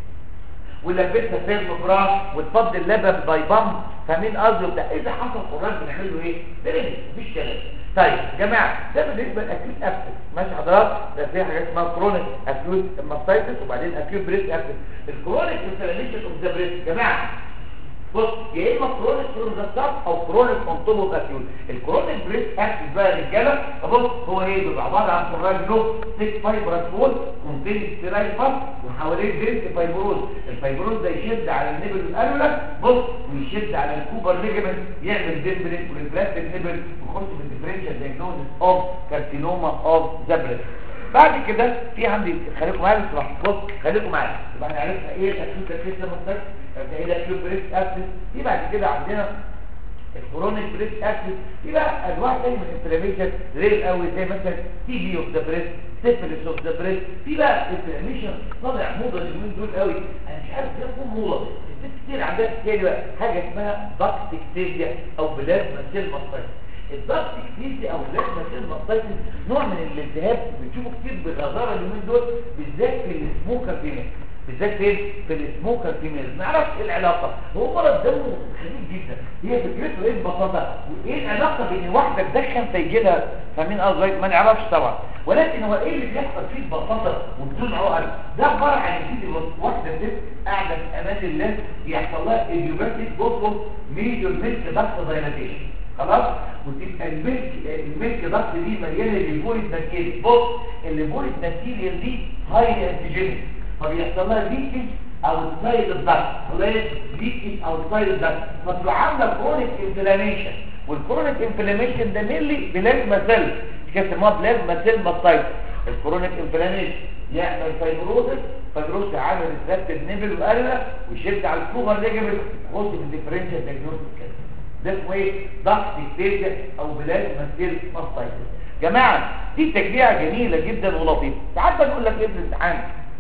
ولبسها فيلم برا وتفضي اللبن باي بامب فاهمين قصدي وبتاع اذا حصل قرار بنعمل له ايه درينج مفيش كلام طيب يا جماعه ده بالنسبه للاكيوت ابسس ماشي حضرتك ده في حاجات اسمها كرونيك اكيوت ماستايتس وبعدين اكيوت بريست ابسس الكرونيك انفلاميشن اوف ذا بريست يا جماعه بص يا اما كرونيك فروم ذا ستارت او كرونيك اون توب اوف اكيوت الكرونيك بريست ابسس بقى يا رجاله بص هو ايه بيبقى عباره عن فراج له ست فايبرس وول كونتين ستيرايل فاس وحواليه ديرت فايبروز الفايبروز ده يشد على النبل الانولا بص ويشد على الكوبر ليجمنت يعمل ديمبريت وريفلاكتد نبل ويخش في الديفرنشال دايجنوزس اوف كارسينوما اوف ذا بريست بعد كده في عندي خليكم معايا بصراحه بص خليكم معايا يبقى احنا عرفنا ايه الاكيوت كريس مستر ايه الاكيوت بريست ابسس في بعد كده عندنا الكرونيك بريست ابسس في بقى انواع تانية من الانفلاميشن غير قوي زي مثلا تي بي اوف ذا بريست سيفلس اوف ذا بريست في بقى انفلاميشن طالع موضه اليومين دول قوي انا مش عارف ده يكون موضه الست كتير عندها تاني بقى حاجه اسمها داكتيكتيزيا او بلازما سيل ماستايتس الداكتيكتيزيا او بلازما سيل ماستايتس نوع من الالتهاب بنشوفه كتير بغزاره اليومين دول بالذات في السموكر فيميل بالذات فين في السموكر فيميل ما نعرفش ايه العلاقه هو مرض دمه خفيف جدا هي فكرته ايه ببساطه وايه العلاقه بين واحده تدخن فيجي لها فاهمين قصدي ما نعرفش طبعا ولكن هو ايه اللي بيحصل فيه ببساطه وبدون عقل ده عباره عن جديد واحده ست قاعده في امان الله بيحصل لها ايديوباتيك بوتو ميجور ميلك ضغط دايلاتيشن خلاص وتبقى الملك الملك ضغط دي مليانه ليبوريد ماتيريال بص الليبوريد ماتيريال دي هاي انتيجينيك فبيحصل لها ليكج او سايد الضغط خلاص ليكج او سايد الضغط فتبقى عامله كرونيك انفلاميشن والكرونيك انفلاميشن ده مينلي بلازما سيل كده اسمها بلازما سيل ماستايتس الكرونيك انفلاميشن يعمل فايبروزس فايبروزس عامل ريسبت النبل وقلبه ويشد على الكوبر ليجمنت يخش في الديفرنشال دايجنوستيك كده ده اسمه ايه ضغط اكتيزيا او بلازما سيل ماستايتس جماعه دي تجميعه جميله جدا ولطيفه ساعات بنقول لك ايه في الامتحان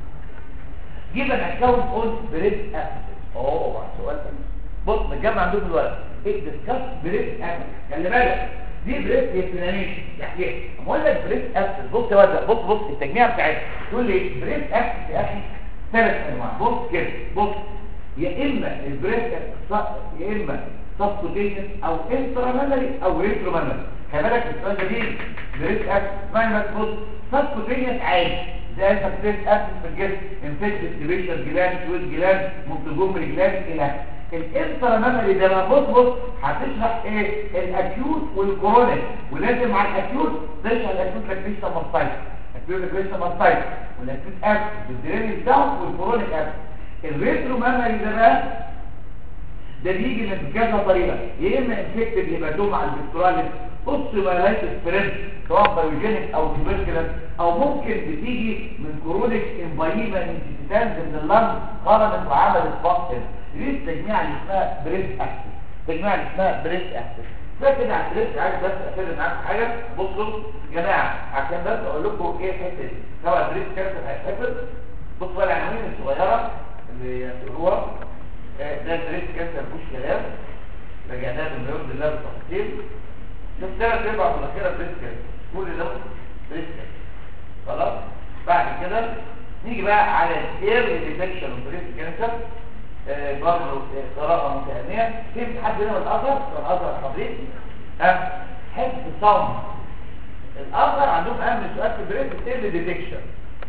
جيب ان اكونت اون بريد ابسس اوه سؤال تاني بص متجمع عندكم دلوقتي ايه ديسكاس بريد ابسس خلي بالك دي بريد انفلاميشن يعني ايه اقول لك بريد ابسس بص يا ولد بص بص التجميع بتاعتها تقول لي بريد ابسس يا اخي ثلاث انواع بص كده بص يا اما البريد يا اما سبكوتيشن او انترامالري او ريترومالري خلي بالك السؤال ده ليه بريد ابسس اسمعني بس بص سبكوتيشن عادي زي سبكوتيشن ابسس في الجسم انفكتد سيبيشال جلاند شويت جلاند مونتجومري جلاند الى الانترا ميموري ده بقى بص بص هتشرح ايه الاكيوت والكرونيك ولازم مع الاكيوت تشرح الاكيوت لاكريشن ماستايت الاكيوت لاكريشن ماستايت والاكيوت اب والدرينج بتاعه والكرونيك اب الريترو ميموري ده بقى ده بيجي من كذا طريقه يا اما انفكتد هيباتوما على البكتوراليس بص بقى سبريد سواء بايوجينيك او تيبركلس او ممكن بتيجي من كرونيك امبايما انتيتانز من اللنج خرجت وعملت فاكتور دي التجميع اللي اسمها بريس اكسس التجميع اللي اسمها بريس اكسس ده كده على البريس عايز بس افرد معاكم حاجه بصوا يا جماعه عشان بس اقول لكم ايه الحته دي سواء البريس كانسر هيتحفظ بصوا بقى العناوين الصغيره اللي هتقروها ده البريس كانسر مفيش كلام رجعناه بالمليون دولار بالتفصيل شوف ثلاث ارباع من الاخيره بريس كانسر كل ده بريس كانسر خلاص بعد كده نيجي بقى على الاير ديتكشن بريس كانسر برضه قراءة متهنية فهمت حد هنا الأثر الأثر الحضير ها حفظ صوم الأثر عندهم أهم سؤال في البريد ايرلي ديتكشن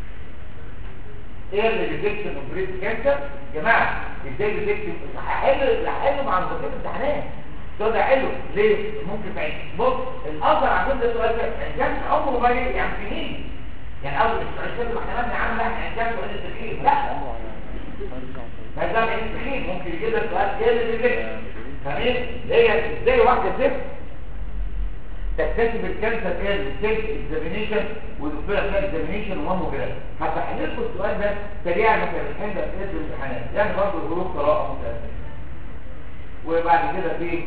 ايرلي ديتكشن اوف بريد كانسر جماعة ازاي ديتكشن هحل هحل مع مذاكرة الامتحانات السؤال ده حلو ليه؟ ممكن تعيش بص الأثر عندهم ده سؤال ده كان عمره ما يعني سنين يعني أول السؤال ده احنا مبني عنه لا يعني كان سؤال التدخين لا فده مستحيل ممكن يجيب لك سؤال ايه اللي بيجيب فاهمين هي ازاي واحده ست تكتشف الكانسر ايه السيلف اكزامينيشن والدكتور فيها اكزامينيشن وماموجراف حتى هنلقوا السؤال ده سريعا مثلا الحين ده في الامتحانات يعني برضه الظروف قراءه متأثرة وبعد كده في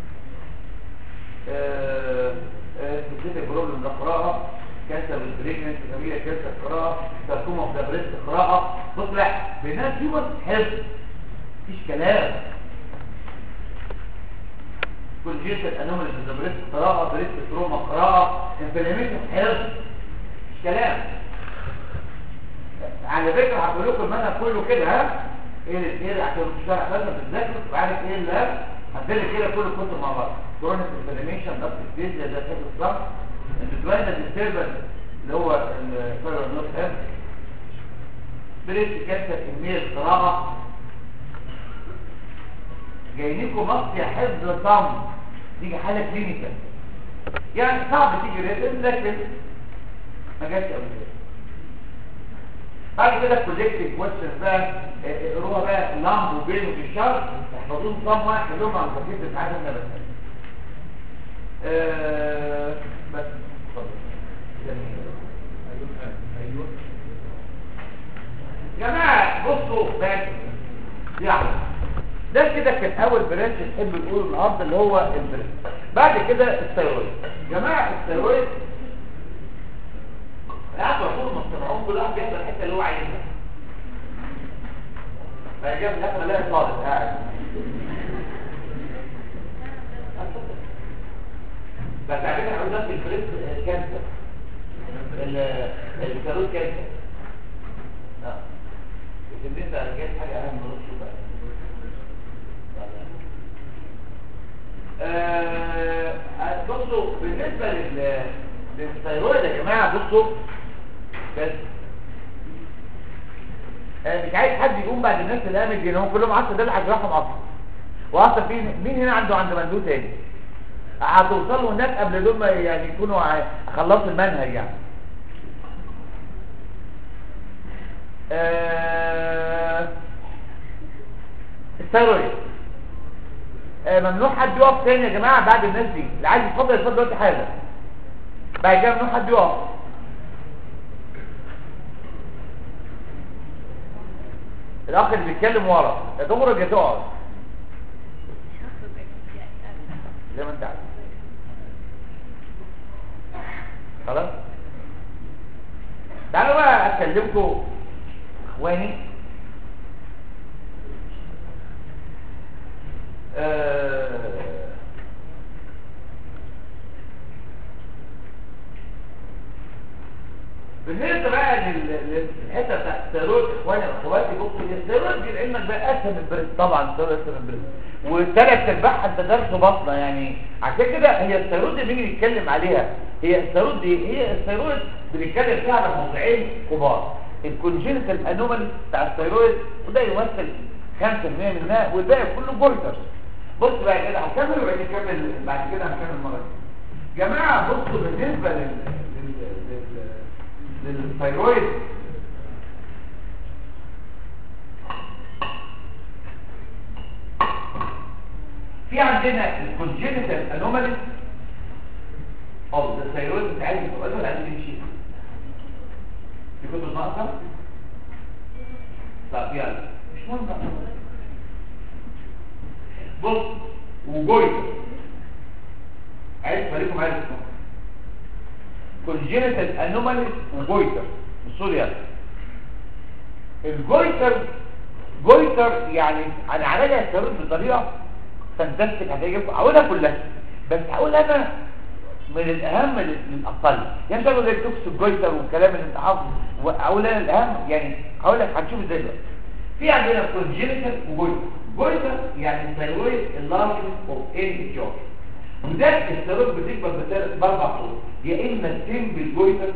سبيسيفيك بروبلم ده قراءه كانسر بالبريجننس جميله كانسر قراءه ساركوما اوف ذا بريست قراءه بص لا بناس هيومن حفظ مفيش كلام كونجيتال انوماليز اوف ذا بريست قراءه بريست تروما قراءه انفلاميشن حفظ مفيش كلام على فكره هقول لكم المنهج كله كده ها ايه ايه عشان الشرح لازم تذاكر وعارف ايه اللي هتدل كده كل الكتب مع بعض كرونيك انفلاميشن ضغط الجلد ده حفظ الصف الديزاين الديستربنس اللي هو الفيرال نوت هيد بريس كانسر كمية قراءة جايينكم مصر حفظ صم تيجي حالة كلينيكال يعني صعب تيجي ريتم لكن ما جاتش قبل كده بعد كده كوليكتيف كويشنز بقى اقروها بقى لامب وبين وفي الشهر احفظوهم صم واحد حلوهم على الخفيف بتاعتنا احنا بس أه بس جماعة بصوا بس يعني ده كده كان اول برانش نحب نقوله النهارده اللي هو البرانش بعد كده الثيرويد جماعة الثيرويد قاعد بقول مصطلحون كل واحد بيحضر الحته اللي هو عايزها فجاب الاخر الاقي طالب قاعد بس على فكره عاوزات في البريس كانسر الكاروت كانسر اه بالنسبه لجهاز حاجه اهم من الرش بقى آه بصوا بالنسبه لل للثيرويد يا جماعه بصوا بس آه مش عايز حد يقوم بعد الناس اللي قامت دي هم كلهم 10 دول هجرحهم اصلا واصلا في مين هنا عنده عند مندوب تاني هتوصلوا هناك قبل دول ما يعني يكونوا خلصوا المنهج يعني آه الثيرويد آه ممنوع حد يقف تاني يا جماعه بعد الناس دي اللي عايز يتفضل يتفضل دلوقتي حالا بعد كده ممنوع حد يقف الاخ اللي بيتكلم ورا يا تخرج يا تقعد زي ما انت عايز خلاص تعالوا بقى اكلمكم اخواني آه بالنسبه بقى للحته بتاعت الثيرويد اخواني واخواتي بصوا الثيرويد دي لعلمك بقى اسهل من البريد طبعا الثيرويد اسهل من البريد وثلاث ارباعها انت درس بطنه يعني عشان كده هي الثيرويد اللي بنيجي نتكلم عليها هي الثيرويد دي هي الثيرويد بنتكلم فيها على موضوعين كبار الكونجنتال انومالي بتاع الثيرويد وده يمثل منها والباقي كله جويترز بص بقى كده هكمل وبعد كده نكمل بعد كده هنكمل المره دي جماعه بصوا بالنسبه لل لل لل للثايرويد في عندنا الكونجينيتال انومالي او الثايرويد انت عايز تقول ولا عايز تمشي في كتب ناقصه طب يلا مش مهم بقى. بص وجويتر عايز فريقكم عايز اسمه كونجينيتال انومالي وجويتر بصوا لي يلا الجويتر جويتر يعني انا عالجها الثايرويد بطريقه فانتستيك هتعجبكم هقولها كلها بس هقول انا من الاهم للاقل يعني مش هقول زي توكس الجويتر والكلام اللي انت حافظه هقول انا الاهم يعني هقول لك هتشوف ازاي دلوقتي في عندنا كونجينيتال وجويتر جويتر يعني الثايرويد اللارجن اوف ان جوب وده الثايرويد بتكبر بثلاث باربع طرق يا اما سيمبل جويتر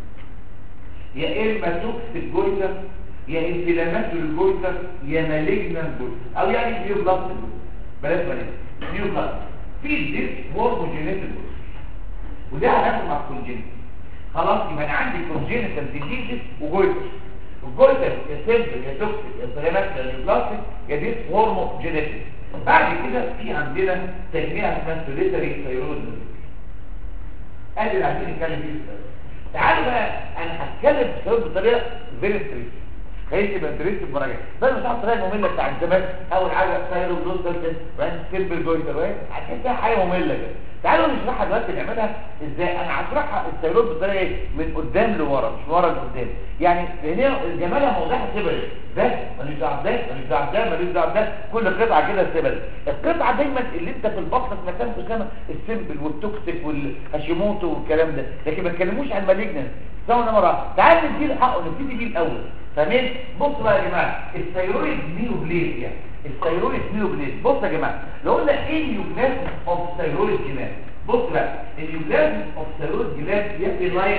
يا اما توكس الجويتر يا انفلاماتوري الجويتر يا مالجنان جويتر او يعني نيو بلاست بلاش مالجنان نيو بلاست في ديس هورموجينيتال جويتر وده هناخده مع الكونجينيتال خلاص يبقى انا عندي كونجينيتال ديزيز وجويتر الجويتر يا سيمبل يا توكسيك يا انفلاماتوري يا بلاستيك يا ديس هورموجينيتال بعد كده في عندنا تجميع اسمها سوليتري ثايرويد ادي اللي عايزين نتكلم فيه تعالوا بقى انا هتكلم في الثايرويد بطريقه فيري ستريت خليك تبقى انتريست بمراجعه بس مش عارف الطريقه الممله بتاع زمان اول حاجه ثايرويد بلوستر وبعدين سيمبل جويتر وين هتحسها حاجه ممله كده تعالوا نشرحها دلوقتي نعملها ازاي انا هشرحها الثايرويد بطريقه ايه من قدام لورا مش ورا لقدام يعني هنا جمالها موضوعها سيبل ده ماليش دعوه ده ماليش دعوه ده ماليش دعوه ده كل قطعه كده سيبل القطعه دايما اللي انت في البطن في مكان قدامها السيمبل والتوكسيك والهاشيموتو والكلام ده لكن ما تكلموش عن المالجنس استنى مره تعال ندي حقه نبتدي بيه الاول فاهمين بصوا بقى يا جماعه الثايرويد ميوبليزيا الثايرويد ميوبليزيا بص يا جماعه لو قلنا ايه النيوبلازم اوف ثايرويد جلاند بص بقى النيوبلازم اوف ثايرويد جلاند يا بيلاين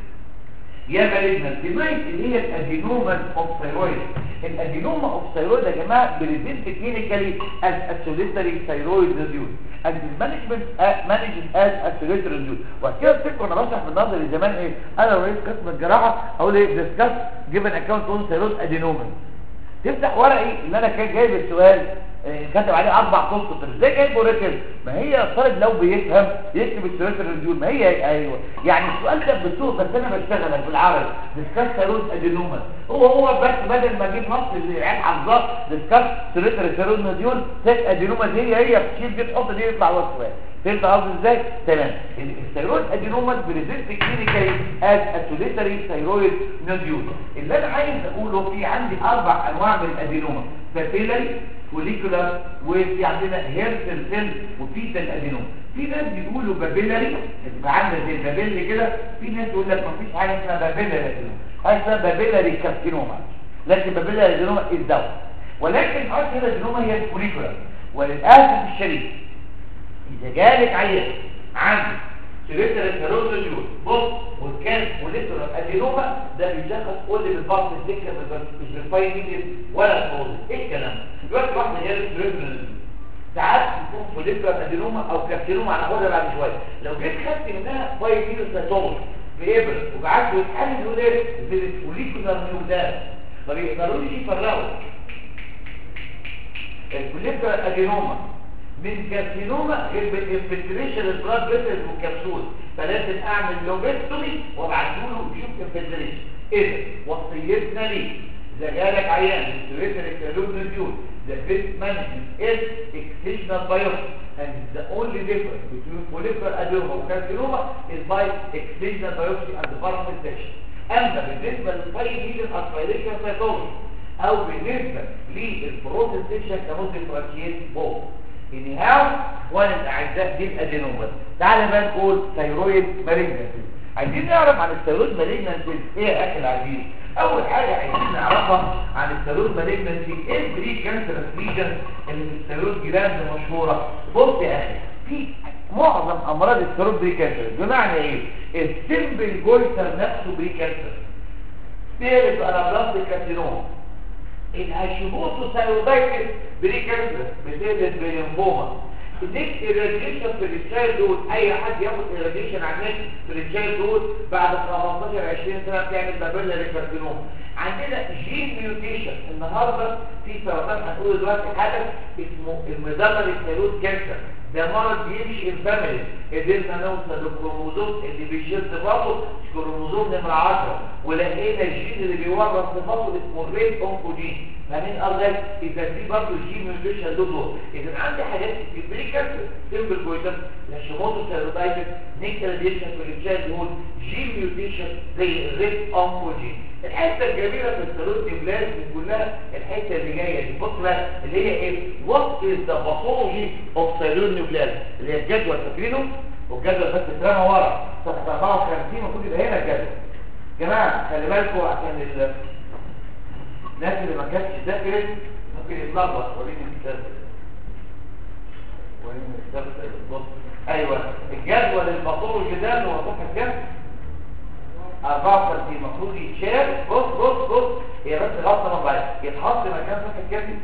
يا مالجنان بيلاين اللي هي الادينوما اوف ثايرويد الادينوما اوف ثايرويد يا جماعه بريزنت كلينيكالي از اسوليتري ثايرويد ريديوز and the management uh, managed as اسوليتري ريديوز وكده بتفكروا انا بشرح من نظري زمان ايه انا لو رئيس قسم الجراحه اقول ايه ديسكاس جيفن اكونت اون ثايرويد ادينوما تفتح ورقي اللي انا كان جايب السؤال كاتب عليه اربع كونسبت ازاي جايبه ريتم ما هي الطالب لو بيفهم يكتب الثلاثه الرجول ما هي ايوه يعني السؤال ده بسوق بس انا بشتغل بالعربي ديسكاس ثيرويد ادينوما هو هو بس بدل ما اجيب نص اللي العيال حافظاه ديسكاس ثلاثه ثيرويد نوديول سيت ادينوما دي هي بتشيل دي تحط دي يطلع هو السؤال فهمت قصدي ازاي تمام الثيرويد ادينوما بريزنت كلينيكالي از اسوليتري ثيرويد نوديول اللي انا عايز اقوله في عندي اربع انواع من الادينوما بابيلاري فوليكولار وفي عندنا هيرسل سيل وفيتال ادينوما في ناس بيقولوا بابيلاري تبقى عامله زي البابيلي كده في ناس يقول لك مفيش حاجه اسمها بابيلاري ادينوما حاجه اسمها بابيلاري كارسينوما لكن بابيلاري ادينوما الدواء ولكن اشهر ادينوما هي الفوليكولار وللاسف الشديد اذا جالك عيان عنده سيريتر الثيرويد بص والكان وليتر الادينوما ده بيشخص كل بالبطن السكه مش بالفاين ميديم ولا فوز ايه الكلام دلوقتي واحده جايه سيريتر ساعات يكون فوليكولار ادينوما او كارسينوما هناخدها بعد شويه لو جيت خدت منها فاين ميديم سيتوم في ابر وبعت له يتحلل يقول ايه دي فوليكولار نيوبلاس ما بيقدروش يفرقوا الفوليكولار ادينوما من كارسينوما غير بالانفلتريشن البلاد فيسلز والكبسول فلازم اعمل لوبيستومي وابعته له يشوف انفلتريشن اذا وصيتنا ليه اذا جالك عيان بالسيريتر الكالون ريديول the best management is excisional biopsy and the only difference between follicular adenoma وcarcinoma is by excisional biopsy and the paraffin section اما بالنسبه للفايل هيلر اسبيريشن سايتولوجي او بالنسبه للبروتين سيكشن كمود ديفرنشيت بوث انهاو وانا الاعزاء دي الادينوما تعال بقى نقول ثيرويد مالجنسي عايزين نعرف عن الثيرويد مالجنسي ايه يا اخي العزيز اول حاجه عايزين نعرفها عن الثيرويد مالجنسي ايه البري كانسر ليجن اللي في الثيرويد جلاند مشهوره بص يا اخي في معظم امراض الثيرويد بري كانسر بمعنى ايه السيمبل جويتر نفسه بري كانسر ثالث الابلاس الكارسينوما الهاشيموتو ثايرويدايتس بريكانسر بتولد بليمفوما النكست الراديشن في الريتشايلد دول اي حد ياخد الراديشن على النكست في الريتشايلد دول بعد 15 20 سنه بتعمل بابيلا ريكارسينوم عندنا جين ميوتيشن النهارده في سرطان هنقول دلوقتي حدث اسمه المدمر الثالوث كانسر ده مرض بيمشي الفاميلي قدرنا نوصل للكروموزوم اللي بيشيل صفاته كروموزوم نمرة 10 ولقينا الجين اللي بيورث صفاته اسمه الريد اونكوجين فمن قصدك اذا في برضه جين ميوتيشن له دور اذا عندي حاجات كتير بريكانسر سيمبل كويتر لاشيموتو سيروتايتس نيكتاليشن في التشايلد هود جين ميوتيشن زي الريد اونكوجين الحته الجميله في الثالوث بلاد كلها الحته اللي جايه دي بص بقى اللي هي ايه وات از ذا باثولوجي اوف ثالوث نيوكلير اللي هي الجدول فاكرينه والجدول بس اترمى ورا صفحه 54 المفروض يبقى هنا الجدول جماعه خلي بالكم عشان ال- الناس اللي ما كانتش ذاكرت ممكن يتلخبط وريني الكتاب وريني الكتاب بص ايوه الجدول الباثولوجي ده اللي هو صفحه كام 54 المفروض يتشال بص بص بص هي بس غلطه من بعد يتحط مكان صفحه كام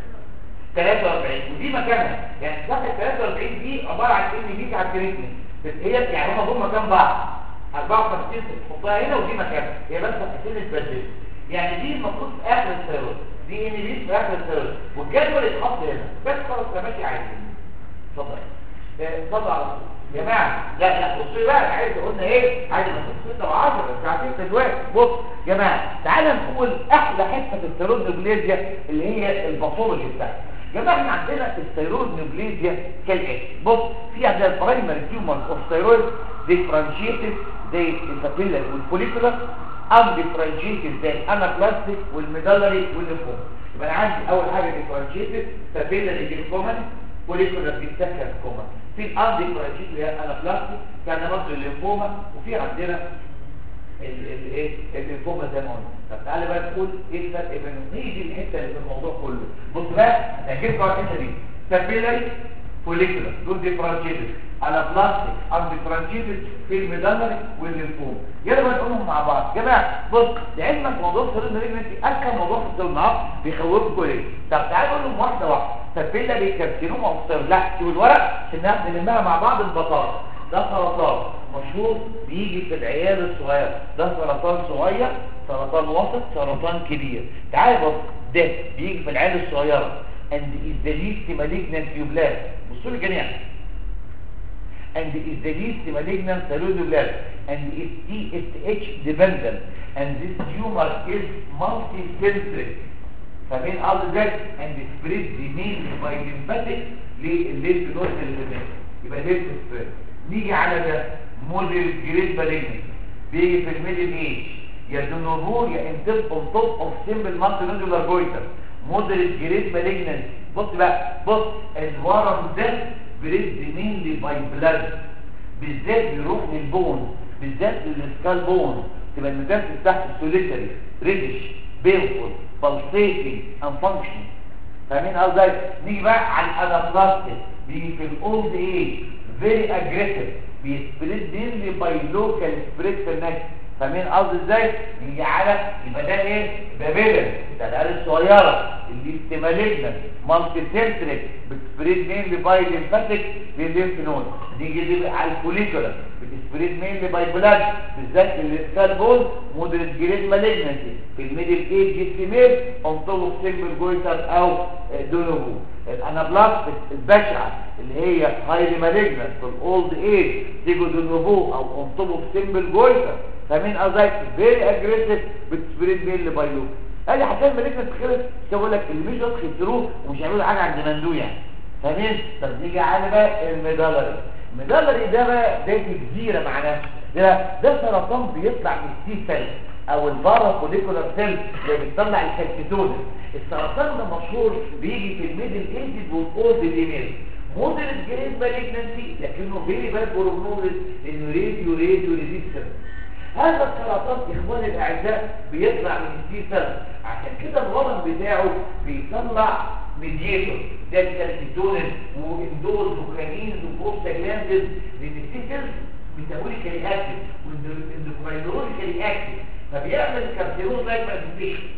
43 ودي مكانها يعني صفحه 43 دي عباره عن ان دي على التريتمنت بس هي يعني هم دول مكان بعض 54 تحطها هنا ودي مكانها هي بس صفحتين اتبدلوا يعني دي المفروض في اخر السيرور دي ان دي في اخر السيرور والجدول يتحط هنا بس خلاص ده ماشي عادي اتفضل آه، اتفضل على طول يا جماعه لا لا بصوا بقى أنا عايز قلنا ايه عايز نحط 6 و10 بس عايزين تدوات بص يا جماعه تعالى نقول احلى حته في الثيرويد نيوبليزيا اللي هي الباثولوجي بتاعتها يا جماعه احنا عندنا الثيرويد نيوبليزيا كالاتي بص في عندنا البرايمري تيومر اوف ثيرويد ديفرنشيتد زي البابيلر والفوليكولر ام ديفرنشيتد زي الانابلاستيك والميدالري والليمفوما يبقى انا عندي اول حاجه ديفرنشيتد بابيلر جليكوما فوليكولر بيتسكر كوما في الارض الكولاجين اللي هي الانابلاستيك كان برضه الليمفوما وفي عندنا الايه الليمفوما زي ما قلنا طب تعالى بقى نقول ايه الفرق بينهم هي دي الحته اللي في الموضوع كله بص بقى هجيب على الحته دي سابيلاري فوليكولر دول ديفرنشيتد انابلاستيك ام ديفرنشيتد في الميدالري والليمفوما يلا بقى نقولهم مع بعض يا جماعه بص لعلمك موضوع سيرين ريجنسي اكثر موضوع في الطب النهار بيخوفكم ليه طب تعالى نقول لهم واحده واحده سابيلاري كارسينوما او سيرين لا شوف الورق عشان ناخد نلمها مع بعض البطاطا ده سرطان مشهور بيجي في العيال الصغير ده سرطان صغير سرطان وسط سرطان كبير تعال بص ده بيجي في العيال الصغيره and is the least malignant tubulars بصوا لي جميعا and is the least malignant cellular and is TSH dependent and this tumor is multicentric فمين قصد ده and spread the main by lymphatic للليمف نود اللي في الناس يبقى ليمف سبريد نيجي على ده موديل جريد بالينج بيجي في الميدل ايج يا دونوفور يا انتب اون توب اوف سيمبل مالتي نودولار جويتر موديل جريد بالينج بص بقى بص الورم ده بريد مينلي باي بلاد بالذات بيروح للبون بالذات للسكال بون تبقى المجال تحت سوليتري ريدش بيرفول بالسيتنج ان فانكشن فاهمين قصدي نيجي بقى على الانابلاستيك بيجي في الاولد ايج فيري اجريسيف بيسبريد مينلي باي لوكال سبريد في النكس فاهمين قصدي ازاي نيجي على يبقى ده ايه بابيلن ده العيال الصغيره اللي استمالجنا مالتي سنتريك بتسبريد مينلي باي ليمفاتيك للليمف نود نيجي دي على الفوليكولا بتسبريد مينلي باي بلاد بالذات السكال بول مودريت جريد مالجنسي في الميدل ايج فيميل اون توب سيمبل جويتر او دونوفو الانابلاستيك البشعه اللي هي هايلي مالجنس في الاولد ايج تيجو دونوفو او اون توب سيمبل جويتر فمين قصدي فيري اجريسيف بتسبريد مينلي باي لوك قال لي حسين مالجنس خلص بقول لك اللي مش يدخل يسروه ومش هيعملوا حاجه عند مندوب يعني فاهمين طب نيجي على بقى الميدالري الميدالري ده بقى ده جزيره مع نفسه ده ده سرطان بيطلع من السي سيل او البارا فوليكولار سيل اللي بتطلع الكالسيتون السرطان ده مشهور بيجي في الميدل ايجز والاولد ديميل مودريت جريد مالجنسي لكنه فيري باد بروجنوزس انه راديو راديو ريزيستنس هذا السرطان اخواني الاعزاء بيطلع من السي سيل عشان كده الورم بتاعه بيطلع ميديتور ده الكالسيتونين واندوز وكانينز وبروستاجلاندز لان السي سيل ميتابوليكالي اكتف واندوكراينولوجيكالي اكتف فبيعمل كارسينوز لايك مانيفيستيشن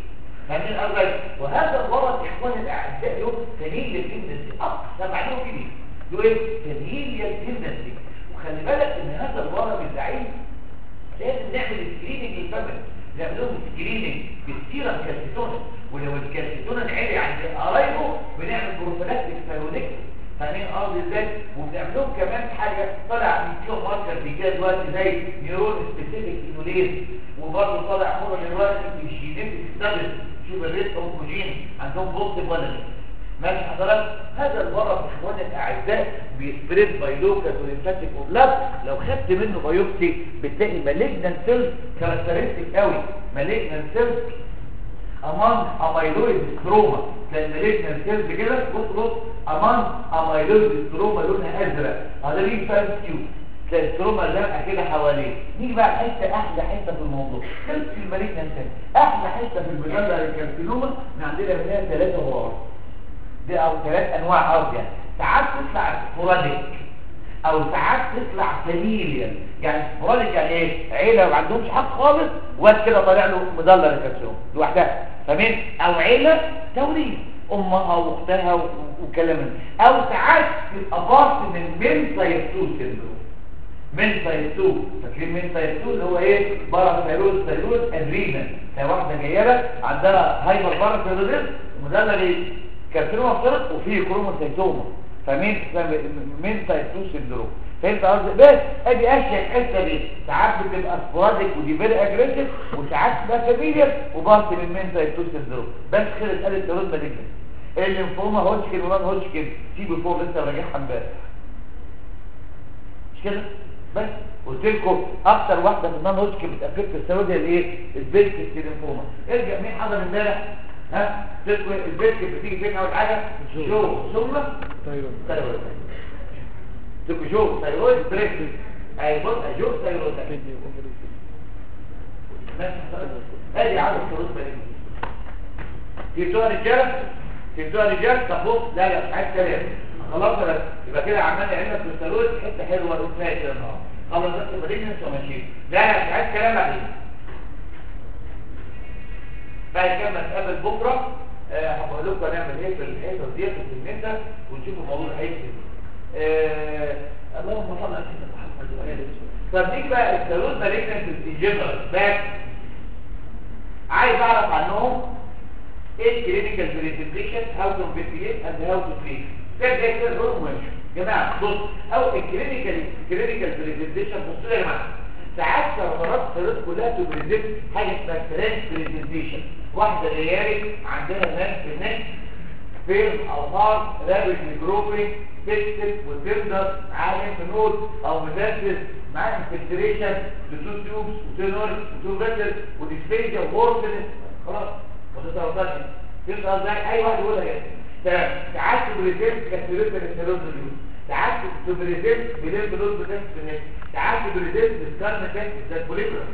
فاهمين قصدي وهذا الورم اخواني الاعزاء له تميل للتندنسي اقصى معلومه فيه له ايه تميل للتندنسي وخلي بالك ان هذا الورم الزعيم لازم نعمل سكريننج للفمل نعمل لهم سكريننج بالسيرم كالسيتونين ولو الكالسيتونين عالي عند قرايبه بنعمل بروفيلاكتيك ثايرويدكتومي فاهمين قصدي ازاي وبنعمل لهم كمان حاجه طلع من كيلو ماركر في كده دلوقتي زي نيورون سبيسيفيك انوليز وبرضه طالع مره دلوقتي في الجينيتك ستاديز شوف الريت اوف عندهم بوزيتيف ولا لا ماشي حضرتك هذا الورم اخواني الاعزاء بيسبريد بايلوكاس وليمفاتيك اوبلاست لو خدت منه بايوبسي بتلاقي مالجنان سيلز كاركترستيك قوي مالجنان سيلز امان اميلويد ستروما تلاقي المالجنان سيلز كده بص بص امان اميلويد ستروما لونها ازرق هذا ليه فايف كيو تلاقي الستروما الزرقاء كده حواليه نيجي بقى حته احلى حته في الموضوع خلص المالجنان سيلز احلى حته في البلاد الكارسينوما ان عندنا منها ثلاثه ورا دي او ثلاث انواع ارض يعني ساعات تطلع سبوراديك او ساعات تطلع فاميليا يعني سبوراديك يعني ايه عيله ما عندهمش حق خالص واد كده طالع له مدلل الكالسيوم لوحدها فاهمين او عيله توريث امها واختها وكلام من او ساعات تبقى بارت من من تايب 2 سيندروم من تايب 2 فاكرين من تايب 2 اللي هو ايه باراثايرويد ثايرويد ادرينال لو واحده جايه لك عندها هايبر باراثايرويدز مدلل ايه كارسينوما افترض وفيه كروموسيتوما فمين من تايب 2 سيندروم فهمت قصدي بس ادي اشياء الحته دي ساعات بتبقى سبوراديك ودي فيري اجريسيف وساعات تبقى فاميليا وبارت من من تايب 2 سيندروم بس خلص قال التيرويد مالجنس الليمفوما هوتشكن ونان هوتشكن سي بي 4 لسه راجعها امبارح مش كده بس قلت لكم اكتر واحده في النان هوتشكن بتافكت الثيرويد هي الايه البيلك الليمفوما ارجع مين حضر امبارح ها تذكر البيت بتيجي فين اول حاجه شو ثم تايرويد ثايرويد تذكر شو ثايرويد بريك اي بص شو ثايرويد كدني وأوفري. ماشي ادي عدد شروط بالي في بتوع رجاله في بتوع رجال طب بص لا لا مش عايز كلام خلاص بس يبقى كده عمال يعمل في الثايرويد حته حلوه وكفايه كده النهارده خلاص بس بريجنس وماشيين لا لا مش عايز كلام بعدين بعد كده ما نتقابل بكره آه، هقول لكم هنعمل ايه في الحصص ديت في النساء ونشوف الموضوع هيمشي آه اللهم صل على سيدنا محمد وعلى اله وصحبه طب نيجي بقى الثالوث مالجنس ان جنرال باك عايز اعرف عنهم ايه الكلينيكال بريزنتيشن هاو تو انفستيجيت اند هاو تو تريت ده ده كده دول مهم يا جماعه بص او الكلينيكال الكلينيكال بريزنتيشن بصوا يا جماعه ساعات سيرفرات الثلاث كلها تبريزنت حاجه اسمها ترانس بريزنتيشن واحده ريالي عندها ناس في النك فيلم او هارت رابط ميكروبري تكتب وتندر عالم في نود او مدرس مع انفلتريشن لتو تيوبس وتنور وتو فيتر وديسبيجيا وورفنس خلاص وتتوضعني فهمت قصدي اي واحد يقولها كده تمام ساعات تبريزنت كاتيريتا للسيروز اليوم ساعات تبريزنت بلين بلوز بتنس في النك ساعات تبريزنت بسكارنا تنس زي البوليبرا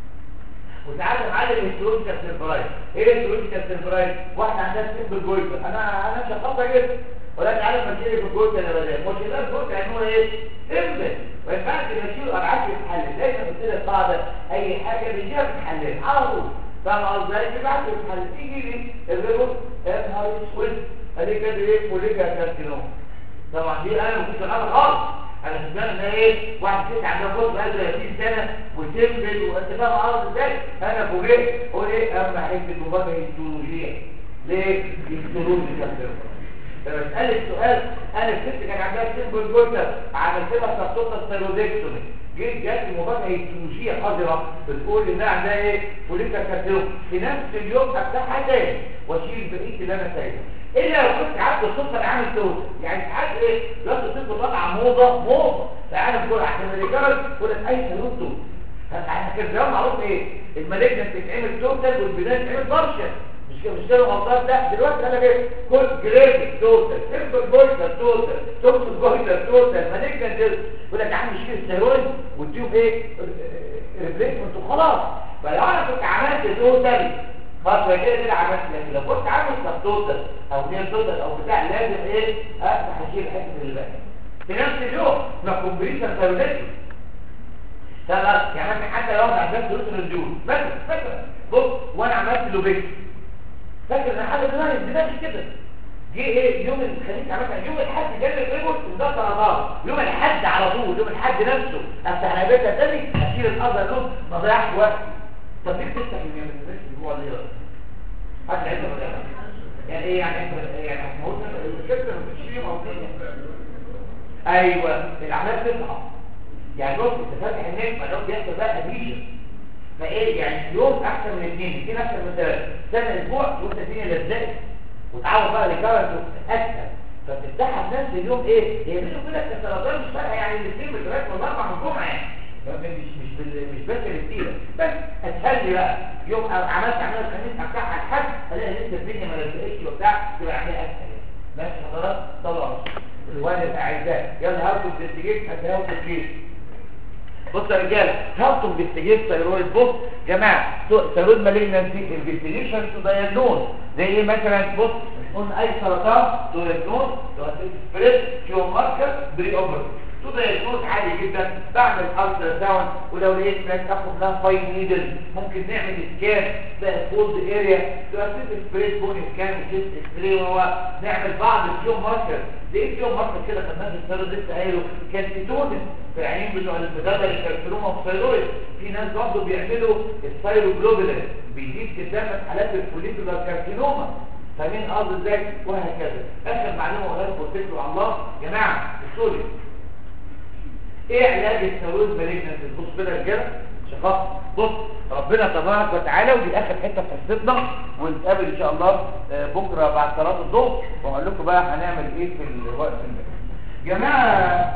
وساعات معلم الهيستولوجيكال سيرفرايز ايه الهيستولوجيكال سيرفرايز واحده عندها سيمبل جويتر انا انا شخصها جدا ولا تعالى مشيلي في الجويتر يا بدل مش ده الجويتر يعني هو ايه امبل ما ينفعش نشيله العكس يتحلل دايما بتصير القاعده اي حاجه بيجيها بتحلل على طول فاهم قصدي بيبعت يتحلل تيجي لي الريبورت يا نهار اسود ادي كده ايه فوليكا كارسينوم طبعا دي انا ما كنتش عارف خالص انا حسبان ان ايه واحد ست عندها فوق بقى 30 سنه وتنبل وانت فاهم عارف ازاي انا فوجئت قول ايه اما حته مبادئ هيستولوجيه ليه هيستولوجي كده فبسألك سؤال انا الست كان عندها سيمبل جوتر عملت لها سبتوتا ستيرودكتومي جيت جات لي مبادئ هيستولوجيه قذره بتقول انها عندها ايه فوليكا كارسينوم في نفس اليوم افتحها تاني واشيل بقيه اللي انا سايبه الا لو كنت قعدت الصبح عامل توت يعني ساعات ايه دلوقتي الطب طالعه موضه موضه تعالى نقول عشان الرجاله يقول لك اي سلوك توت احنا كان زمان معروف ايه المالجنت بتتعمل توتال والبنات بتتعمل بارشل مش كده مش كده غلطان ده دلوقتي قال لك ايه كل جريد توتال سيمبل بوينتر توتال توكس بوينتر توتال مالجنت يقول لك يا عم شيل الستيرويد واديهم ايه ريبليسمنت وخلاص فلو انا كنت عملت توتال فترة كده كده عملت لكن لو كنت عامل سبتوتال او نير توتال او بتاع لازم ايه افتح اشيل حته اللي باقي في نفس اليوم ما كومبريشن ثيرودكتوم يعني مثلا حتى لو انا عملت دروس الرجول مثلا مثلا بص وانا عملت لوبيك فاكر ان حاجه دماغي دماغي كده جه ايه يوم الخميس عملت يوم الاحد جالي الريبورت ده سرطان يوم الاحد على طول يوم الاحد نفسه افتح انا بيتها تاني اشيل القدر له ما ضيعش وقت طب ليه بتفتح من الاسبوع اللي هات العلم ولا لا يعني ايه يعني انت يعني هتموت الفكره مش فيه موجود ايوه الاعمال تصعب يعني بص انت فاتح النجم لو بيحصل بقى اديشن فايه يعني يوم احسن من اثنين اثنين احسن من ثلاثه سنه اسبوع وانت الدنيا لزقت وتعود بقى ريكارنت اسهل فبتفتحها في نفس اليوم ايه هي بيني وبينك السرطان مش فارقه يعني الاثنين بالثلاث والاربع من الجمعه يعني مش مش بال- مش بس الاثنين بس اسهل لي بقى يوم عملت عمليه الخميس افتحها الحد الاقي لسه الدنيا ما لزقتش وبتاع تبقى عمليه اسهل ماشي حضرتك طبعا اخواني الاعزاء يلا هاو تو انفستيجيت هاو تو تريت بص يا رجاله هاو تو انفستيجيت ثايرويد بص جماعه ثايرويد مالجنسي انفستيجيشن تو دايجنوز زي ايه مثلا بص قلنا اي سرطان تو دايجنوز تو سبريد كيو ماركر بري اوبرتيف تو دايجنوز عادي جدا بعمل الترا ساوند ولو لقيت ناس اخد لها فاين نيدل ممكن نعمل سكان ده فولد اريا تو اسيت سبريد بون سكان جيست اكسري وهو نعمل بعض الكيو ماركر زي الكيو ماركر كده خدناه في السيرو لسه قايله كالسيتونس في العينين بتوع المدرب الكارسينوما والثايرويد في ناس برضه بيعملوا الثايروجلوبولين بيزيد في الدم في حالات الفوليكولار كارسينوما فاهمين قصدي ازاي وهكذا اخر معلومه اقولها لكم واتكلوا على الله يا جماعه السوري ايه علاج الثيرويد مالجنسي بص كده يا رجاله شخص بص ربنا تبارك وتعالى ودي اخر حته في حصتنا ونتقابل ان شاء الله آه، بكره بعد صلاه الظهر واقول لكم بقى هنعمل ايه في الوقت ده جماعه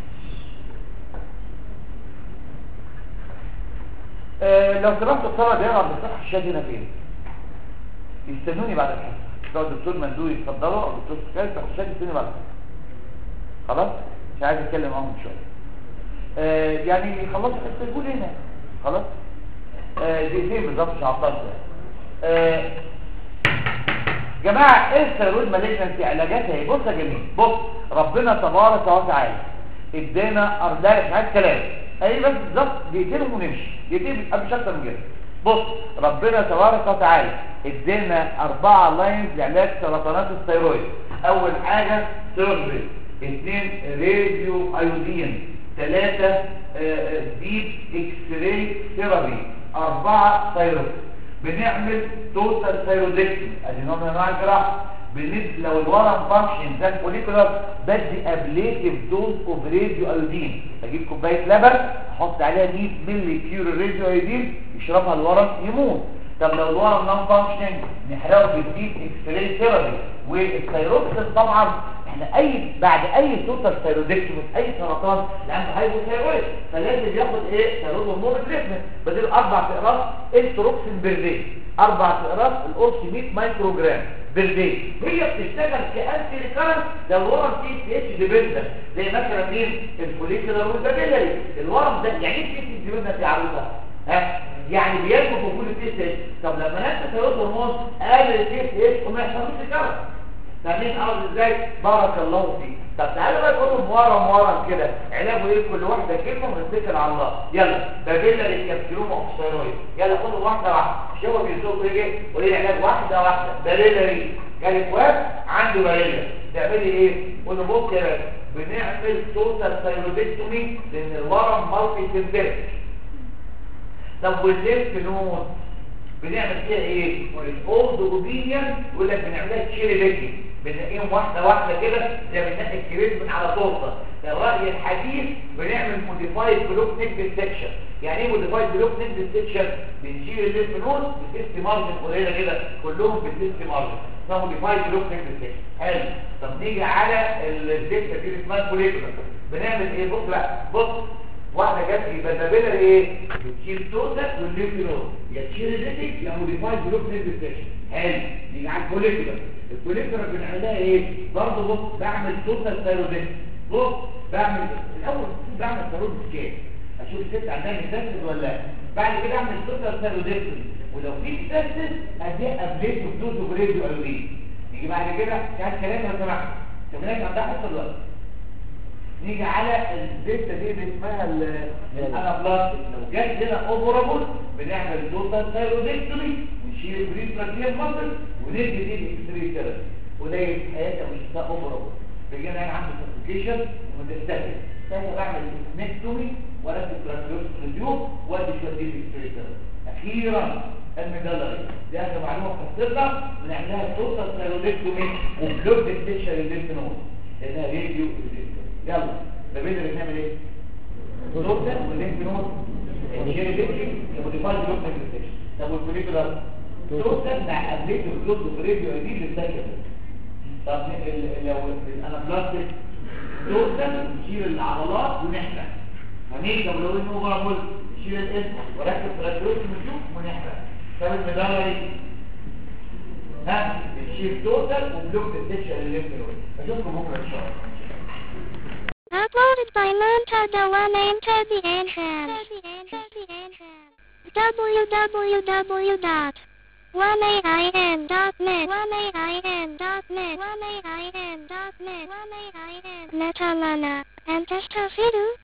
آه، لو سمحتوا الطلبه بيقرا بصراحه الشهاده هنا فين يستنوني بعد الحصه لو الدكتور مندوب يتفضلوا او الدكتور سكاي تاخد الشهاده يستنوني بعد الحصه خلاص مش عايز اتكلم معاهم شويه آه يعني خلصوا حته الجول هنا خلاص آه دقيقتين بالظبط مش هعطلكم آه جماعه ايه الثيرويد مالجنسي علاجاتها ايه بص يا جميل بص ربنا تبارك وتعالى ادانا ارلاق مش عايز كلام اي بس بالظبط دقيقتين ونمشي دقيقتين مش اكتر من كده بص ربنا تبارك وتعالى ادانا اربعه لاينز لعلاج سرطانات الثيرويد اول حاجه سيرجري اثنين راديو ايودين ثلاثة ديب اكس راي ثيرابي أربعة ثيرويد بنعمل توتال ثيرودكتومي ادي نوع من انواع الجراحة بنبدا لو الورم فانكشن زي الفوليكولار بدي ابليتيف دوز اوف راديو ايودين اجيب كوبايه لبن احط عليها 100 مللي كيور راديو ايودين يشربها الورم يموت طب لو الورم نون فانكشن نحرقه بالديب اكس راي ثيرابي والثيروكسين طبعا احنا اي بعد اي توتال ثيرودكتومي اي سرطان عنده هايبوثايرويد فلازم ياخد ايه ثيرويد هرمون ريبليسمنت بدل اربع اقراص التروكسين بالدي اربع اقراص القرص 100 مايكرو جرام بالدي هي بتشتغل كانتي ريكارنت لو الورم فيه سي اتش ديبندنت زي مثلا مين الفوليكولار والبابيلاري الورم ده يعني ايه سي اتش ديبندنت يا عروسه ها يعني بينمو في وجود التي اس اتش طب لما نفس ثيرويد هرمون قلل التي اس اتش وما يحصلوش ريكارنت فاهمين قصدي ازاي بارك الله فيك طب تعالوا بقى نقول مورم مورم كده علاجه ايه كل واحده كلمه ونتكل على الله يلا بابيلا للكابسيوم اوكسيرويد يلا خدوا واحده واحده شوفوا بيزوقوا ايه وايه العلاج واحده واحده بابيلا دي جالك واد عنده بابيلا تعملي ايه قول له بص يا باشا بنعمل توتال ثايرويدكتومي لان الورم مالتي سيمبتيك طب والليمف نود بنعمل فيها ايه الاولد اوبينيون يقول لك بنعملها تشيري بيكي بنلاقيهم واحده واحده كده زي ما بنلاقي الكريز من على تورته الراي الحديث بنعمل موديفايد بلوك نيك ديسكشن يعني ايه موديفايد بلوك نيك ديسكشن بنشيل الليمف نود بتست مارجن قليله كده كلهم بتست مارجن اسمها موديفايد بلوك نيك ديسكشن حلو طب نيجي على الدكه دي اسمها كوليكولا بنعمل ايه بص بقى بص واحده جت يبقى البابيلر ايه بتشيل توتال والليمف نود يا تشيل الريتك يا موديفايد بلوك نيك ديسكشن حلو نيجي على الكوليكولا الكوليكتور بنعملها ايه برضه بص بعمل توتال ثايرويد بص بعمل الاول بعمل ثايرويد سكان اشوف الست عندها ميتاستس ولا لا بعد كده اعمل توتال ثايرويد ولو في ميتاستس ادي ابليت بدوز وبريديو ايودين نيجي بعد كده كان كلام لو سمحت كمان عندها حصه دلوقتي نيجي على البيتا دي اللي اسمها الانابلاستيك لو جت هنا اوبرابل بنعمل توتال ثايرويدكتومي نشيل البري تراكيال ماسل وندي دي الاكستري ثيرابي وده يبقى حياتي مش ده اوفر اول بيجي انا عندي سبليكيشن ومتستهل ساعتها بعمل نكتومي ولا تراكيوس ريديو وادي شويه دي الاكستري ثيرابي اخيرا الميدالري دي اخر معلومه خطتنا بنعملها توتال ثيرودكتومي وبلوك ديتكشن للليمف نود لانها راديو يلا ده بيقدر نعمل ايه توتال والليمف نود الجيري ديتشن موديفايد لوك ديتكشن طب والفوليكولار توتال مع ابليت الكلوز بريديو اي دي للسكند طب ال- لو انا بلاستيك توتال نشيل العضلات ونحرق هنيجي لو انه اوفر نشيل الاسم وركب تراكيوس ونشوف ونحرق طب المداري ها نشيل توتال وبلوك ديتكشن للليمف نود اشوفكم بكره ان شاء الله Uploaded by Montada One into the entrance. www.1aim.net 1aim.net 1aim.net Netalana and Testafidu